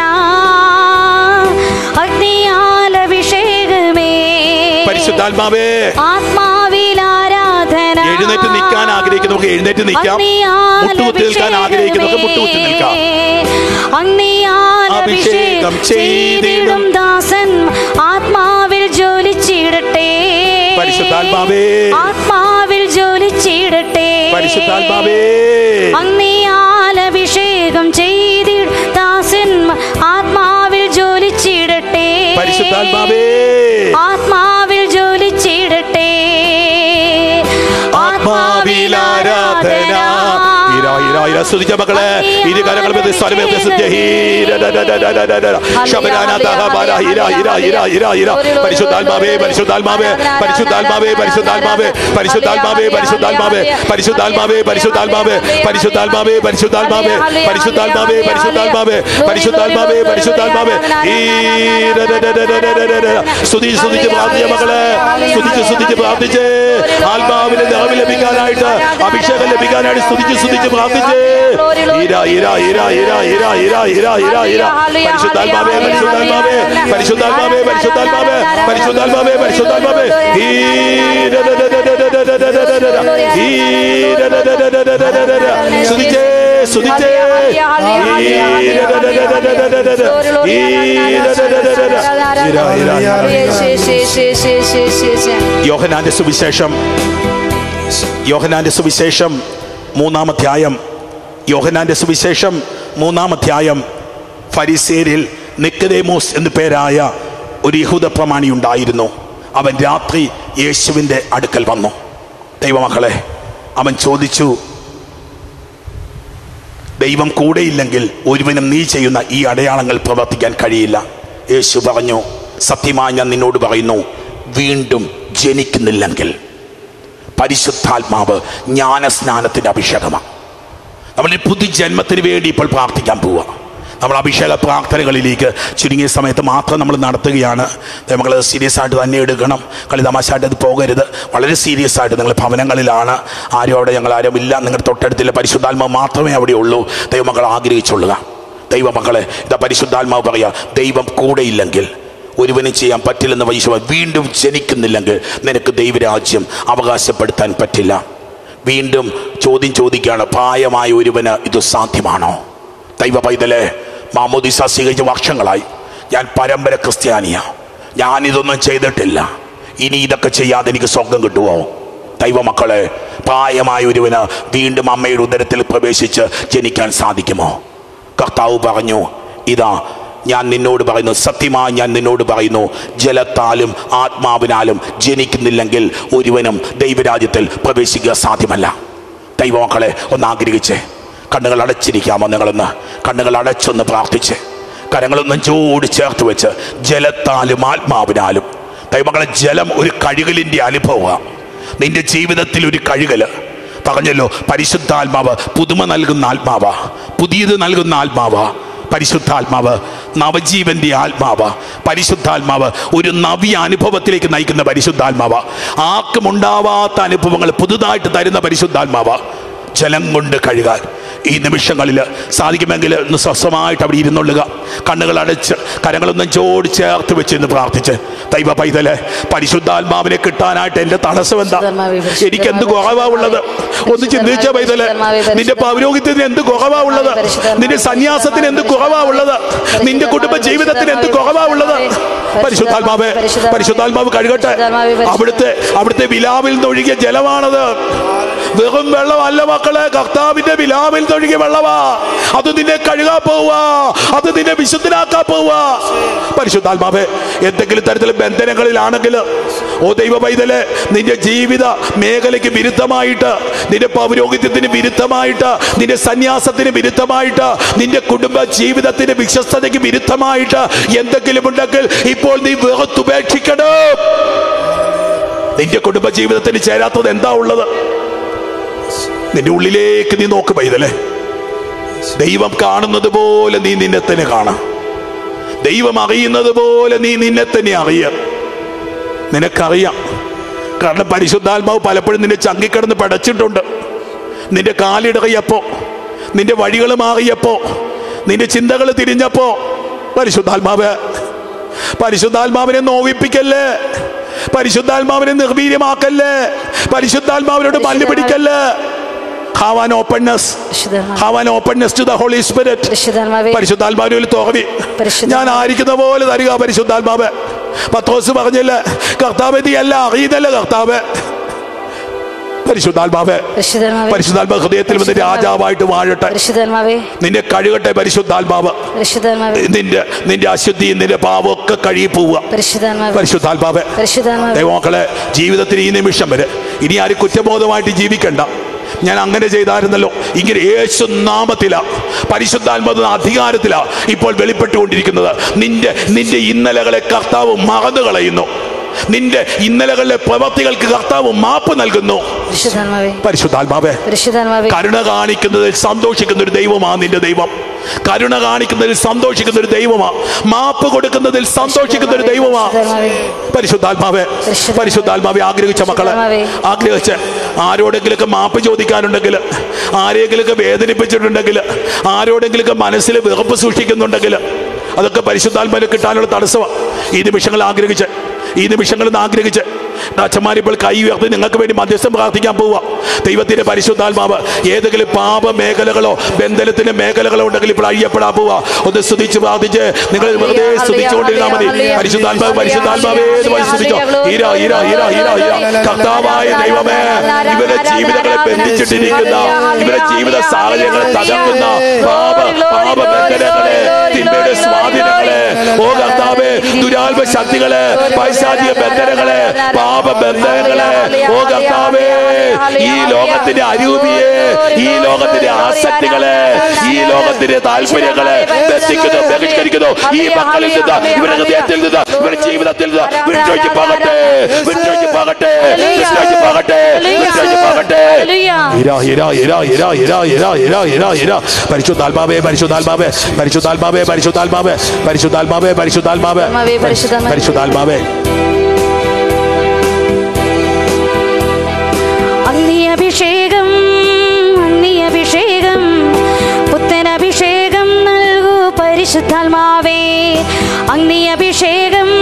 [SPEAKER 1] അഗ്നിയാലഭിഷേകമേ
[SPEAKER 2] പരിശുദ്ധാത്മാവേ
[SPEAKER 1] ആത്മാവിൽ ആരാധന
[SPEAKER 2] എഴുന്നേറ്റ് നിൽക്കാൻ ആഗ്രഹിക്കുന്നവർക്ക് എഴുന്നേറ്റ് നിൽക്കാം മുട്ടുകുത്തി നിൽക്കാൻ ആഗ്രഹിക്കുന്നവർക്ക് മുട്ടുകുത്തി നിൽക്കാം
[SPEAKER 1] അഗ്നിയാലഭിഷേകം ചെയ്തിടും ദാസൻ ആത്മാവിൽ ജോലിച്ചിടട്ടെ
[SPEAKER 2] പരിശുദ്ധാത്മാവേ
[SPEAKER 1] ആത്മാവിൽ ജോലിച്ചിടട്ടെ
[SPEAKER 2] പരിശുദ്ധാത്മാവേ
[SPEAKER 1] അഗ്നിയാലഭിഷേകം ചെയ്തിട ദാസൻ ആത്മാവിൽ ജോലിച്ചിടട്ടെ
[SPEAKER 2] പരിശുദ്ധാത്മാവേ
[SPEAKER 1] ആത്മാവിൽ ജോലിച്ചിടട്ടെ
[SPEAKER 2] ആത്മാവിൽ ആരാധന ഇര ഇര ഇര സ്തുതിച്ച മക്കളെ ഇരു കരങ്ങൾ വെച്ച് സ്ഥലമേ സ്തുതിച്ച ഹീര ഡ ഡ ഡ ഡ ഡ ഡ ഡ. ശബരാന ദഹ ബല ഹിര ഹിര ഹിര ഹിര ഹിര പരിശുദ്ധാത്മാവേ പരിശുദ്ധാത്മാവേ പരിശുദ്ധാത്മാവേ പരിശുദ്ധാത്മാവേ പരിശുദ്ധാത്മാവേ പരിശുദ്ധാത്മാവേ പരിശുദ്ധാത്മാവേ പരിശുദ്ധാത്മാവേ പരിശുദ്ധാത്മാവേ പരിശുദ്ധാത്മാവേ പരിശുദ്ധാത്മാവേ പരിശുദ്ധാത്മാവേ പരിശുദ്ധാത്മാവേ പരിശുദ്ധാത്മാവേ ഈ ഡ ഡ ഡ ഡ ഡ ഡ ഡ ഡ. സ്തുതിച്ച് സ്തുതിച്ച് പ്രാർത്ഥിച്ച മക്കളെ സ്തുതിച്ച് സ്തുതിച്ച് പ്രാർത്ഥിച്ച് ആത്മാവിന്റെ നിറവ് ലഭിക്കാനായിട്ട് അഭിഷേകം ലഭിക്കാനായിട്ട് സ്തുതിച്ച് സ്തുതിച്ച് പ്രാർത്ഥിച്ച് ഈര ഈര ഈര ഈര ഈര ഈര ഈര ഈര ഈര പരിശുദ്ധാത്മാവേ പരിശുദ്ധാത്മാവേ പരിശുദ്ധാത്മാവേ പരിശുദ്ധാത്മാവേ പരിശുദ്ധാത്മാവേ പരിശുദ്ധാത്മാവേ ഈ ഡ ഡ ഡ ഡ ഡ ഡ ഡ ഡ ഡ ഡ ഡ. ഈ ഡ ഡ ഡ ഡ ഡ ഡ ഡ ഡ ഡ. സ്തുതിച്ചേ സ്തുതിച്ചേ ഈ ഡ ഡ ഡ ഡ ഡ ഡ ഡ ഡ ഡ. ഈ ഡ ഡ ഡ ഡ ഡ ഡ. ഈര ഈര ഈര യോഹനാന്റെ സുവിശേഷം യോഹനാന്റെ സുവിശേഷം മൂന്നാം അധ്യായം യോഹനാന്റെ സുവിശേഷം മൂന്നാം അധ്യായം ഫരിസേരിൽ നിക്കതേമോസ് എന്നു പേരായ ഒരു യഹൂദ പ്രമാണി ഉണ്ടായിരുന്നു അവൻ രാത്രി യേശുവിൻ്റെ അടുക്കൽ വന്നു ദൈവമക്കളെ അവൻ ചോദിച്ചു ദൈവം കൂടെയില്ലെങ്കിൽ ഒരുവനും നീ ചെയ്യുന്ന ഈ അടയാളങ്ങൾ പ്രവർത്തിക്കാൻ കഴിയില്ല യേശു പറഞ്ഞു സത്യമായി ഞാൻ നിന്നോട് പറയുന്നു വീണ്ടും ജനിക്കുന്നില്ലെങ്കിൽ പരിശുദ്ധാത്മാവ് ജ്ഞാനസ്നാനത്തിൻ്റെ അഭിഷേകമാണ് നമ്മൾ ഈ പുതുജന്മത്തിന് വേണ്ടി ഇപ്പോൾ പ്രാർത്ഥിക്കാൻ പോവുക നമ്മൾ അഭിഷേക പ്രാർത്ഥനകളിലേക്ക് ചുരുങ്ങിയ സമയത്ത് മാത്രം നമ്മൾ നടത്തുകയാണ് നമ്മൾ സീരിയസ് ആയിട്ട് തന്നെ എടുക്കണം കളി തമാശയായിട്ട് അത് പോകരുത് വളരെ സീരിയസ് ആയിട്ട് നിങ്ങൾ ഭവനങ്ങളിലാണ് ആരും അവിടെ ഞങ്ങൾ ആരും ഇല്ല നിങ്ങളുടെ തൊട്ടടുത്തില്ല പരിശുദ്ധാത്മാവ് മാത്രമേ അവിടെ ഉള്ളൂ ദൈവമക്കൾ ആഗ്രഹിച്ചുള്ളുക ദൈവമക്കളെ ഇതാ പരിശുദ്ധാത്മാവ് പറയാ ദൈവം കൂടെയില്ലെങ്കിൽ ഒരുവനും ചെയ്യാൻ പറ്റില്ലെന്ന് വൈശ്വ വീണ്ടും ജനിക്കുന്നില്ലെങ്കിൽ നിനക്ക് ദൈവരാജ്യം അവകാശപ്പെടുത്താൻ പറ്റില്ല വീണ്ടും ചോദ്യം ചോദിക്കുകയാണ് പ്രായമായ ഒരുവന് ഇത് സാധ്യമാണോ ദൈവ പൈതലെ മാമോദിസ സ്വീകരിച്ച വർഷങ്ങളായി ഞാൻ പരമ്പര ക്രിസ്ത്യാനിയ ഞാൻ ഇതൊന്നും ചെയ്തിട്ടില്ല ഇനി ഇതൊക്കെ ചെയ്യാതെ എനിക്ക് സ്വർഗം കിട്ടുമോ ദൈവമക്കളെ പ്രായമായ ഒരുവന് വീണ്ടും അമ്മയുടെ ഉദരത്തിൽ പ്രവേശിച്ച് ജനിക്കാൻ സാധിക്കുമോ കർത്താവ് പറഞ്ഞു ഇതാ ഞാൻ നിന്നോട് പറയുന്നു സത്യമായി ഞാൻ നിന്നോട് പറയുന്നു ജലത്താലും ആത്മാവിനാലും ജനിക്കുന്നില്ലെങ്കിൽ ഒരുവനും ദൈവരാജ്യത്തിൽ പ്രവേശിക്കുക സാധ്യമല്ല ദൈവമക്കളെ ഒന്ന് ആഗ്രഹിച്ചേ കണ്ണുകൾ അടച്ചിരിക്കാമോ നിങ്ങളൊന്ന് കണ്ണുകൾ അടച്ചൊന്ന് പ്രാർത്ഥിച്ച് കരങ്ങളൊന്നും ചൂട് ചേർത്ത് വെച്ച് ജലത്താലും ആത്മാവിനാലും ദൈവമക്കളെ ജലം ഒരു കഴുകലിൻ്റെ അനുഭവമാണ് നിന്റെ ജീവിതത്തിൽ ഒരു കഴുകല് പറഞ്ഞല്ലോ പരിശുദ്ധാത്മാവ് പുതുമ നൽകുന്ന ആത്മാവാ പുതിയത് നൽകുന്ന ആത്മാവാ പരിശുദ്ധാത്മാവ് നവജീവന്റെ ആത്മാവ് പരിശുദ്ധാത്മാവ് ഒരു നവ്യ അനുഭവത്തിലേക്ക് നയിക്കുന്ന പരിശുദ്ധാത്മാവ് ആർക്കും ഉണ്ടാവാത്ത അനുഭവങ്ങൾ പുതുതായിട്ട് തരുന്ന പരിശുദ്ധാത്മാവ് ജലം കൊണ്ട് കഴുകാൻ ഈ നിമിഷങ്ങളിൽ സാധിക്കുമെങ്കിൽ ഒന്ന് സ്വസ്ഥമായിട്ട് അവിടെ ഇരുന്നൊള്ളുക കണ്ണുകൾ അടച്ച് കരങ്ങളൊന്നും ചോട് ചേർത്ത് വെച്ച് ഇന്ന് പ്രാർത്ഥിച്ച് ദൈവ പൈതല് പരിശുദ്ധാത്മാവിനെ കിട്ടാനായിട്ട് എന്റെ തടസ്സം എന്താ എനിക്ക് എന്ത് കുറവാ ഉള്ളത് ഒന്ന് ചിന്തിച്ച പൈതല് നിന്റെ പൗരോഹിത്യത്തിന് എന്ത് കുറവാ ഉള്ളത് നിന്റെ സന്യാസത്തിന് എന്ത് കുറവാ ഉള്ളത് നിന്റെ കുടുംബ ജീവിതത്തിന് എന്ത് കുറവാ ഉള്ളത് പരിശുദ്ധാത്മാവേ പരിശുദ്ധാത്മാവ് കഴുകട്ടെ അവിടുത്തെ അവിടുത്തെ വിലാവിൽ നിന്നൊഴുകിയ ജലമാണത് വെറും വെള്ളമല്ല മക്കളെ കർത്താവിന്റെ വിലാവിൽ നിന്നൊഴുകിയ വെള്ളമാ അത് നിന്നെ കഴുകാൻ പോവാ അത് നിന്നെ വിശുദ്ധനാക്കാൻ പോവാ പരിശുദ്ധാത്മാവേ എന്തെങ്കിലും തരത്തിലുള്ള ബന്ധനങ്ങളിലാണെങ്കിൽ ഓ ദൈവ പൈതല് നിന്റെ ജീവിത മേഖലയ്ക്ക് വിരുദ്ധമായിട്ട് നിന്റെ പൗരോഹിത്യത്തിന് വിരുദ്ധമായിട്ട് നിന്റെ സന്യാസത്തിന് വിരുദ്ധമായിട്ട് നിന്റെ കുടുംബ ജീവിതത്തിന് വിശ്വസ്തതയ്ക്ക് വിരുദ്ധമായിട്ട് എന്തെങ്കിലും ഉണ്ടെങ്കിൽ ഇപ്പോൾ നീ വെറുത്തുപേക്ഷിക്കണം നിന്റെ കുടുംബ ജീവിതത്തിന് ചേരാത്തത് എന്താ ഉള്ളത് നിന്റെ ഉള്ളിലേക്ക് നീ നോക്ക് പൈതലേ ദൈവം കാണുന്നത് പോലെ നീ നിന്നെ തന്നെ കാണാം ദൈവം അറിയുന്നത് പോലെ നീ നിന്നെ തന്നെ അറിയ നിനക്കറിയാം കാരണം പരിശുദ്ധാത്മാവ് പലപ്പോഴും നിന്നെ ചങ്കിക്കിടന്ന് പടച്ചിട്ടുണ്ട് നിന്റെ കാലിടറിയപ്പോ നിന്റെ വഴികൾ മാറിയപ്പോ നിന്റെ ചിന്തകൾ തിരിഞ്ഞപ്പോ പരിശുദ്ധാത്മാവ് പരിശുദ്ധാത്മാവിനെ നോവിപ്പിക്കല്ലേ പരിശുദ്ധാത്മാവിനെ നിർവീര്യമാക്കല്ലേ പരിശുദ്ധാത്മാവിനോട് മല്ല് പിടിക്കല്ലേ have an openness have an openness to the Holy Spirit
[SPEAKER 1] പരിശുദ്ധാത്മാവേ
[SPEAKER 2] പരിശുദ്ധാത്മാവിന് ഒരു തോന്നി
[SPEAKER 1] പരിശുദ്ധ-
[SPEAKER 2] ഞാൻ ആയിരിക്കുന്ന പോലെ തരിക പരിശുദ്ധാത്മാവ് പത്രോസ് പറഞ്ഞില്ല കർത്താവ് നീ അല്ല അറിയുന്നല്ല കർത്താവ് പരിശുദ്ധാത്മാവ്
[SPEAKER 1] പരിശുദ്ധാത്മാവേ
[SPEAKER 2] പരിശുദ്ധാത്മാവ് ഹൃദയത്തിൽ വന്ന് രാജാവായിട്ട് വാഴട്ടെ
[SPEAKER 1] പരിശുദ്ധാത്മാവേ
[SPEAKER 2] നിന്നെ കഴുകട്ടെ പരിശുദ്ധാത്മാവ്
[SPEAKER 1] പരിശുദ്ധാത്മാവേ
[SPEAKER 2] നിന്റെ നിന്റെ അശുദ്ധിയും നിന്റെ പാവമൊക്കെ കഴുകി പോവുക
[SPEAKER 1] പരിശുദ്ധാത്മാവേ
[SPEAKER 2] പരിശുദ്ധാത്മാവ്
[SPEAKER 1] പരിശുദ്ധാത്മാവേ
[SPEAKER 2] ദൈവമക്കളെ ജീവിതത്തിൽ ഈ നിമിഷം വരെ ഇനി ആരും കുറ്റബോധമായിട്ട് ജീവിക്കണ്ട ഞാൻ അങ്ങനെ ചെയ്തായിരുന്നല്ലോ ഇങ്ങനെ യേശു നാമത്തില പരിശുദ്ധാത്മത അധികാരത്തില ഇപ്പോൾ വെളിപ്പെട്ടുകൊണ്ടിരിക്കുന്നത് നിന്റെ നിന്റെ ഇന്നലകളെ കർത്താവ് മറന്നു കളയുന്നു നിന്റെ ഇന്നലകളിലെ പ്രവർത്തികൾക്ക് കർത്താവ് മാപ്പ് നൽകുന്നു
[SPEAKER 1] പരിശുദ്ധാത്മാവേ
[SPEAKER 2] പരിശുദ്ധാത്മാവേ
[SPEAKER 1] പരിശുദ്ധാത്മാവേ
[SPEAKER 2] കരുണ കാണിക്കുന്നതിൽ സന്തോഷിക്കുന്ന ഒരു ദൈവമാണ് നിന്റെ ദൈവം കരുണ കാണിക്കുന്നതിൽ സന്തോഷിക്കുന്ന ഒരു ദൈവമാ മാപ്പ് കൊടുക്കുന്നതിൽ സന്തോഷിക്കുന്ന ഒരു ദൈവമാ പരിശുദ്ധാത്മാവേ പരിശുദ്ധാത്മാവെ ആഗ്രഹിച്ച മക്കളെ ആഗ്രഹിച്ച് ആരോടെങ്കിലൊക്കെ മാപ്പ് ചോദിക്കാനുണ്ടെങ്കിൽ ആരെങ്കിലൊക്കെ വേദനിപ്പിച്ചിട്ടുണ്ടെങ്കിൽ ആരോടെങ്കിലൊക്കെ മനസ്സിൽ വെറുപ്പ് സൂക്ഷിക്കുന്നുണ്ടെങ്കിൽ അതൊക്കെ പരിശുദ്ധാത്മാവിനെ കിട്ടാനുള്ള തടസ്സമാണ് ഈ നിമിഷങ്ങൾ ആഗ്രഹിച്ച് ഈ നിമിഷങ്ങളിൽ നിന്ന് ആഗ്രഹിച്ച് അച്ഛന്മാർ ഇപ്പോൾ കൈ ഉയർത്തി നിങ്ങൾക്ക് വേണ്ടി മധ്യസ്ഥം പ്രാർത്ഥിക്കാൻ പോവുക ദൈവത്തിന്റെ പരിശുദ്ധാത്മാവ് ഏതെങ്കിലും പാപ മേഖലകളോ ബന്ധനത്തിന്റെ മേഖലകളോ ഉണ്ടെങ്കിൽ ഇപ്പോൾ അഴിയപ്പെടാൻ പോവുക ഒന്ന് സ്തുതിച്ച് പ്രാർത്ഥിച്ച് നിങ്ങൾ വെറുതെ സ്തുതിച്ചുകൊണ്ടിരുന്നാൽ മതി പരിശുദ്ധാത്മാവ് പരിശുദ്ധാത്മാവേ എന്ന് പറഞ്ഞ് സ്തുതിച്ചോ ഹീര ഹീര ഹീര ഹീര ഹീര കർത്താവായ ദൈവമേ ഇവരുടെ ജീവിതങ്ങളെ ബന്ധിച്ചിട്ടിരിക്കുന്ന ഇവരുടെ ജീവിത സാഹചര്യങ്ങളെ തകർക്കുന്ന പാപ പാപ ബന്ധനങ്ങളെ തിന്മയുടെ സ്വാധീനങ്ങളെ ഓ കർത്താവേ ദുരാത്മ ശക്തികളെ പൈശാചിക ബന്ധനങ്ങളെ പാപ ബന്ധനങ്ങളെ ഓ കർത്താവേ ഈ ലോകത്തിന്റെ അരൂപിയെ ഈ ലോകത്തിന്റെ ആസക്തികളെ ഈ ലോകത്തിന്റെ താല്പര്യങ്ങളെ ബന്ധിക്കുന്നു ബഹിഷ്കരിക്കുന്നു ഈ മക്കളിൽ നിന്ന് ഇവരുടെ ഹൃദയത്തിൽ നിന്ന് ഇവരുടെ ജീവിതത്തിൽ നിന്ന് വിട്ടൊഴിച്ച് പോകട്ടെ വിട്ടൊഴിച്ച് പോകട്ടെ വിട്ടൊഴിച്ച് പോകട്ടെ വിട്ടൊഴിച്ച് പോകട്ടെ ഇരാ ഇരാ ഇരാ ഇരാ ഇരാ ഇരാ ഇരാ ഇരാ ഇരാ പരിശുദ്ധാത്മാവേ പരിശുദ്ധാത്മാവേ പരിശുദ്ധാത്മാവേ പരിശുദ്ധാത്മാവേ പരിശുദ്ധാത്മാവേ പരിശുദ്ധാത്മാവേ
[SPEAKER 1] പരിശുദ്ധാത്മാവേ.
[SPEAKER 2] പരിശുദ്ധാത്മാവേ
[SPEAKER 1] അഗ്നിയഭിഷേകം അഗ്നിയഭിഷേകം പുത്തനഭിഷേകം നൽകൂ പരിശുദ്ധാത്മാവേ അഗ്നിയഭിഷേകം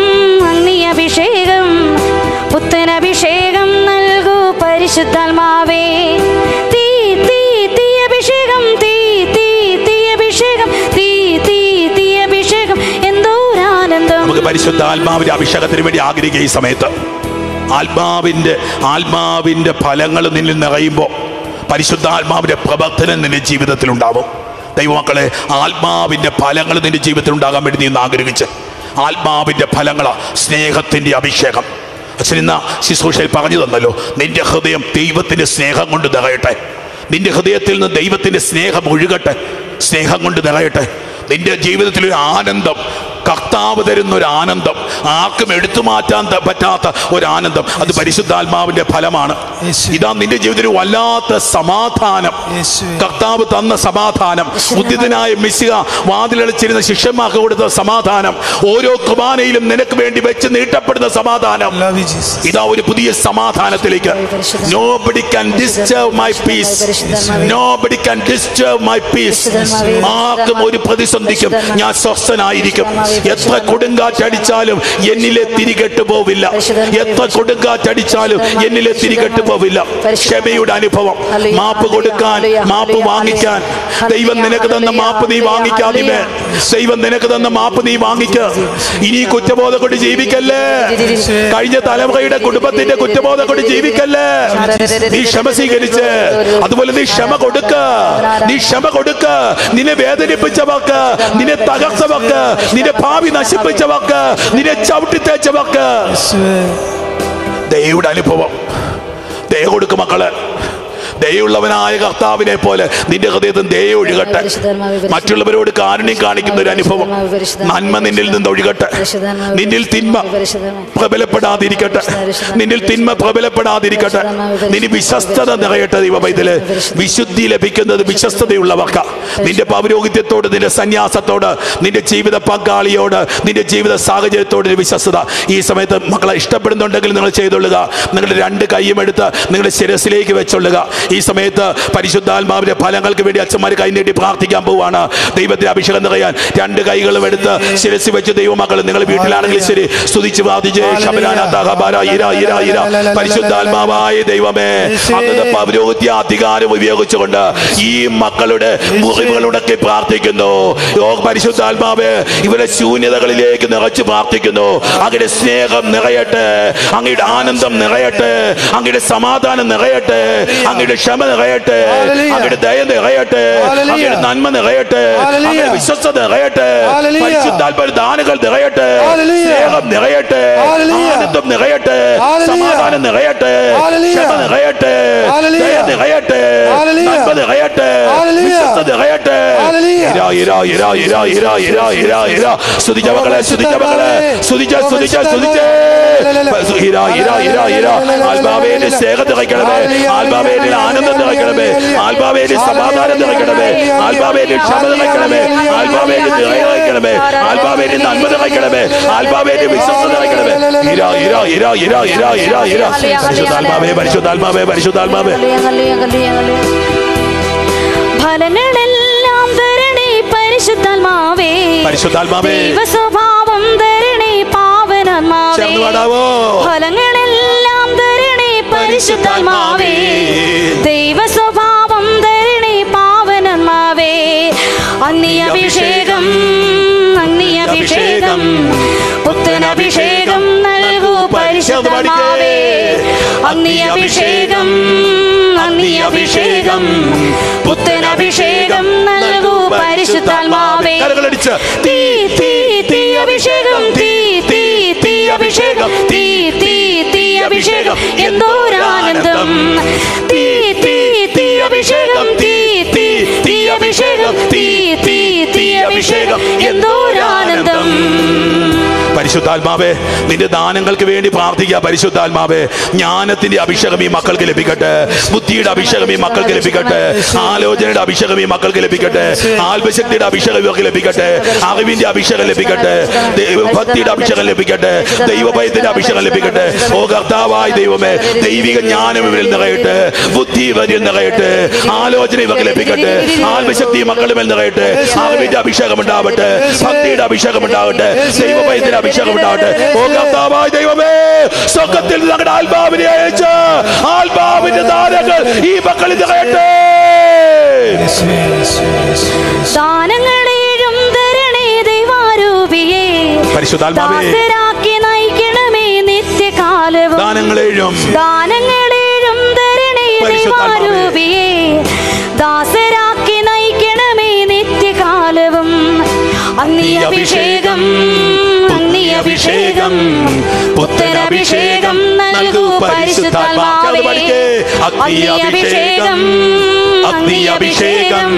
[SPEAKER 1] അഗ്നിയഭിഷേകം പുത്തനഭിഷേകം നൽകൂ പരിശുദ്ധാത്മാവേ തീ തീ തീ അഭിഷേകം തീ തീ തീ അഭിഷേകം തീ തീ തീ അഭിഷേകം എന്തോരാനന്ദം
[SPEAKER 2] നമുക്ക് പരിശുദ്ധാത്മാവിന്റെ അഭിഷേകത്തിന് വേണ്ടി ആഗ്രഹിക്കുക ഈ സമയത്ത് ആത്മാവിന്റെ ആത്മാവിന്റെ ഫലങ്ങൾ നിന്നിൽ നിറയുമ്പോൾ പരിശുദ്ധാത്മാവിന്റെ പ്രവർത്തനം നിന്റെ ജീവിതത്തിൽ ഉണ്ടാവും ദൈവമക്കളെ ആത്മാവിന്റെ ഫലങ്ങൾ നിന്റെ ജീവിതത്തിൽ ഉണ്ടാകാൻ വേണ്ടി നീ ഒന്ന് ആഗ്രഹിച്ച് ആത്മാവിന്റെ ഫലങ്ങളാ സ്നേഹത്തിന്റെ അഭിഷേകം അച്ഛൻ ഇന്ന് ശുശ്രൂഷയിൽ പറഞ്ഞു തന്നല്ലോ നിന്റെ ഹൃദയം ദൈവത്തിന്റെ സ്നേഹം കൊണ്ട് നിറയട്ടെ നിന്റെ ഹൃദയത്തിൽ നിന്ന് ദൈവത്തിന്റെ സ്നേഹം ഒഴുകട്ടെ സ്നേഹം കൊണ്ട് നിറയട്ടെ നിന്റെ ജീവിതത്തിൽ ഒരു ആനന്ദം കർത്താവ് തരുന്ന ഒരു ആനന്ദം ആർക്കും എടുത്തു മാറ്റാൻ ത- പറ്റാത്ത ഒരു ആനന്ദം അത് പരിശുദ്ധാത്മാവിന്റെ ഫലമാണ്
[SPEAKER 3] യേശുവേ.
[SPEAKER 2] ഇതാ നിന്റെ ജീവിതത്തിൽ ഒരു വല്ലാത്ത സമാധാനം
[SPEAKER 3] യേശുവേ.
[SPEAKER 2] കർത്താവ് തന്ന സമാധാനം ഉദ്യതനായ മിശിക വാതിലളിച്ചിരുന്ന ശിഷ്യന്മാർക്ക് കൊടുത്ത സമാധാനം ഓരോ കുർബാനയിലും നിനക്ക് വേണ്ടി വെച്ച് നീട്ടപ്പെടുന്ന സമാധാനം
[SPEAKER 3] Love you, Jesus.
[SPEAKER 2] ഇതാ ഒരു പുതിയ സമാധാനത്തിലേക്ക് nobody can disturb my peace nobody can disturb my peace ആർക്കും ഒരു പ്രതിസന്ധിക്കും ഞാൻ സ്വസ്ഥനായിരിക്കും എത്ര കൊടുങ്കാറ്റടിച്ചാലും എന്നിലെ തിരികെട്ട് പോവില്ല എത്ര കൊടുങ്കാറ്റടിച്ചാലും എന്നിലെ തിരികെട്ട് പോവില്ല ക്ഷമയുടെ അനുഭവം മാപ്പ് കൊടുക്കാൻ മാപ്പ് വാങ്ങിക്കാൻ ദൈവം നിനക്ക് തന്ന മാപ്പ് നീ വാങ്ങിക്കാതിമേ ദൈവം നിനക്ക് തന്ന മാപ്പ് നീ വാങ്ങിക്ക ഇനി കുറ്റബോധം കൊണ്ട് ജീവിക്കല്ലേ കഴിഞ്ഞ തലമുറയുടെ കുടുംബത്തിന്റെ കുറ്റബോധം കൊണ്ട് ജീവിക്കല്ലേ നീ ക്ഷമ സ്വീകരിച്ച് അതുപോലെ നീ ക്ഷമ കൊടുക്ക നീ ക്ഷമ കൊടുക്ക നിന്നെ വേദനിപ്പിച്ചവർക്ക് നിന്നെ തകർച്ചവർക്ക് നിന്നെ ഭാവി നശിപ്പിച്ചവർക്ക് നിന്നെ ചവിട്ടി തേച്ചവർക്ക്
[SPEAKER 3] യേശുവേ.
[SPEAKER 2] ദയയുടെ അനുഭവം ദയ കൊടുക്കും മക്കള് ദയുള്ളവനായ കർത്താവിനെ പോലെ നിന്റെ ഹൃദയത്തിൽ ദയ ഒഴുകട്ടെ മറ്റുള്ളവരോട് കാരുണ്യം കാണിക്കുന്ന ഒരു അനുഭവം നന്മ നിന്നിൽ നിന്ന് ഒഴുകട്ടെ നിന്നിൽ തിന്മ പ്രബലപ്പെടാതിരിക്കട്ടെ നിന്നിൽ തിന്മ പ്രബലപ്പെടാതിരിക്കട്ടെ നിന്റെ വിശ്വസ്തത നിറയട്ടെ ദൈവം ഇതില് വിശുദ്ധി ലഭിക്കുന്നത് വിശ്വസ്തതയുള്ളവർക്ക നിന്റെ പൗരോഹിത്യത്തോട് നിന്റെ സന്യാസത്തോട് നിന്റെ ജീവിത പങ്കാളിയോട് നിന്റെ ജീവിത സാഹചര്യത്തോട് ഒരു വിശ്വസ്തത ഈ സമയത്ത് മക്കളെ ഇഷ്ടപ്പെടുന്നുണ്ടെങ്കിൽ നിങ്ങൾ ചെയ്തൊള്ളുക നിങ്ങളുടെ രണ്ട് കൈയും എടുത്ത് നിങ്ങളുടെ ശിരസിലേക്ക് വെച്ചൊള്ളുക ഈ സമയത്ത് പരിശുദ്ധാത്മാവിന്റെ ഫലങ്ങൾക്ക് വേണ്ടി അച്ഛന്മാർ കൈനീട്ടി പ്രാർത്ഥിക്കാൻ പോവാണ് ദൈവത്തെ അഭിഷേകം നിറയാൻ രണ്ട് കൈകളും എടുത്ത് ശിരസി വെച്ച് ദൈവമക്കൾ നിങ്ങൾ വീട്ടിലാണെങ്കിൽ ശരി സ്തുതിച്ച് പ്രാർത്ഥിച്ച് ശബരാന തഹബാര ഇര ഇര ഇര പരിശുദ്ധാത്മാവായ ദൈവമേ അങ്ങയുടെ പൗരോഹിത്യ അധികാരം ഉപയോഗിച്ചുകൊണ്ട് ഈ മക്കളുടെ മുറിവുകളുടൊക്കെ പ്രാർത്ഥിക്കുന്നു ഓ പരിശുദ്ധാത്മാവേ ഇവരെ ശൂന്യതകളിലേക്ക് നിറച്ച് പ്രാർത്ഥിക്കുന്നു അങ്ങയുടെ സ്നേഹം നിറയട്ടെ അങ്ങയുടെ ആനന്ദം നിറയട്ടെ അങ്ങയുടെ സമാധാനം നിറയട്ടെ അങ്ങയുടെ അങ്ങയുടെ ക്ഷമ നിറയട്ടെ
[SPEAKER 3] ഹല്ലേലൂയ.
[SPEAKER 2] അങ്ങയുടെ ദയ നിറയട്ടെ
[SPEAKER 3] ഹല്ലേലൂയ.
[SPEAKER 2] അങ്ങയുടെ നന്മ നിറയട്ടെ
[SPEAKER 3] ഹല്ലേലൂയ.
[SPEAKER 2] അങ്ങയുടെ വിശ്വസ്ത നിറയട്ടെ
[SPEAKER 3] ഹല്ലേലൂയ.
[SPEAKER 2] പരിശുദ്ധാത്മ ദാനങ്ങൾ നിറയട്ടെ
[SPEAKER 3] ഹല്ലേലൂയ.
[SPEAKER 2] സ്നേഹം നിറയട്ടെ
[SPEAKER 3] ഹല്ലേലൂയ.
[SPEAKER 2] ആനന്ദം നിറയട്ടെ
[SPEAKER 3] ഹല്ലേലൂയ.
[SPEAKER 2] സമാധാനം നിറയട്ടെ
[SPEAKER 3] ഹല്ലേലൂയ.
[SPEAKER 2] ക്ഷമ നിറയട്ടെ
[SPEAKER 3] ഹല്ലേലൂയ.
[SPEAKER 2] ദയ നിറയട്ടെ
[SPEAKER 3] ഹല്ലേലൂയ.
[SPEAKER 2] നന്മ നിറയട്ടെ
[SPEAKER 3] ഹല്ലേലൂയ.
[SPEAKER 2] വിശ്വസ്ത നിറയട്ടെ
[SPEAKER 3] ഹല്ലേലൂയ.
[SPEAKER 2] ഇരാ ഇരാ ഇരാ ഇരാ ഇരാ ഇരാ ഇരാ ഇരാ സ്തുതിച്ച മക്കളെ സ്തുതിച്ച മക്കളെ സ്തുതിച്ച സ്തുതിച്ച സ്തുതിച്ച ഇരാ ഇരാ ഇരാ ഇരാ ആത്മാവേന്റെ സ്നേഹം നിറയ്ക്കണമേ ആത്മാവേന്റെ ആനന്ദം നിറയ്ക്കണമേ ആത്മാവേന്റെ സമാധാനം നിറയ്ക്കണമേ ആത്മാവേന്റെ ക്ഷമ നിറയ്ക്കണമേ ആത്മാവേന്റെ നിറയ്ക്കണമേ ആത്മാവേന്റെ നന്മ നിറയ്ക്കണമേ ആത്മാവേന്റെ വിശ്വസത നിറയ്ക്കണമേ ഇരാ ഇരാ ഇരാ ഇരാ ഇരാ ഇരാ ഇരാ പരിശുദ്ധാത്മാവേ പരിശുദ്ധാത്മാവേ പരിശുദ്ധാത്മാവേ
[SPEAKER 4] ഫലങ്ങളെല്ലാം തരണേ പരിശുദ്ധാത്മാവേ
[SPEAKER 2] പരിശുദ്ധാത്മാവേ
[SPEAKER 4] ദൈവ സ്വഭാവം തരണേ പാവനാത്മാവേ
[SPEAKER 2] ചേർന്ന് പാടാവോ
[SPEAKER 4] ഫലങ്ങളെല്ലാം തരണേ പരിശുദ്ധാത്മാവേ ദൈവ സ്വഭാവം തരണേ പാവനാത്മാവേ അഗ്നിയഭിഷേകം അഗ്നിയഭിഷേകം പുത്തനഭിഷേകം നൽകൂ പരിശുദ്ധാത്മാവേ അഗ്നിയഭിഷേകം അഗ്നിയഭിഷേകം പുത്തനഭിഷേകം നൽകൂ പരിശുദ്ധാത്മാവേ
[SPEAKER 2] കരകളടിച്ച്
[SPEAKER 4] തീ തീ തീ അഭിഷേകം തീ തീ തീ അഭിഷേകം തീ തീ തീ അഭിഷേകം എന്തോരാനന്ദം തീ തീ തീ അഭിഷേകം തീ തീ തീ അഭിഷേകം തീ തീ തീ അഭിഷേകം എന്തോരാനന്ദം
[SPEAKER 2] പരിശുദ്ധാത്മാവേ നിന്റെ ദാനങ്ങൾക്ക് വേണ്ടി പ്രാർത്ഥിക്കുക പരിശുദ്ധാത്മാവേ ജ്ഞാനത്തിന്റെ അഭിഷേകം ഈ മക്കൾക്ക് ലഭിക്കട്ടെ ബുദ്ധിയുടെ അഭിഷേകം ഈ മക്കൾക്ക് ലഭിക്കട്ടെ ആലോചനയുടെ അഭിഷേകം ഈ മക്കൾക്ക് ലഭിക്കട്ടെ ആത്മശക്തിയുടെ അഭിഷേകം ഇവർക്ക് ലഭിക്കട്ടെ അറിവിന്റെ അഭിഷേകം ലഭിക്കട്ടെ ദൈവഭക്തിയുടെ അഭിഷേകം ലഭിക്കട്ടെ ദൈവഭയത്തിന്റെ അഭിഷേകം ലഭിക്കട്ടെ ഓ കർത്താവായ ദൈവമേ ദൈവിക ജ്ഞാനം ഇവരിൽ നിറയട്ടെ ബുദ്ധി ഇവരിൽ നിറയട്ടെ ആലോചന ഇവർക്ക് ലഭിക്കട്ടെ ആത്മശക്തി മക്കളുടെ മേൽ നിറയട്ടെ അറിവിന്റെ അഭിഷേകം ഉണ്ടാവട്ടെ ഭക്തിയുടെ അഭിഷേകം ഉണ്ടാവട്ടെ ദൈവഭയത്തിന്റെ അഭിഷേകം ഉണ്ടാവട്ടെ ഓ കർത്താവായ ദൈവമേ സ്വർഗത്തിൽ ഞങ്ങളുടെ ആത്മാവിനെ അയച്ച് ആത്മാവിന്റെ ദാനങ്ങൾ ഈ മക്കളിൽ നിറയട്ടെ
[SPEAKER 4] ദാനങ്ങളേഴും തരണേ ദൈവാരൂപിയെ
[SPEAKER 2] പരിശുദ്ധാത്മാവേ
[SPEAKER 4] ദാസരാക്കി നയിക്കണമേ നിത്യകാലവും
[SPEAKER 2] ദാനങ്ങളെഴും
[SPEAKER 4] ദാനങ്ങളേഴും തരണേ
[SPEAKER 2] പരിശുദ്ധാത്മാവേ.
[SPEAKER 4] ദൈവാരൂപിയെ ദാസരാക്കി നയിക്കണമേ നിത്യകാലവും അഗ്നിയഭിഷേകം അഗ്നിയഭിഷേകം പുത്തനഭിഷേകം നൽകൂ പരിശുദ്ധാത്മാവേ അഗ്നിയഭിഷേകം അഗ്നിയഭിഷേകം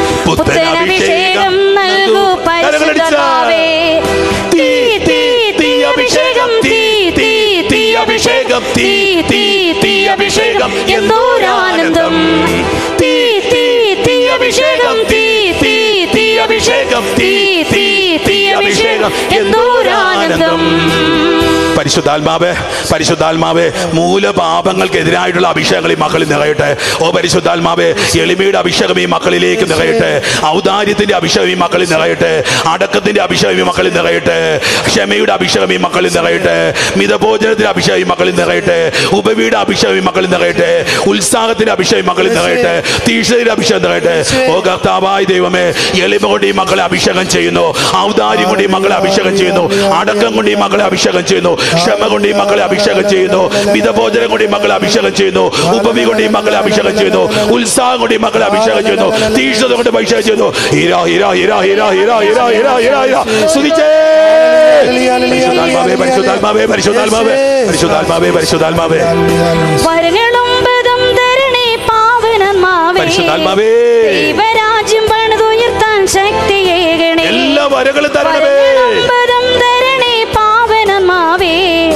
[SPEAKER 4] പുത്തനഭിഷേകം നൽകൂ പരിശുദ്ധാത്മാവേ തീ തീ തീ അഭിഷേകം തീ തീ തീ അഭിഷേകം തീ തീ തീ അഭിഷേകം എന്തോരാനന്ദം തീ തീ തീ അഭിഷേകം തീ തീ തീ അഭിഷേകം തീ തീ തീ അഭിഷേകം എന്തോരാനന്ദം
[SPEAKER 2] പരിശുദ്ധാത്മാവേ പരിശുദ്ധാത്മാവേ മൂലപാപങ്ങൾക്കെതിരായിട്ടുള്ള അഭിഷേകങ്ങൾ ഈ മക്കളിൽ നിറയട്ടെ ഓ പരിശുദ്ധാത്മാവേ എളിമയുടെ അഭിഷേകം ഈ മക്കളിലേക്ക് നിറയട്ടെ ഔദാര്യത്തിന്റെ അഭിഷേകം ഈ മക്കളിൽ നിറയട്ടെ അടക്കത്തിന്റെ അഭിഷേകം ഈ മക്കളിൽ നിറയട്ടെ ക്ഷമയുടെ അഭിഷേകം ഈ മക്കളിൽ നിറയട്ടെ മിതഭോജനത്തിന്റെ അഭിഷേകം ഈ മക്കളിൽ നിറയട്ടെ ഉപവിയുടെ അഭിഷേകം ഈ മക്കളിൽ നിറയട്ടെ ഉത്സാഹത്തിന്റെ അഭിഷേകം ഈ മക്കളിൽ നിറയട്ടെ തീഷ്ണതയുടെ അഭിഷേകം നിറയട്ടെ ഓ കർത്താവായ ദൈവമേ എളിമ കൊണ്ട് ഈ മക്കളെ അഭിഷേകം ചെയ്യുന്നു ഔദാര്യം കൊണ്ട് ഈ മക്കളെ അഭിഷേകം ചെയ്യുന്നു അടക്കം കൊണ്ട് ഈ മക്കളെ അഭിഷേകം ചെയ്യുന്നു ക്ഷമ കൊണ്ട് ഈ മക്കളെ അഭിഷേകം ചെയ്യുന്നു മിതഭോജനം കൊണ്ട് ഈ മക്കളെ അഭിഷേകം ചെയ്യുന്നു ഉപവി കൊണ്ട് ഈ മക്കളെ അഭിഷേകം ചെയ്യുന്നു ഉത്സാഹം കൊണ്ട് ഈ മക്കളെ അഭിഷേകം ചെയ്യുന്നു തീഷ്ണത കൊണ്ട് അഭിഷേകം ചെയ്യുന്നു ഹീരാ ഹീരാ ഹീരാ ഹീരാ ഹീരാ ഹീരാ ഹീരാ ഹീരാ ഹീരാ സ്തുതിച്ചേ പരിശുദ്ധാത്മാവേ പരിശുദ്ധാത്മാവേ പരിശുദ്ധാത്മാവേ പരിശുദ്ധാത്മാവേ പരിശുദ്ധാത്മാവേ
[SPEAKER 4] വരങ്ങളൊമ്പതും തരണേ പാവനന്മാവേ
[SPEAKER 2] പരിശുദ്ധാത്മാവേ.
[SPEAKER 4] ദൈവരാജ്യം പണിതുയർത്താൻ ശക്തിയേകണേ
[SPEAKER 2] എല്ലാ വരകളും തരണമേ
[SPEAKER 4] വരങ്ങളൊമ്പതും തരണേ പാവനന്മാവേ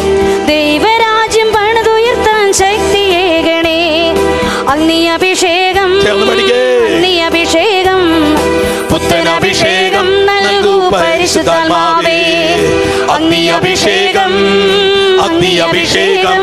[SPEAKER 4] ദൈവരാജ്യം പണിതുയർത്താൻ ശക്തിയേകണേ അഗ്നിയഭിഷേകം
[SPEAKER 2] ചേർന്ന് പഠിക്കേ.
[SPEAKER 4] അഗ്നിയഭിഷേകം പുത്തനഭിഷേകം നൽകൂ പരിശുദ്ധാത്മാവേ അഗ്നിയഭിഷേകം അഗ്നിയഭിഷേകം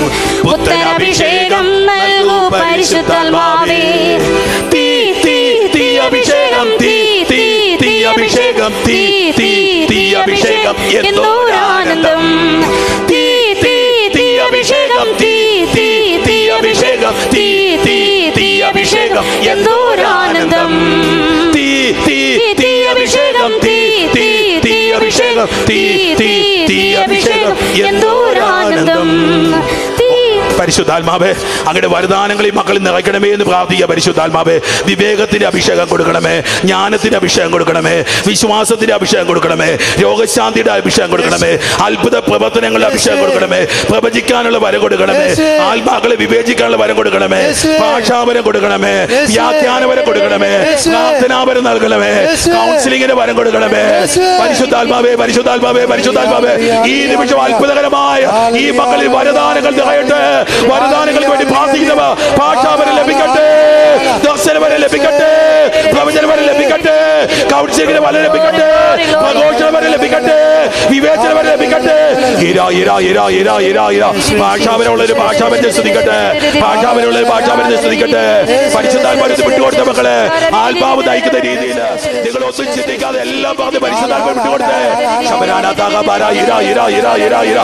[SPEAKER 4] പുത്തനഭിഷേകം നൽകൂ പരിശുദ്ധാത്മാവേ
[SPEAKER 2] തീ തീ തീ അഭിഷേകം തീ തീ തീ അഭിഷേകം തീ തീ തീ അഭിഷേകം
[SPEAKER 4] എന്തോരാനന്ദം
[SPEAKER 2] തീ തീ തീ അഭിഷേകം തീ തീ തീ അഭിഷേകം തീ തീ തീ അഭിഷേകം
[SPEAKER 4] എന്തോരാനന്ദം
[SPEAKER 2] തീ തീ തീ അഭിഷേകം തീ തീ തീ അഭിഷേകം തീ തീ തീ അഭിഷേകം എന്തോരാനന്ദം
[SPEAKER 4] തീ
[SPEAKER 2] പരിശുദ്ധാത്മാവേ അങ്ങയുടെ വരദാനങ്ങൾ ഈ മക്കളിൽ നിറയ്ക്കണമേ എന്ന് പ്രാർത്ഥിക്കുക പരിശുദ്ധാത്മാവേ വിവേകത്തിന്റെ അഭിഷേകം കൊടുക്കണമേ ജ്ഞാനത്തിന്റെ അഭിഷേകം കൊടുക്കണമേ വിശ്വാസത്തിന്റെ അഭിഷേകം കൊടുക്കണമേ രോഗശാന്തിയുടെ അഭിഷേകം കൊടുക്കണമേ അത്ഭുത പ്രവർത്തനങ്ങളുടെ അഭിഷേകം കൊടുക്കണമേ പ്രവചിക്കാനുള്ള വരം കൊടുക്കണമേ ആത്മാക്കളെ വിവേചിക്കാനുള്ള വരം കൊടുക്കണമേ ഭാഷാവരം കൊടുക്കണമേ വ്യാഖ്യാനവരം കൊടുക്കണമേ പ്രാർത്ഥനാവരം നൽകണമേ കൗൺസിലിങ്ങിന് വരം കൊടുക്കണമേ പരിശുദ്ധാത്മാവേ പരിശുദ്ധാത്മാവേ പരിശുദ്ധാത്മാവേ ഈ നിമിഷം അത്ഭുതകരമായ ഈ മക്കളിൽ വരദാനങ്ങൾ നിറയട്ടെ വരദാനങ്ങൾക്ക് വേണ്ടി പ്രാർത്ഥിക്കുന്നവ ഭാഷാവരം ലഭിക്കട്ടെ ദർശനം വരെ ലഭിക്കട്ടെ പ്രവചനം വരെ ലഭിക്കട്ടെ കൗൺസിലിങ്ങിന് വരെ ലഭിക്കട്ടെ പ്രഘോഷണം വരെ ലഭിക്കട്ടെ വിവേചനം വരെ ലഭിക്കട്ടെ ഇര ഇര ഇര ഇര ഇര ഇര ഭാഷാവരമുള്ള ഒരു ഭാഷാവരത്തെ സ്തുതിക്കട്ടെ ഭാഷാവരമുള്ള ഒരു ഭാഷാവരത്തെ സ്തുതിക്കട്ടെ പരിശുദ്ധാത്മാരെ വിട്ടുകൊടുത്ത മക്കളെ ആത്മാവ് നയിക്കുന്ന രീതിയിൽ നിങ്ങൾ ഒന്നും ചിന്തിക്കാതെ എല്ലാം പറഞ്ഞ് പരിശുദ്ധാത്മ വിട്ടുകൊടുത്തേ ശബരാനാഥാകാര ഇര ഇര ഇര ഇര ഇര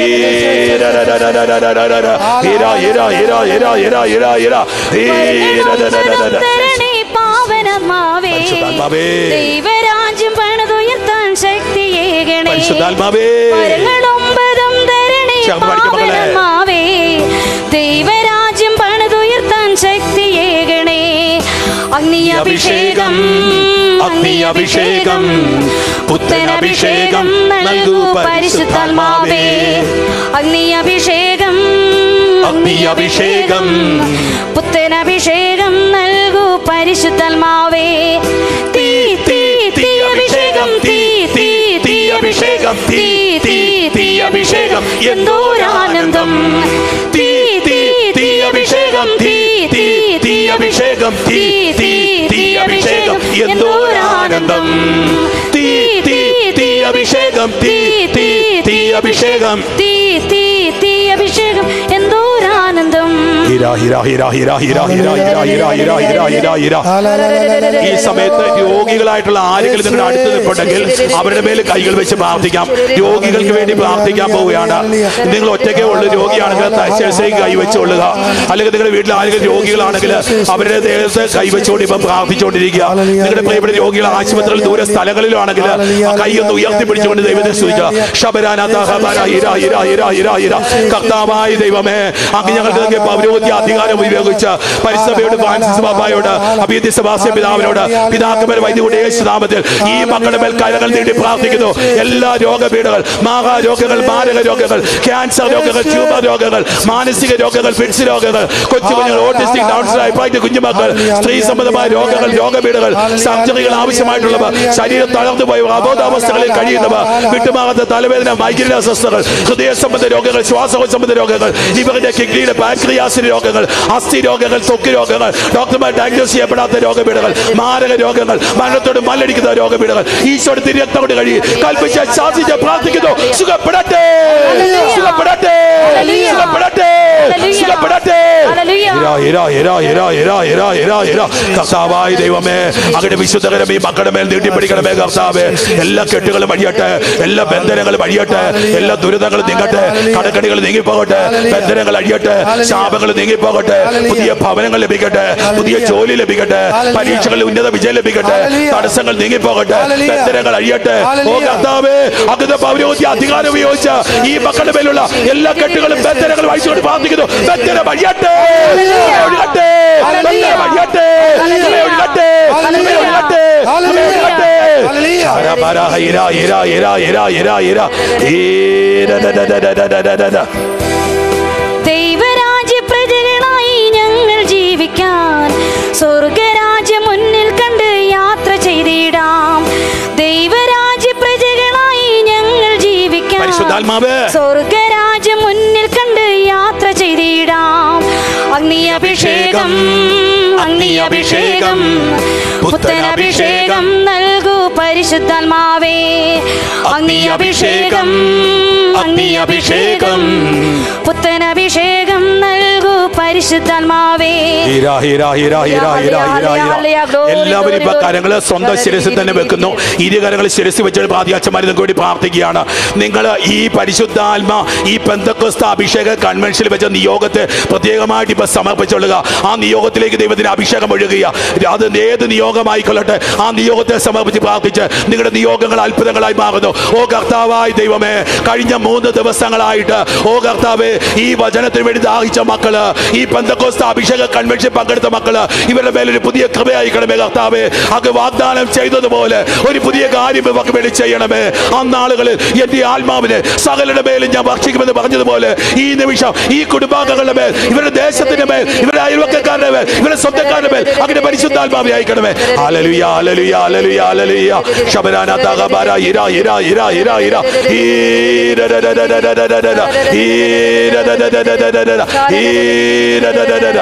[SPEAKER 2] ഈര ര ര ര ര ര ര ര ര. ഇര ഇര ഇര ഇര ഇര ഇര ഇര ഈര ര ര ര ര ര.
[SPEAKER 4] തരണേ പാവനമാവേ
[SPEAKER 2] പരിശുദ്ധാത്മാവേ.
[SPEAKER 4] ദൈവരാജ്യം പണിതുയർത്താൻ ശക്തിയേകണേ
[SPEAKER 2] പരിശുദ്ധാത്മാവേ.
[SPEAKER 4] വരങ്ങളൊമ്പതും തരണേ
[SPEAKER 2] ചേർന്ന് പഠിക്ക് മക്കളെ.
[SPEAKER 4] പാവനമാവേ ദൈവരാജ്യം പണിതുയർത്താൻ ശക്തിയേകണേ അഗ്നി അഭിഷേകം
[SPEAKER 2] അഗ്നി അഭിഷേകം പുത്തൻ അഭിഷേകം നൽകൂ പരിശുദ്ധാത്മാവേ
[SPEAKER 4] അഗ്നി അഭിഷേകം
[SPEAKER 2] അഗ്നി അഭിഷേകം
[SPEAKER 4] പുത്തൻ അഭിഷേകം നൽകൂ പരിശുദ്ധാത്മാവേ തീ തീ തീ അഭിഷേകം തീ തീ തീ അഭിഷേകം തീ തീ തീ അഭിഷേകം എന്തോരാനന്ദം തീ തീ തീ അഭിഷേകം തീ തീ തീ അഭിഷേകം തീ തീ തീ അഭിഷേകം എന്തോരാനന്ദം
[SPEAKER 2] തീ തീ തീ അഭിഷേകം തീ തീ തീ അഭിഷേകം
[SPEAKER 4] തീ തീ തീ അഭിഷേകം എന്തോരാനന്ദം
[SPEAKER 2] ഹിര ഹിര ഹിര ഹിര ഹിര ഹിര ഹിര ഹിര ഹിര ഹിര ഹിര ഹിര ഈ സമയത്ത് രോഗികളായിട്ടുള്ള ആരെങ്കിലും നിങ്ങളുടെ അടുത്ത് നിൽപ്പുണ്ടെങ്കിൽ അവരുടെ മേൽ കൈകൾ വെച്ച് പ്രാർത്ഥിക്കാം രോഗികൾക്ക് വേണ്ടി പ്രാർത്ഥിക്കാൻ പോവുകയാണ് നിങ്ങൾ ഒറ്റയ്ക്കേ ഉള്ളു രോഗിയാണെങ്കിൽ തലശ്ശേരിക്ക് കൈവച്ചുകൊള്ളുക അല്ലെങ്കിൽ നിങ്ങളുടെ വീട്ടിൽ ആരെങ്കിലും രോഗികളാണെങ്കിൽ അവരുടെ ദേഹത്ത് കൈവച്ചുകൊണ്ട് ഇപ്പം പ്രാർത്ഥിച്ചുകൊണ്ടിരിക്കുക നിങ്ങളുടെ പ്രിയപ്പെട്ട രോഗികൾ ആശുപത്രിയിൽ ദൂര സ്ഥലങ്ങളിലാണെങ്കിൽ ആ കൈ ഒന്ന് ഉയർത്തിപ്പിടിച്ചുകൊണ്ട് ദൈവത്തെ സ്തുതിക്കുക ശബരാനാഥ ഹബര ഹിര ഹിര ഹിര ഹിര ഹിര കർത്താവായ ദൈവമേ അങ്ങ് ഞങ്ങൾക്ക് നൽകിയ പൗരോഹിത്യ അധികാരം ഉപയോഗിച്ച് പരിസഭയോട് ഫ്രാൻസിസ് ബാബായോട് അഭീതി സെബാസ്റ്റ്യൻ പിതാവിനോട് പിതാക്കന്മാർ വൈദ്യുതി യേശുനാമത്തിൽ ഈ മക്കളുടെ മേൽ കരകൾ നീട്ടി പ്രാർത്ഥിക്കുന്നു എല്ലാ രോഗപീഠകൾ മാഹാരോഗങ്ങൾ മാരക രോഗങ്ങൾ ക്യാൻസർ രോഗങ്ങൾ ട്യൂമർ രോഗങ്ങൾ മാനസിക രോഗങ്ങൾ ഫിറ്റ്സ് രോഗങ്ങൾ കൊച്ചു കുഞ്ഞുങ്ങൾ ഓട്ടിസ്റ്റിക് ഡൗൺസ് ഹൈപ്പൈറ്റ് കുഞ്ഞുമക്കൾ സ്ത്രീ സംബന്ധമായ രോഗങ്ങൾ രോഗപീഠകൾ സർജറികൾ ആവശ്യമായിട്ടുള്ളവ ശരീരം തളർന്നു പോയവ അബോധാവസ്ഥകളിൽ കഴിയുന്നവ വിട്ടുമാകാത്ത തലവേദന മൈഗ്രൈൻ അസ്വസ്ഥകൾ ഹൃദയ സംബന്ധ രോഗങ്ങൾ ശ്വാസകോശ സംബന്ധ രോഗങ്ങൾ ഇവരുടെ കിഡ്നിയുടെ പാൻക്രിയാസിന് രോഗങ്ങൾ അസ്ഥി രോഗങ്ങൾ ത്വക്ക് രോഗങ്ങൾ ഡോക്ടർമാർ ഡയഗ്നോസ് ചെയ്യപ്പെടാത്ത രോഗപീഠകൾ മാരക രോഗങ്ങൾ മരണത്തോട് മല്ലടിക്കുന്ന രോഗപീഠകൾ ഈശോട് തിരക്തം കൊണ്ട് കഴിയും കൽപ്പിച്ച ശാസിച്ച് പ്രാർത്ഥിക്കുന്നു സുഖപ്പെടട്ടെ സുഖപ്പെടട്ടെ സുഖപ്പെടട്ടെ സുഖപ്പെടട്ടെ ഇരാ, ഇരാ, ഇരാ, ഇരാ, ഇരാ, ഇരാ, ഇരാ, ഇരാ. കർത്താവായ ദൈവമേ അങ്ങയുടെ വിശുദ്ധകരം ഈ മക്കളുടെ മേൽ നീട്ടിപ്പിടിക്കണമേ കർത്താവേ എല്ലാ കെട്ടുകളും അഴിയട്ടെ എല്ലാ ബന്ധനങ്ങളും അഴിയട്ടെ എല്ലാ ദുരിതങ്ങളും നീങ്ങട്ടെ കടക്കടികൾ നീങ്ങിപ്പോകട്ടെ ബന്ധനങ്ങൾ അഴിയട്ടെ ശാപങ്ങൾ നീങ്ങിപ്പോകട്ടെ പുതിയ ഭവനങ്ങൾ ലഭിക്കട്ടെ പുതിയ ജോലി ലഭിക്കട്ടെ പരീക്ഷകളിൽ ഉന്നത വിജയം ലഭിക്കട്ടെ തടസ്സങ്ങൾ നീങ്ങിപ്പോകട്ടെ ബന്ധനങ്ങൾ അഴിയട്ടെ ഓ കർത്താവേ അകൃത പൗരോഹിത്യ അധികാരം ഉപയോഗിച്ച് ഈ മക്കളുടെ മേലുള്ള എല്ലാ കെട്ടുകളും ബന്ധനങ്ങളും അഴിച്ചുകൊണ്ട് പ്രാർത്ഥിക്കുന്നു ബന്ധനം അഴിയട്ടെ ഒഴുകട്ടെ ബന്ധനം അഴിയട്ടെ ഒഴുകട്ടെ ഒഴുകട്ടെ ഒഴുകട്ടെ ഹര ഹര ഹൈര ഇര ഇര ഇര ഇര ഇര ഈര ദ ദ ദ ദ ദ ദ ദ ദ.
[SPEAKER 4] ദൈവരാജ്യ പ്രജകളായി ഞങ്ങൾ ജീവിക്കാൻ സ്വർഗരാജ്യം മുന്നിൽ കണ്ട് യാത്ര ചെയ്തിടാം ദൈവരാജ്യ പ്രജകളായി ഞങ്ങൾ ജീവിക്കാൻ
[SPEAKER 2] പരിശുദ്ധാത്മാവേ
[SPEAKER 4] സ്വർഗരാജ്യം മുന്നിൽ കണ്ട് യാത്ര ചെയ്തിടാം അഗ്നി അഭിഷേകം അഗ്നി അഭിഷേകം പുത്തൻ അഭിഷേകം നൽകൂ പരിശുദ്ധാത്മാവേ അഗ്നി അഭിഷേകം അഗ്നി അഭിഷേകം പുത്തൻ അഭിഷേകം നൽകൂ പരിശുദ്ധാത്മാവേ
[SPEAKER 2] ഹീര, ഹീര, ഹീര, ഹീര, ഹീര, ഹീര, ഹീര. എല്ലാവരും ഇപ്പൊ കരങ്ങള് സ്വന്തം ശിരസിൽ തന്നെ വെക്കുന്നു ഇരു കരങ്ങൾ ശിരസ് വെച്ചിട്ട് പാതിയാച്ചന്മാർ നിങ്ങൾക്ക് വേണ്ടി പ്രാർത്ഥിക്കുകയാണ് നിങ്ങൾ ഈ പരിശുദ്ധാത്മ ഈ പെന്തക്കോസ്ത അഭിഷേക കൺവെൻഷനിൽ വെച്ച നിയോഗത്തെ പ്രത്യേകമായിട്ട് ഇപ്പൊ സമർപ്പിച്ചുകൊള്ളുക ആ നിയോഗത്തിലേക്ക് ദൈവത്തിന് അഭിഷേകം ഒഴുകുക അത് ഏത് നിയോഗമായിക്കൊള്ളട്ടെ ആ നിയോഗത്തെ സമർപ്പിച്ച് പ്രാർത്ഥിച്ച് നിങ്ങളുടെ നിയോഗങ്ങൾ അത്ഭുതങ്ങളായി മാറുന്നു ഓ കർത്താവായി ദൈവമേ കഴിഞ്ഞ മൂന്ന് ദിവസങ്ങളായിട്ട് ഓ കർത്താവേ ഈ വചനത്തിന് വേണ്ടി ദാഹിച്ച മക്കള് ഈ പെന്തക്കോസ്ത അഭിഷേക കൺവെൻഷൻ പങ്കെടുത്ത മക്കള് ഇവരുടെ മേലൊരു പുതിയ കൃപയായിക്കണമേ കർത്താവേ അത് വാഗ്ദാനം ചെയ്തതുപോലെ ഒരു പുതിയ കാര്യം ഇവർക്ക് വേണ്ടി ചെയ്യണമേ അന്നാളുകളിൽ എന്റെ ആത്മാവിനെ സകലരുടെ മേലും ഞാൻ ഭക്ഷിക്കുമെന്ന് പറഞ്ഞതുപോലെ ഈ നിമിഷം ഈ കുടുംബാംഗങ്ങളുടെ മേൽ ഇവരുടെ ദേശത്തിന്റെ മേൽ ഇവരുടെ അയൽവക്കക്കാരുടെ മേൽ ഇവരുടെ സ്വന്തക്കാരുടെ മേൽ അങ്ങനെ പരിശുദ്ധാത്മാവി അയക്കണമേ ഹല്ലേലൂയ ഹല്ലേലൂയ ഹല്ലേലൂയ ഹല്ലേലൂയ ശബരാന തഗബര ഇര ഇര ഇര ഇര ഇര ഈരരരരരരരരര ഈരരരരരരരര ഈരരരരര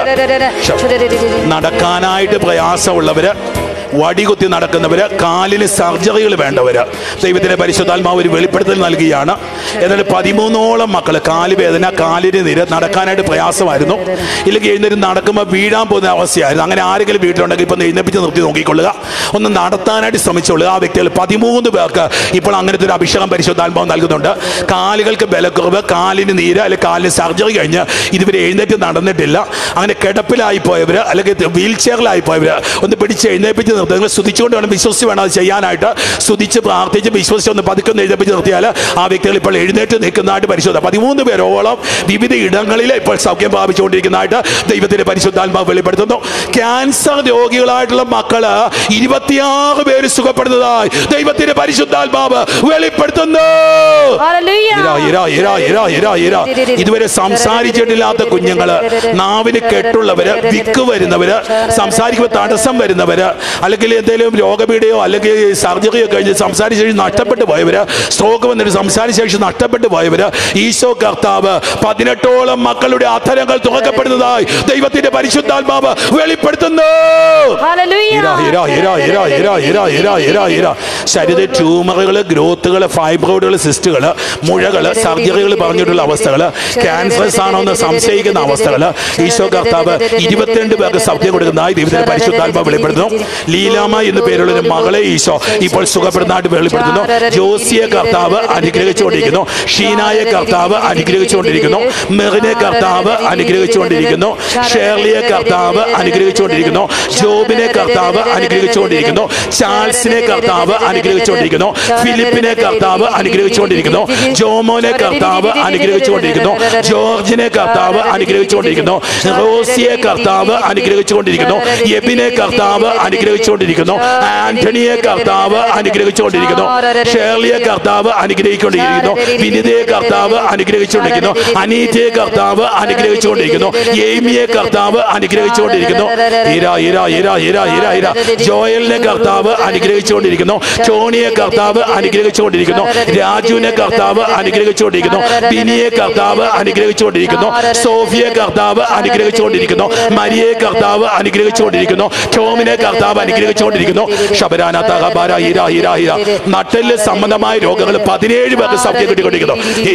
[SPEAKER 2] നടക്കാനായിട്ട് പ്രയാസമുള്ളവര് വടികുത്തി നടക്കുന്നവര് കാലിന് സർജറികൾ വേണ്ടവര് ദൈവത്തിന്റെ പരിശുദ്ധാത്മാവ് ഒരു വെളിപ്പെടുത്തൽ നൽകുകയാണ് എന്നാൽ പതിമൂന്നോളം മക്കള് കാല് വേദന കാലിന് നിര നടക്കാനായിട്ട് പ്രയാസമായിരുന്നു ഇല്ലെങ്കിൽ എഴുന്നേറ്റ് നടക്കുമ്പോൾ വീഴാൻ പോകുന്ന അവസ്ഥയായിരുന്നു അങ്ങനെ ആരെങ്കിലും വീട്ടിലുണ്ടെങ്കിൽ ഇപ്പം എഴുന്നേപ്പിച്ച് നിർത്തി നോക്കിക്കൊള്ളുക ഒന്ന് നടത്താനായിട്ട് ശ്രമിച്ചുകൊള്ളുക ആ വ്യക്തികൾ പതിമൂന്ന് പേർക്ക് ഇപ്പോൾ അങ്ങനത്തെ ഒരു അഭിഷേകം പരിശുദ്ധാത്മാവ് നൽകുന്നുണ്ട് കാലുകൾക്ക് ബലക്കുറവ് കാലിന് നീര് അല്ലെങ്കിൽ കാലിന് സർജറി കഴിഞ്ഞ് ഇതുവരെ എഴുന്നേറ്റ് നടന്നിട്ടില്ല അങ്ങനെ കിടപ്പിലായി പോയവര് അല്ലെങ്കിൽ വീൽ ചെയറിലായി പോയവര് ഒന്ന് പിടിച്ച് എഴുന്നേപ്പിച്ച് നിർത്തുക നിങ്ങൾ സ്തുതിച്ചുകൊണ്ട് വേണം വിശ്വസിച്ച് വേണം അത് ചെയ്യാനായിട്ട് സ്തുതിച്ച് പ്രാർത്ഥിച്ച് വിശ്വസിച്ച് ഒന്ന് പതുക്കെ ഒന്ന് എഴുന്നേപ്പിച്ച് നിർത്തിയാൽ ആ വ്യക്തികൾ ഇപ്പോൾ എഴുന്നേറ്റ് നിൽക്കുന്നതായിട്ട് പരിശുദ്ധ പതിമൂന്ന് പേരോളം വിവിധ ഇടങ്ങളിൽ ഇപ്പോൾ സൗഖ്യം പ്രാപിച്ചുകൊണ്ടിരിക്കുന്നതായിട്ട് ദൈവത്തിന്റെ പരിശുദ്ധാത്മാവ് വെളിപ്പെടുത്തുന്നു ക്യാൻസർ രോഗികളായിട്ടുള്ള മക്കള് ഇരുപത്തിയാറ് പേര് സുഖപ്പെടുന്നതായി ദൈവത്തിന്റെ പരിശുദ്ധാത്മാവ് വെളിപ്പെടുത്തുന്നു
[SPEAKER 4] ഹല്ലേലൂയ.
[SPEAKER 2] ഇര, ഇര, ഇര, ഇര, ഇര, ഇര. ഇതുവരെ സംസാരിച്ചിട്ടില്ലാത്ത കുഞ്ഞുങ്ങള് നാവിന് കെട്ടുള്ളവര് വിക്ക് വരുന്നവര് സംസാരിക്കുമ്പോൾ തടസ്സം വരുന്നവര് അല്ലെങ്കിൽ എന്തെങ്കിലും രോഗപീഠയോ അല്ലെങ്കിൽ സർജറിയോ കഴിഞ്ഞ് സംസാരിച്ച ശേഷി നഷ്ടപ്പെട്ടു പോയവര് സ്ട്രോക്ക് വന്നിട്ട് സംസാരിച്ച ശേഷി നഷ്ടപ്പെട്ടു പോയവര് ഈശോ കർത്താവ് പതിനെട്ടോളം മക്കളുടെ അധരങ്ങൾ തുറക്കപ്പെടുന്നതായി ദൈവത്തിന്റെ പരിശുദ്ധാത്മാവ് വെളിപ്പെടുത്തുന്നു
[SPEAKER 4] ഹല്ലേലൂയ.
[SPEAKER 2] ഇര, ഇര, ഇര, ഇര, ഇര, ഇര, ഇര, ഇര, ഇര. ശരീര ട്യൂമറുകൾ ഗ്രോത്തുകൾ ഫൈബ്രോയിഡുകൾ സിസ്റ്റുകൾ മുഴകൾ സർജറികൾ പറഞ്ഞിട്ടുള്ള അവസ്ഥകൾ ക്യാൻസേഴ്സ് ആണോ എന്ന് സംശയിക്കുന്ന അവസ്ഥകൾ ഈശോ കർത്താവ് ഇരുപത്തിരണ്ട് പേർക്ക് സൗഖ്യം കൊടുക്കുന്നതായി ദൈവത്തിന്റെ പരിശുദ്ധാത്മാവ് വെളിപ്പെടുത്തുന്നു ലീലാമ എന്ന് പേരുള്ള ഒരു മകളെ ഈശോ ഇപ്പോൾ സുഖപ്പെടുന്നതായിട്ട് വെളിപ്പെടുത്തുന്നു ജോസിയെ കർത്താവ് അനുഗ്രഹിച്ചുകൊണ്ടിരിക്കുന്നു ഷീനായെ കർത്താവ് അനുഗ്രഹിച്ചുകൊണ്ടിരിക്കുന്നു മെറിനെ കർത്താവ് അനുഗ്രഹിച്ചുകൊണ്ടിരിക്കുന്നു ഷേർലിയെ കർത്താവ് അനുഗ്രഹിച്ചുകൊണ്ടിരിക്കുന്നു ജോബിനെ കർത്താവ് അനുഗ്രഹിച്ചുകൊണ്ടിരിക്കുന്നു ചാൾസിനെ കർത്താവ് അനുഗ്രഹിച്ചുകൊണ്ടിരിക്കുന്നു ഫിലിപ്പിനെ കർത്താവ് അനുഗ്രഹിച്ചുകൊണ്ടിരിക്കുന്നു ജോമോനെ കർത്താവ് അനുഗ്രഹിച്ചുകൊണ്ടിരിക്കുന്നു ജോർജിനെ കർത്താവ് അനുഗ്രഹിച്ചുകൊണ്ടിരിക്കുന്നു റോസിയെ കർത്താവ് അനുഗ്രഹിച്ചുകൊണ്ടിരിക്കുന്നു എബിനെ കർത്താവ് അനുഗ്രഹിച്ചുകൊണ്ടിരിക്കുന്നു ആന്റണിയെ കർത്താവ് അനുഗ്രഹിച്ചുകൊണ്ടിരിക്കുന്നു ഷേർലിയെ കർത്താവ് അനുഗ്രഹിച്ചുകൊണ്ടിരിക്കുന്നു വിനിതയെ കർത്താവ് അനുഗ്രഹിച്ചുകൊണ്ടിരിക്കുന്നു അനീറ്റയെ കർത്താവ് അനുഗ്രഹിച്ചുകൊണ്ടിരിക്കുന്നു എയ്മിയെ കർത്താവ് അനുഗ്രഹിച്ചുകൊണ്ടിരിക്കുന്നു ഇര ഇര ഇര ഇര ഇര ഇര ജോയലിനെ കർത്താവ് അനുഗ്രഹിച്ചുകൊണ്ടിരിക്കുന്നു ടോണിയെ കർത്താവ് അനുഗ്രഹിച്ചുകൊണ്ടിരിക്കുന്നു രാജുവിനെ കർത്താവ് അനുഗ്രഹിച്ചുകൊണ്ടിരിക്കുന്നു ബിനിയെ കർത്താവ് അനുഗ്രഹിച്ചുകൊണ്ടിരിക്കുന്നു സോഫിയെ കർത്താവ് അനുഗ്രഹിച്ചുകൊണ്ടിരിക്കുന്നു മരിയെ കർത്താവ് അനുഗ്രഹിച്ചുകൊണ്ടിരിക്കുന്നു ടോമിനെ കർത്താവ് അനുഗ്രഹിച്ചുകൊണ്ടിരിക്കുന്നു ശബരാന തകബാര ഇര ഇര ഇര നട്ടെല്ല് സംബന്ധമായ രോഗങ്ങൾ പതിനേഴ് പേർക്ക് സൗഖ്യം കിട്ടിക്കൊണ്ടിരിക്കുന്നു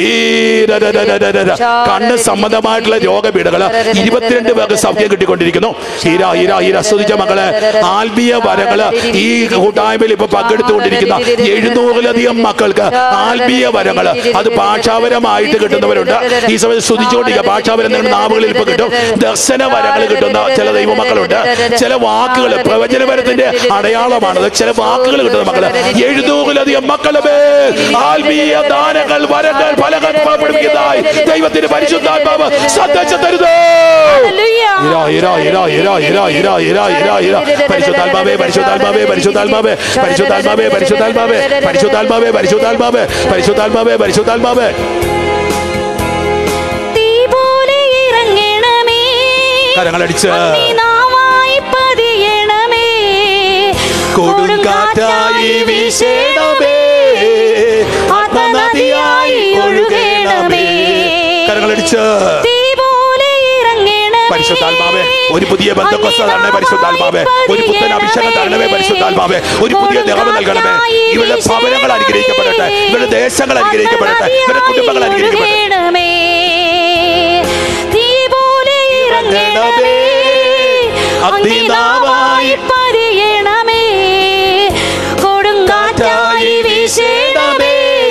[SPEAKER 2] ഈരരരരരര. കണ്ണ് സംബന്ധമായിട്ടുള്ള രോഗപീഠകൾ ഇരുപത്തിരണ്ട് പേർക്ക് സൗഖ്യം കിട്ടിക്കൊണ്ടിരിക്കുന്നു ഈര ഈര ഈര സ്തുതിച്ച മക്കളെ ആത്മീയ വരങ്ങള് ഈ കൂട്ടായ്മയിൽ ഇപ്പൊ പങ്കെടുത്തുകൊണ്ടിരിക്കുന്ന എഴുന്നൂറിലധികം മക്കൾക്ക് ആത്മീയ വരങ്ങള് അത് ഭാഷാപരമായിട്ട് കിട്ടുന്നവരുണ്ട് ഈ സമയത്ത് സ്തുതിച്ചുകൊണ്ടിരിക്കുക ഭാഷാപരം നിങ്ങളുടെ നാവുകളിൽ ഇപ്പൊ കിട്ടും ദർശന വരങ്ങൾ കിട്ടുന്ന ചില ദൈവമക്കളുണ്ട് ചില വാക്കുകൾ പ്രവചനപരത്തിന്റെ അടയാളമാണത് ചില വാക്കുകൾ കിട്ടുന്ന മക്കള് എഴുന്നൂറിലധികം മക്കളുടെ മേൽ ആത്മീയ ദാനങ്ങൾ വരങ്ങൾ ഫലങ്ങൾ പുറപ്പെടുവിക്കുന്നതായി ദൈവത്തിന്റെ പരിശുദ്ധാത്മാവ് സന്ദേശം തരുന്നു
[SPEAKER 4] ഹല്ലേലൂയ.
[SPEAKER 2] ഇര, ഇര, ഇര, ഇര, ഇര, ഇര, ഇര, ഇര, ഇര. പരിശുദ്ധാത്മാവേ പരിശുദ്ധാത്മാവേ പരിശുദ്ധാത്മാവേ പരിശുദ്ധാത്മാവേ പരിശുദ്ധാത്മാവേ പരിശുദ്ധാത്മാവേ പരിശുദ്ധാത്മാവേ പരിശുദ്ധാത്മാവേ പരിശുദ്ധാത്മാവേ
[SPEAKER 4] തീ പോലെ ഇറങ്ങണമേ
[SPEAKER 2] കരങ്ങളടിച്ച്
[SPEAKER 4] അഗ്നിനാവായി പതിയണമേ
[SPEAKER 2] കൊടുങ്കാറ്റായി വീശേണമേ ആത്മനദിയായി ഒഴുകേണമേ കരങ്ങളടിച്ച്
[SPEAKER 4] തീ പോലെ ഇറങ്ങണമേ
[SPEAKER 2] പരിശുദ്ധാത്മാവേ ഒരു പുതിയ ബന്ധക്കൊസ്ത തരണേ പരിശുദ്ധാത്മാവേ ഒരു പുത്തൻ അഭിഷേകം തരണമേ പരിശുദ്ധാത്മാവേ ഒരു പുതിയ നിറവ് നൽകണമേ ഇവരുടെ ഭവനങ്ങൾ അനുഗ്രഹിക്കപ്പെടട്ടെ ഇവരുടെ ദേശങ്ങൾ അനുഗ്രഹിക്കപ്പെടട്ടെ ഇവരുടെ കുടുംബങ്ങൾ അനുഗ്രഹിക്കപ്പെടട്ടെ
[SPEAKER 4] ഒഴുകണമേ. തീ പോലെ ഇറങ്ങണമേ അഗ്നിനാവായി പതിയണമേ കൊടുങ്കാറ്റായി വീശണമേ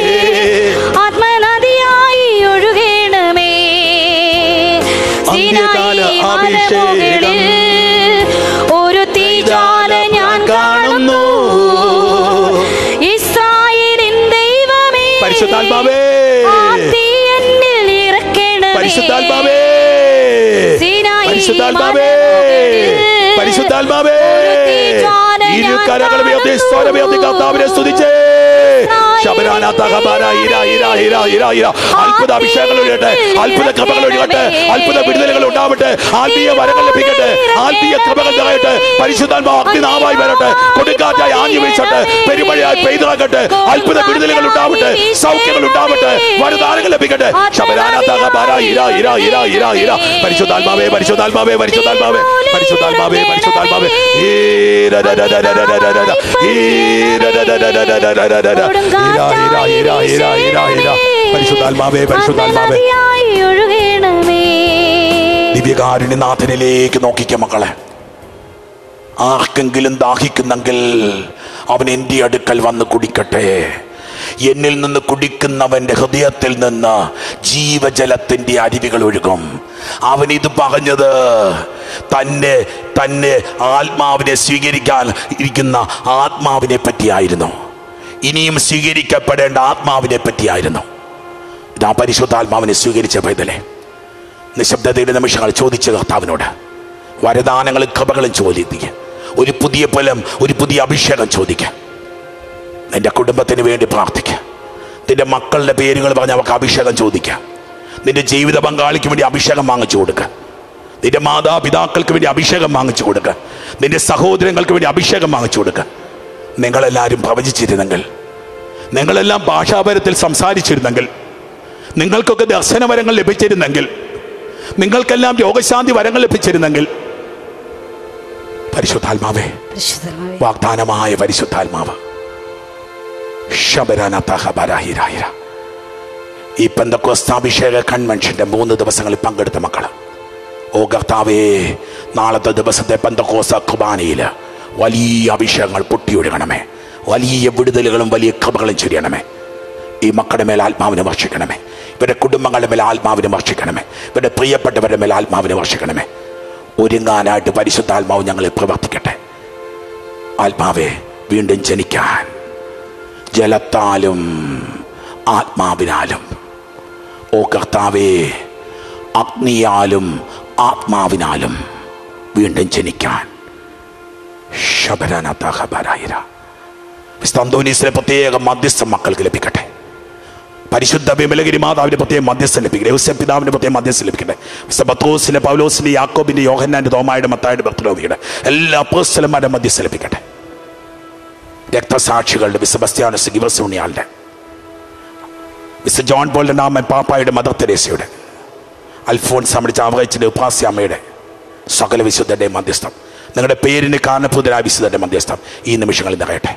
[SPEAKER 4] ആത്മനദിയായി ഒഴുകണമേ
[SPEAKER 2] അന്ത്യകാല
[SPEAKER 4] സിനായി
[SPEAKER 2] അഭിഷേകം.
[SPEAKER 4] മലമുകളിൽ ഒരു തീജാല ഞാൻ കാണുന്നു ഇസ്രായേലിൻ ദൈവമേ
[SPEAKER 2] പരിശുദ്ധാത്മാവേ
[SPEAKER 4] ആ തീ എന്നിൽ ഇറക്കണമേ
[SPEAKER 2] പരിശുദ്ധാത്മാവേ
[SPEAKER 4] സീനായി
[SPEAKER 2] പരിശുദ്ധാത്മാവേ
[SPEAKER 4] മലമുകളിൽ
[SPEAKER 2] പരിശുദ്ധാത്മാവേ
[SPEAKER 4] ഒരു തീജ്വാല
[SPEAKER 2] ഇരു
[SPEAKER 4] ഞാൻ
[SPEAKER 2] കരങ്ങൾ ഉയർത്തി
[SPEAKER 4] കാണുന്നു.
[SPEAKER 2] സ്വരമുയർത്തി കർത്താവിനെ സ്തുതിച്ചേ ശബരാന തകബാര ഇര ഇര ഇര ഇര ഇര അത്ഭുത അഭിഷേകങ്ങൾ ഒഴിയട്ടെ അത്ഭുത കൃപകൾ ഒഴിയട്ടെ അത്ഭുത വിടുതലുകൾ ഉണ്ടാവട്ടെ ആത്മീയ വരങ്ങൾ ലഭിക്കട്ടെ ആത്മീയ കൃപകൾ നിറയട്ടെ പരിശുദ്ധാത്മാവ് അഗ്നിനാവായി വരട്ടെ കൊടുങ്കാറ്റായി ആഞ്ഞു വീശട്ടെ പെരുമഴയായി പെയ്തിറങ്ങട്ടെ അത്ഭുത വിടുതലുകൾ ഉണ്ടാവട്ടെ സൗഖ്യങ്ങൾ ഉണ്ടാവട്ടെ വരദാനങ്ങൾ ലഭിക്കട്ടെ ശബരാന തകബാര ഇര ഇര ഇര ഇര ഇര പരിശുദ്ധാത്മാവേ പരിശുദ്ധാത്മാവേ പരിശുദ്ധാത്മാവേ പരിശുദ്ധാത്മാവേ പരിശുദ്ധാത്മാവേ ഈ ര ര ര ര ര ര ര ര ര. ഈ ര ര ര ര ര ര ര ര ര ര. ഈര, ഈര, ഈര, ഈര, ഈര, ഈര. പരിശുദ്ധാത്മാവേ പരിശുദ്ധാത്മാവേ
[SPEAKER 4] ആത്മനദിയായി ഒഴുകണമേ
[SPEAKER 2] ദിവ്യകാരുണ്യനാഥനിലേക്ക് നോക്കിക്ക മക്കളെ ആർക്കെങ്കിലും ദാഹിക്കുന്നെങ്കിൽ അവൻ എൻ്റെ അടുക്കൽ വന്ന് കുടിക്കട്ടെ എന്നിൽ നിന്ന് കുടിക്കുന്നവന്റെ ഹൃദയത്തിൽ നിന്ന് ജീവജലത്തിന്റെ അരുവികൾ ഒഴുകും അവൻ ഇത് പറഞ്ഞത് തന്നെ തന്നെ ആത്മാവിനെ സ്വീകരിക്കാൻ ഇരിക്കുന്ന ആത്മാവിനെ പറ്റിയായിരുന്നു ഇനിയും സ്വീകരിക്കപ്പെടേണ്ട ആത്മാവിനെ പറ്റിയായിരുന്നു ഇതാ പരിശുദ്ധാത്മാവിനെ സ്വീകരിച്ച പൈതലേ നിശബ്ദതയുടെ നിമിഷങ്ങൾ ചോദിച്ച കർത്താവിനോട് വരദാനങ്ങളും കൃപകളും ചോദിക്കുക ഒരു പുതിയ ഫലം ഒരു പുതിയ അഭിഷേകം ചോദിക്കുക നിന്റെ കുടുംബത്തിന് വേണ്ടി പ്രാർത്ഥിക്കുക നിന്റെ മക്കളുടെ പേരുകൾ പറഞ്ഞ് അവർക്ക് അഭിഷേകം ചോദിക്കുക നിന്റെ ജീവിത പങ്കാളിക്ക് വേണ്ടി അഭിഷേകം വാങ്ങിച്ചു കൊടുക്കുക നിന്റെ മാതാപിതാക്കൾക്ക് വേണ്ടി അഭിഷേകം വാങ്ങിച്ചു കൊടുക്കുക നിന്റെ സഹോദരങ്ങൾക്ക് വേണ്ടി അഭിഷേകം വാങ്ങിച്ചു കൊടുക്കുക നിങ്ങളെല്ലാവരും പ്രവചിച്ചിരുന്നെങ്കിൽ നിങ്ങളെല്ലാം ഭാഷാപരത്തിൽ സംസാരിച്ചിരുന്നെങ്കിൽ നിങ്ങൾക്കൊക്കെ ദർശനവരങ്ങൾ ലഭിച്ചിരുന്നെങ്കിൽ നിങ്ങൾക്കെല്ലാം രോഗശാന്തി വരങ്ങൾ ലഭിച്ചിരുന്നെങ്കിൽ പരിശുദ്ധാത്മാവേ
[SPEAKER 4] പരിശുദ്ധമായ
[SPEAKER 2] വാഗ്ദാനമായ പരിശുദ്ധാത്മാവ് ശബരാനത്തഹബരാഹിരാഹിര ഈ പെന്തക്കോസ്താഭിഷേക കൺവെൻഷന്റെ മൂന്ന് ദിവസങ്ങളിൽ പങ്കെടുത്ത മക്കള് ഓ കർത്താവേ നാളത്തെ ദിവസത്തെ പെന്തക്കോസ കുർബാനയില് വലിയ അഭിഷേകങ്ങൾ പൊട്ടിയൊഴുകണമേ വലിയ വിടുതലുകളും വലിയ കൃപകളും ചൊരിയണമേ ഈ മക്കളുടെ മേൽ ആത്മാവിനെ വർഷിക്കണമേ ഇവരുടെ കുടുംബങ്ങളുടെ മേൽ ആത്മാവിനെ വർഷിക്കണമേ ഇവരുടെ പ്രിയപ്പെട്ടവരുടെ മേൽ ആത്മാവിനെ വർഷിക്കണമേ ഒരുങ്ങാനായിട്ട് പരിശുദ്ധാത്മാവ് ഞങ്ങളെ പ്രവർത്തിക്കട്ടെ ആത്മാവെ വീണ്ടും ജനിക്കാൻ ജലത്താലും ആത്മാവിനാലും ഓ കർത്താവേ അഗ്നിയാലും ആത്മാവിനാലും വീണ്ടും ജനിക്കാൻ ശബരനതഹബരായിര സ്തന്തോനീസിലെ പ്രത്യേക മധ്യസ്ഥം മക്കൾക്ക് ലഭിക്കട്ടെ പരിശുദ്ധ വിമലഗിരി മാതാവിന്റെ പ്രത്യേക മധ്യസ്ഥം ലഭിക്കട്ടെ യൗസഫ് പിതാവിന്റെ പ്രത്യേക മധ്യസ്ഥം ലഭിക്കട്ടെ വിശുദ്ധ പത്രോസിന്റെ പൗലോസിന്റെ യാക്കോബിന്റെ യോഹന്നാന്റെ തോമായുടെ മത്തായുടെ ഭക്തരോപിക്കട്ടെ എല്ലാ അപ്പോസ്തലന്മാരുടെ മധ്യസ്ഥം ലഭിക്കട്ടെ രക്തസാക്ഷികളുടെ വിസബസ്ത്യാനസ് ഗിബസൂണിയാളുടെ മിസ്റ്റർ ജോൺ പോളിന്റെ നാമൻ പാപ്പായുടെ മദർ തെരേസയുടെ അൽഫോൺസ് അമ്മയുടെ ചാവകച്ചിന്റെ ഉപാസ്യാമ്മയുടെ സകല വിശുദ്ധന്റെ മധ്യസ്ഥം നിങ്ങളുടെ പേരിന് കാരണഭൂതരായ വിശുദ്ധന്റെ മധ്യസ്ഥം ഈ നിമിഷങ്ങളിൽ നിറയട്ടെ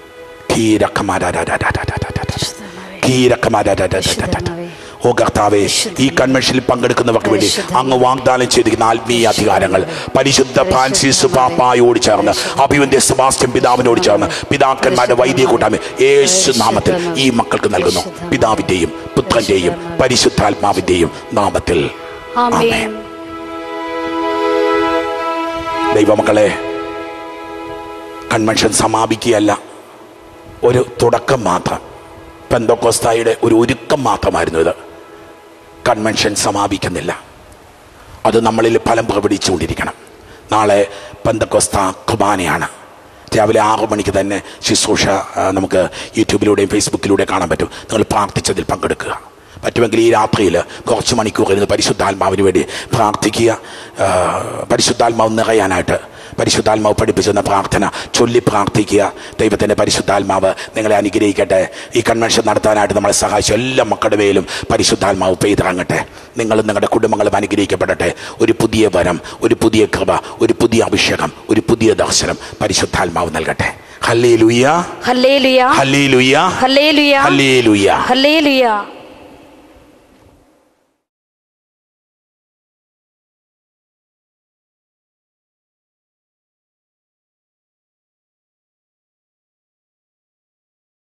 [SPEAKER 2] ഓ കർത്താവേ ഈ കൺവെൻഷനിൽ പങ്കെടുക്കുന്നവർക്ക് വേണ്ടി അങ്ങ് വാഗ്ദാനം ചെയ്തിരിക്കുന്ന ആത്മീയ അധികാരങ്ങൾ പരിശുദ്ധ ഫ്രാൻസിസ് പാപ്പായോട് ചേർന്ന് അഭിവന്യ സെബാസ്റ്റ്യൻ പിതാവിനോട് ചേർന്ന് പിതാക്കന്മാരുടെ വൈദ്യ കൂട്ടായ്മ യേശു നാമത്തിൽ ഈ മക്കൾക്ക് നൽകുന്നു പിതാവിന്റെയും പുത്രന്റെയും പരിശുദ്ധാത്മാവിന്റെയും നാമത്തിൽ
[SPEAKER 4] ആമേൻ
[SPEAKER 2] ദൈവമക്കളെ കൺവെൻഷൻ സമാപിക്കുകയല്ല ഒരു തുടക്കം മാത്രം പെന്തോക്കോസ്തായുടെ ഒരു ഒരുക്കം മാത്രമായിരുന്നു ഇത് കൺവെൻഷൻ സമാപിക്കുന്നില്ല അത് നമ്മളിൽ ഫലം പ്രകടിച്ചുകൊണ്ടിരിക്കണം നാളെ പെന്തക്കോസ്ത കുർബാനയാണ് രാവിലെ ആറു മണിക്ക് തന്നെ ശുശ്രൂഷ ആ, നമുക്ക് യൂട്യൂബിലൂടെയും ഫേസ്ബുക്കിലൂടെയും കാണാൻ പറ്റും നിങ്ങൾ പ്രാർത്ഥിച്ചതിൽ പങ്കെടുക്കുക പറ്റുമെങ്കിൽ ഈ രാത്രിയിൽ കുറച്ച് മണിക്കൂർ ഇരുന്ന് പരിശുദ്ധാത്മാവിന് വേണ്ടി പ്രാർത്ഥിക്കുക ആ, പരിശുദ്ധാത്മാവ് നിറയാനായിട്ട് പരിശുദ്ധാത്മാവ് പഠിപ്പിച്ചെന്ന പ്രാർത്ഥന ചൊല്ലി പ്രാർത്ഥിക്കുക ദൈവത്തിൻ്റെ പരിശുദ്ധാത്മാവ് നിങ്ങളെ അനുഗ്രഹിക്കട്ടെ ഈ കൺവെൻഷൻ നടത്താനായിട്ട് നമ്മളെ സഹായിച്ച എല്ലാ മക്കളുടെ മേലും പരിശുദ്ധാത്മാവ് പെയ്തിറങ്ങട്ടെ നിങ്ങളും നിങ്ങളുടെ കുടുംബങ്ങളും അനുഗ്രഹിക്കപ്പെടട്ടെ ഒരു പുതിയ വരം ഒരു പുതിയ കൃപ ഒരു പുതിയ അഭിഷേകം ഒരു പുതിയ ദർശനം പരിശുദ്ധാത്മാവ് നൽകട്ടെ ഹല്ലേ ലുയ്യ
[SPEAKER 4] ഹല്ലേലൂയ
[SPEAKER 2] ഹല്ലേ ലുയ്യ
[SPEAKER 4] ഹല്ലേലൂയ
[SPEAKER 2] ഹല്ലേ ലുയ്യ
[SPEAKER 4] ഹല്ലേലൂയ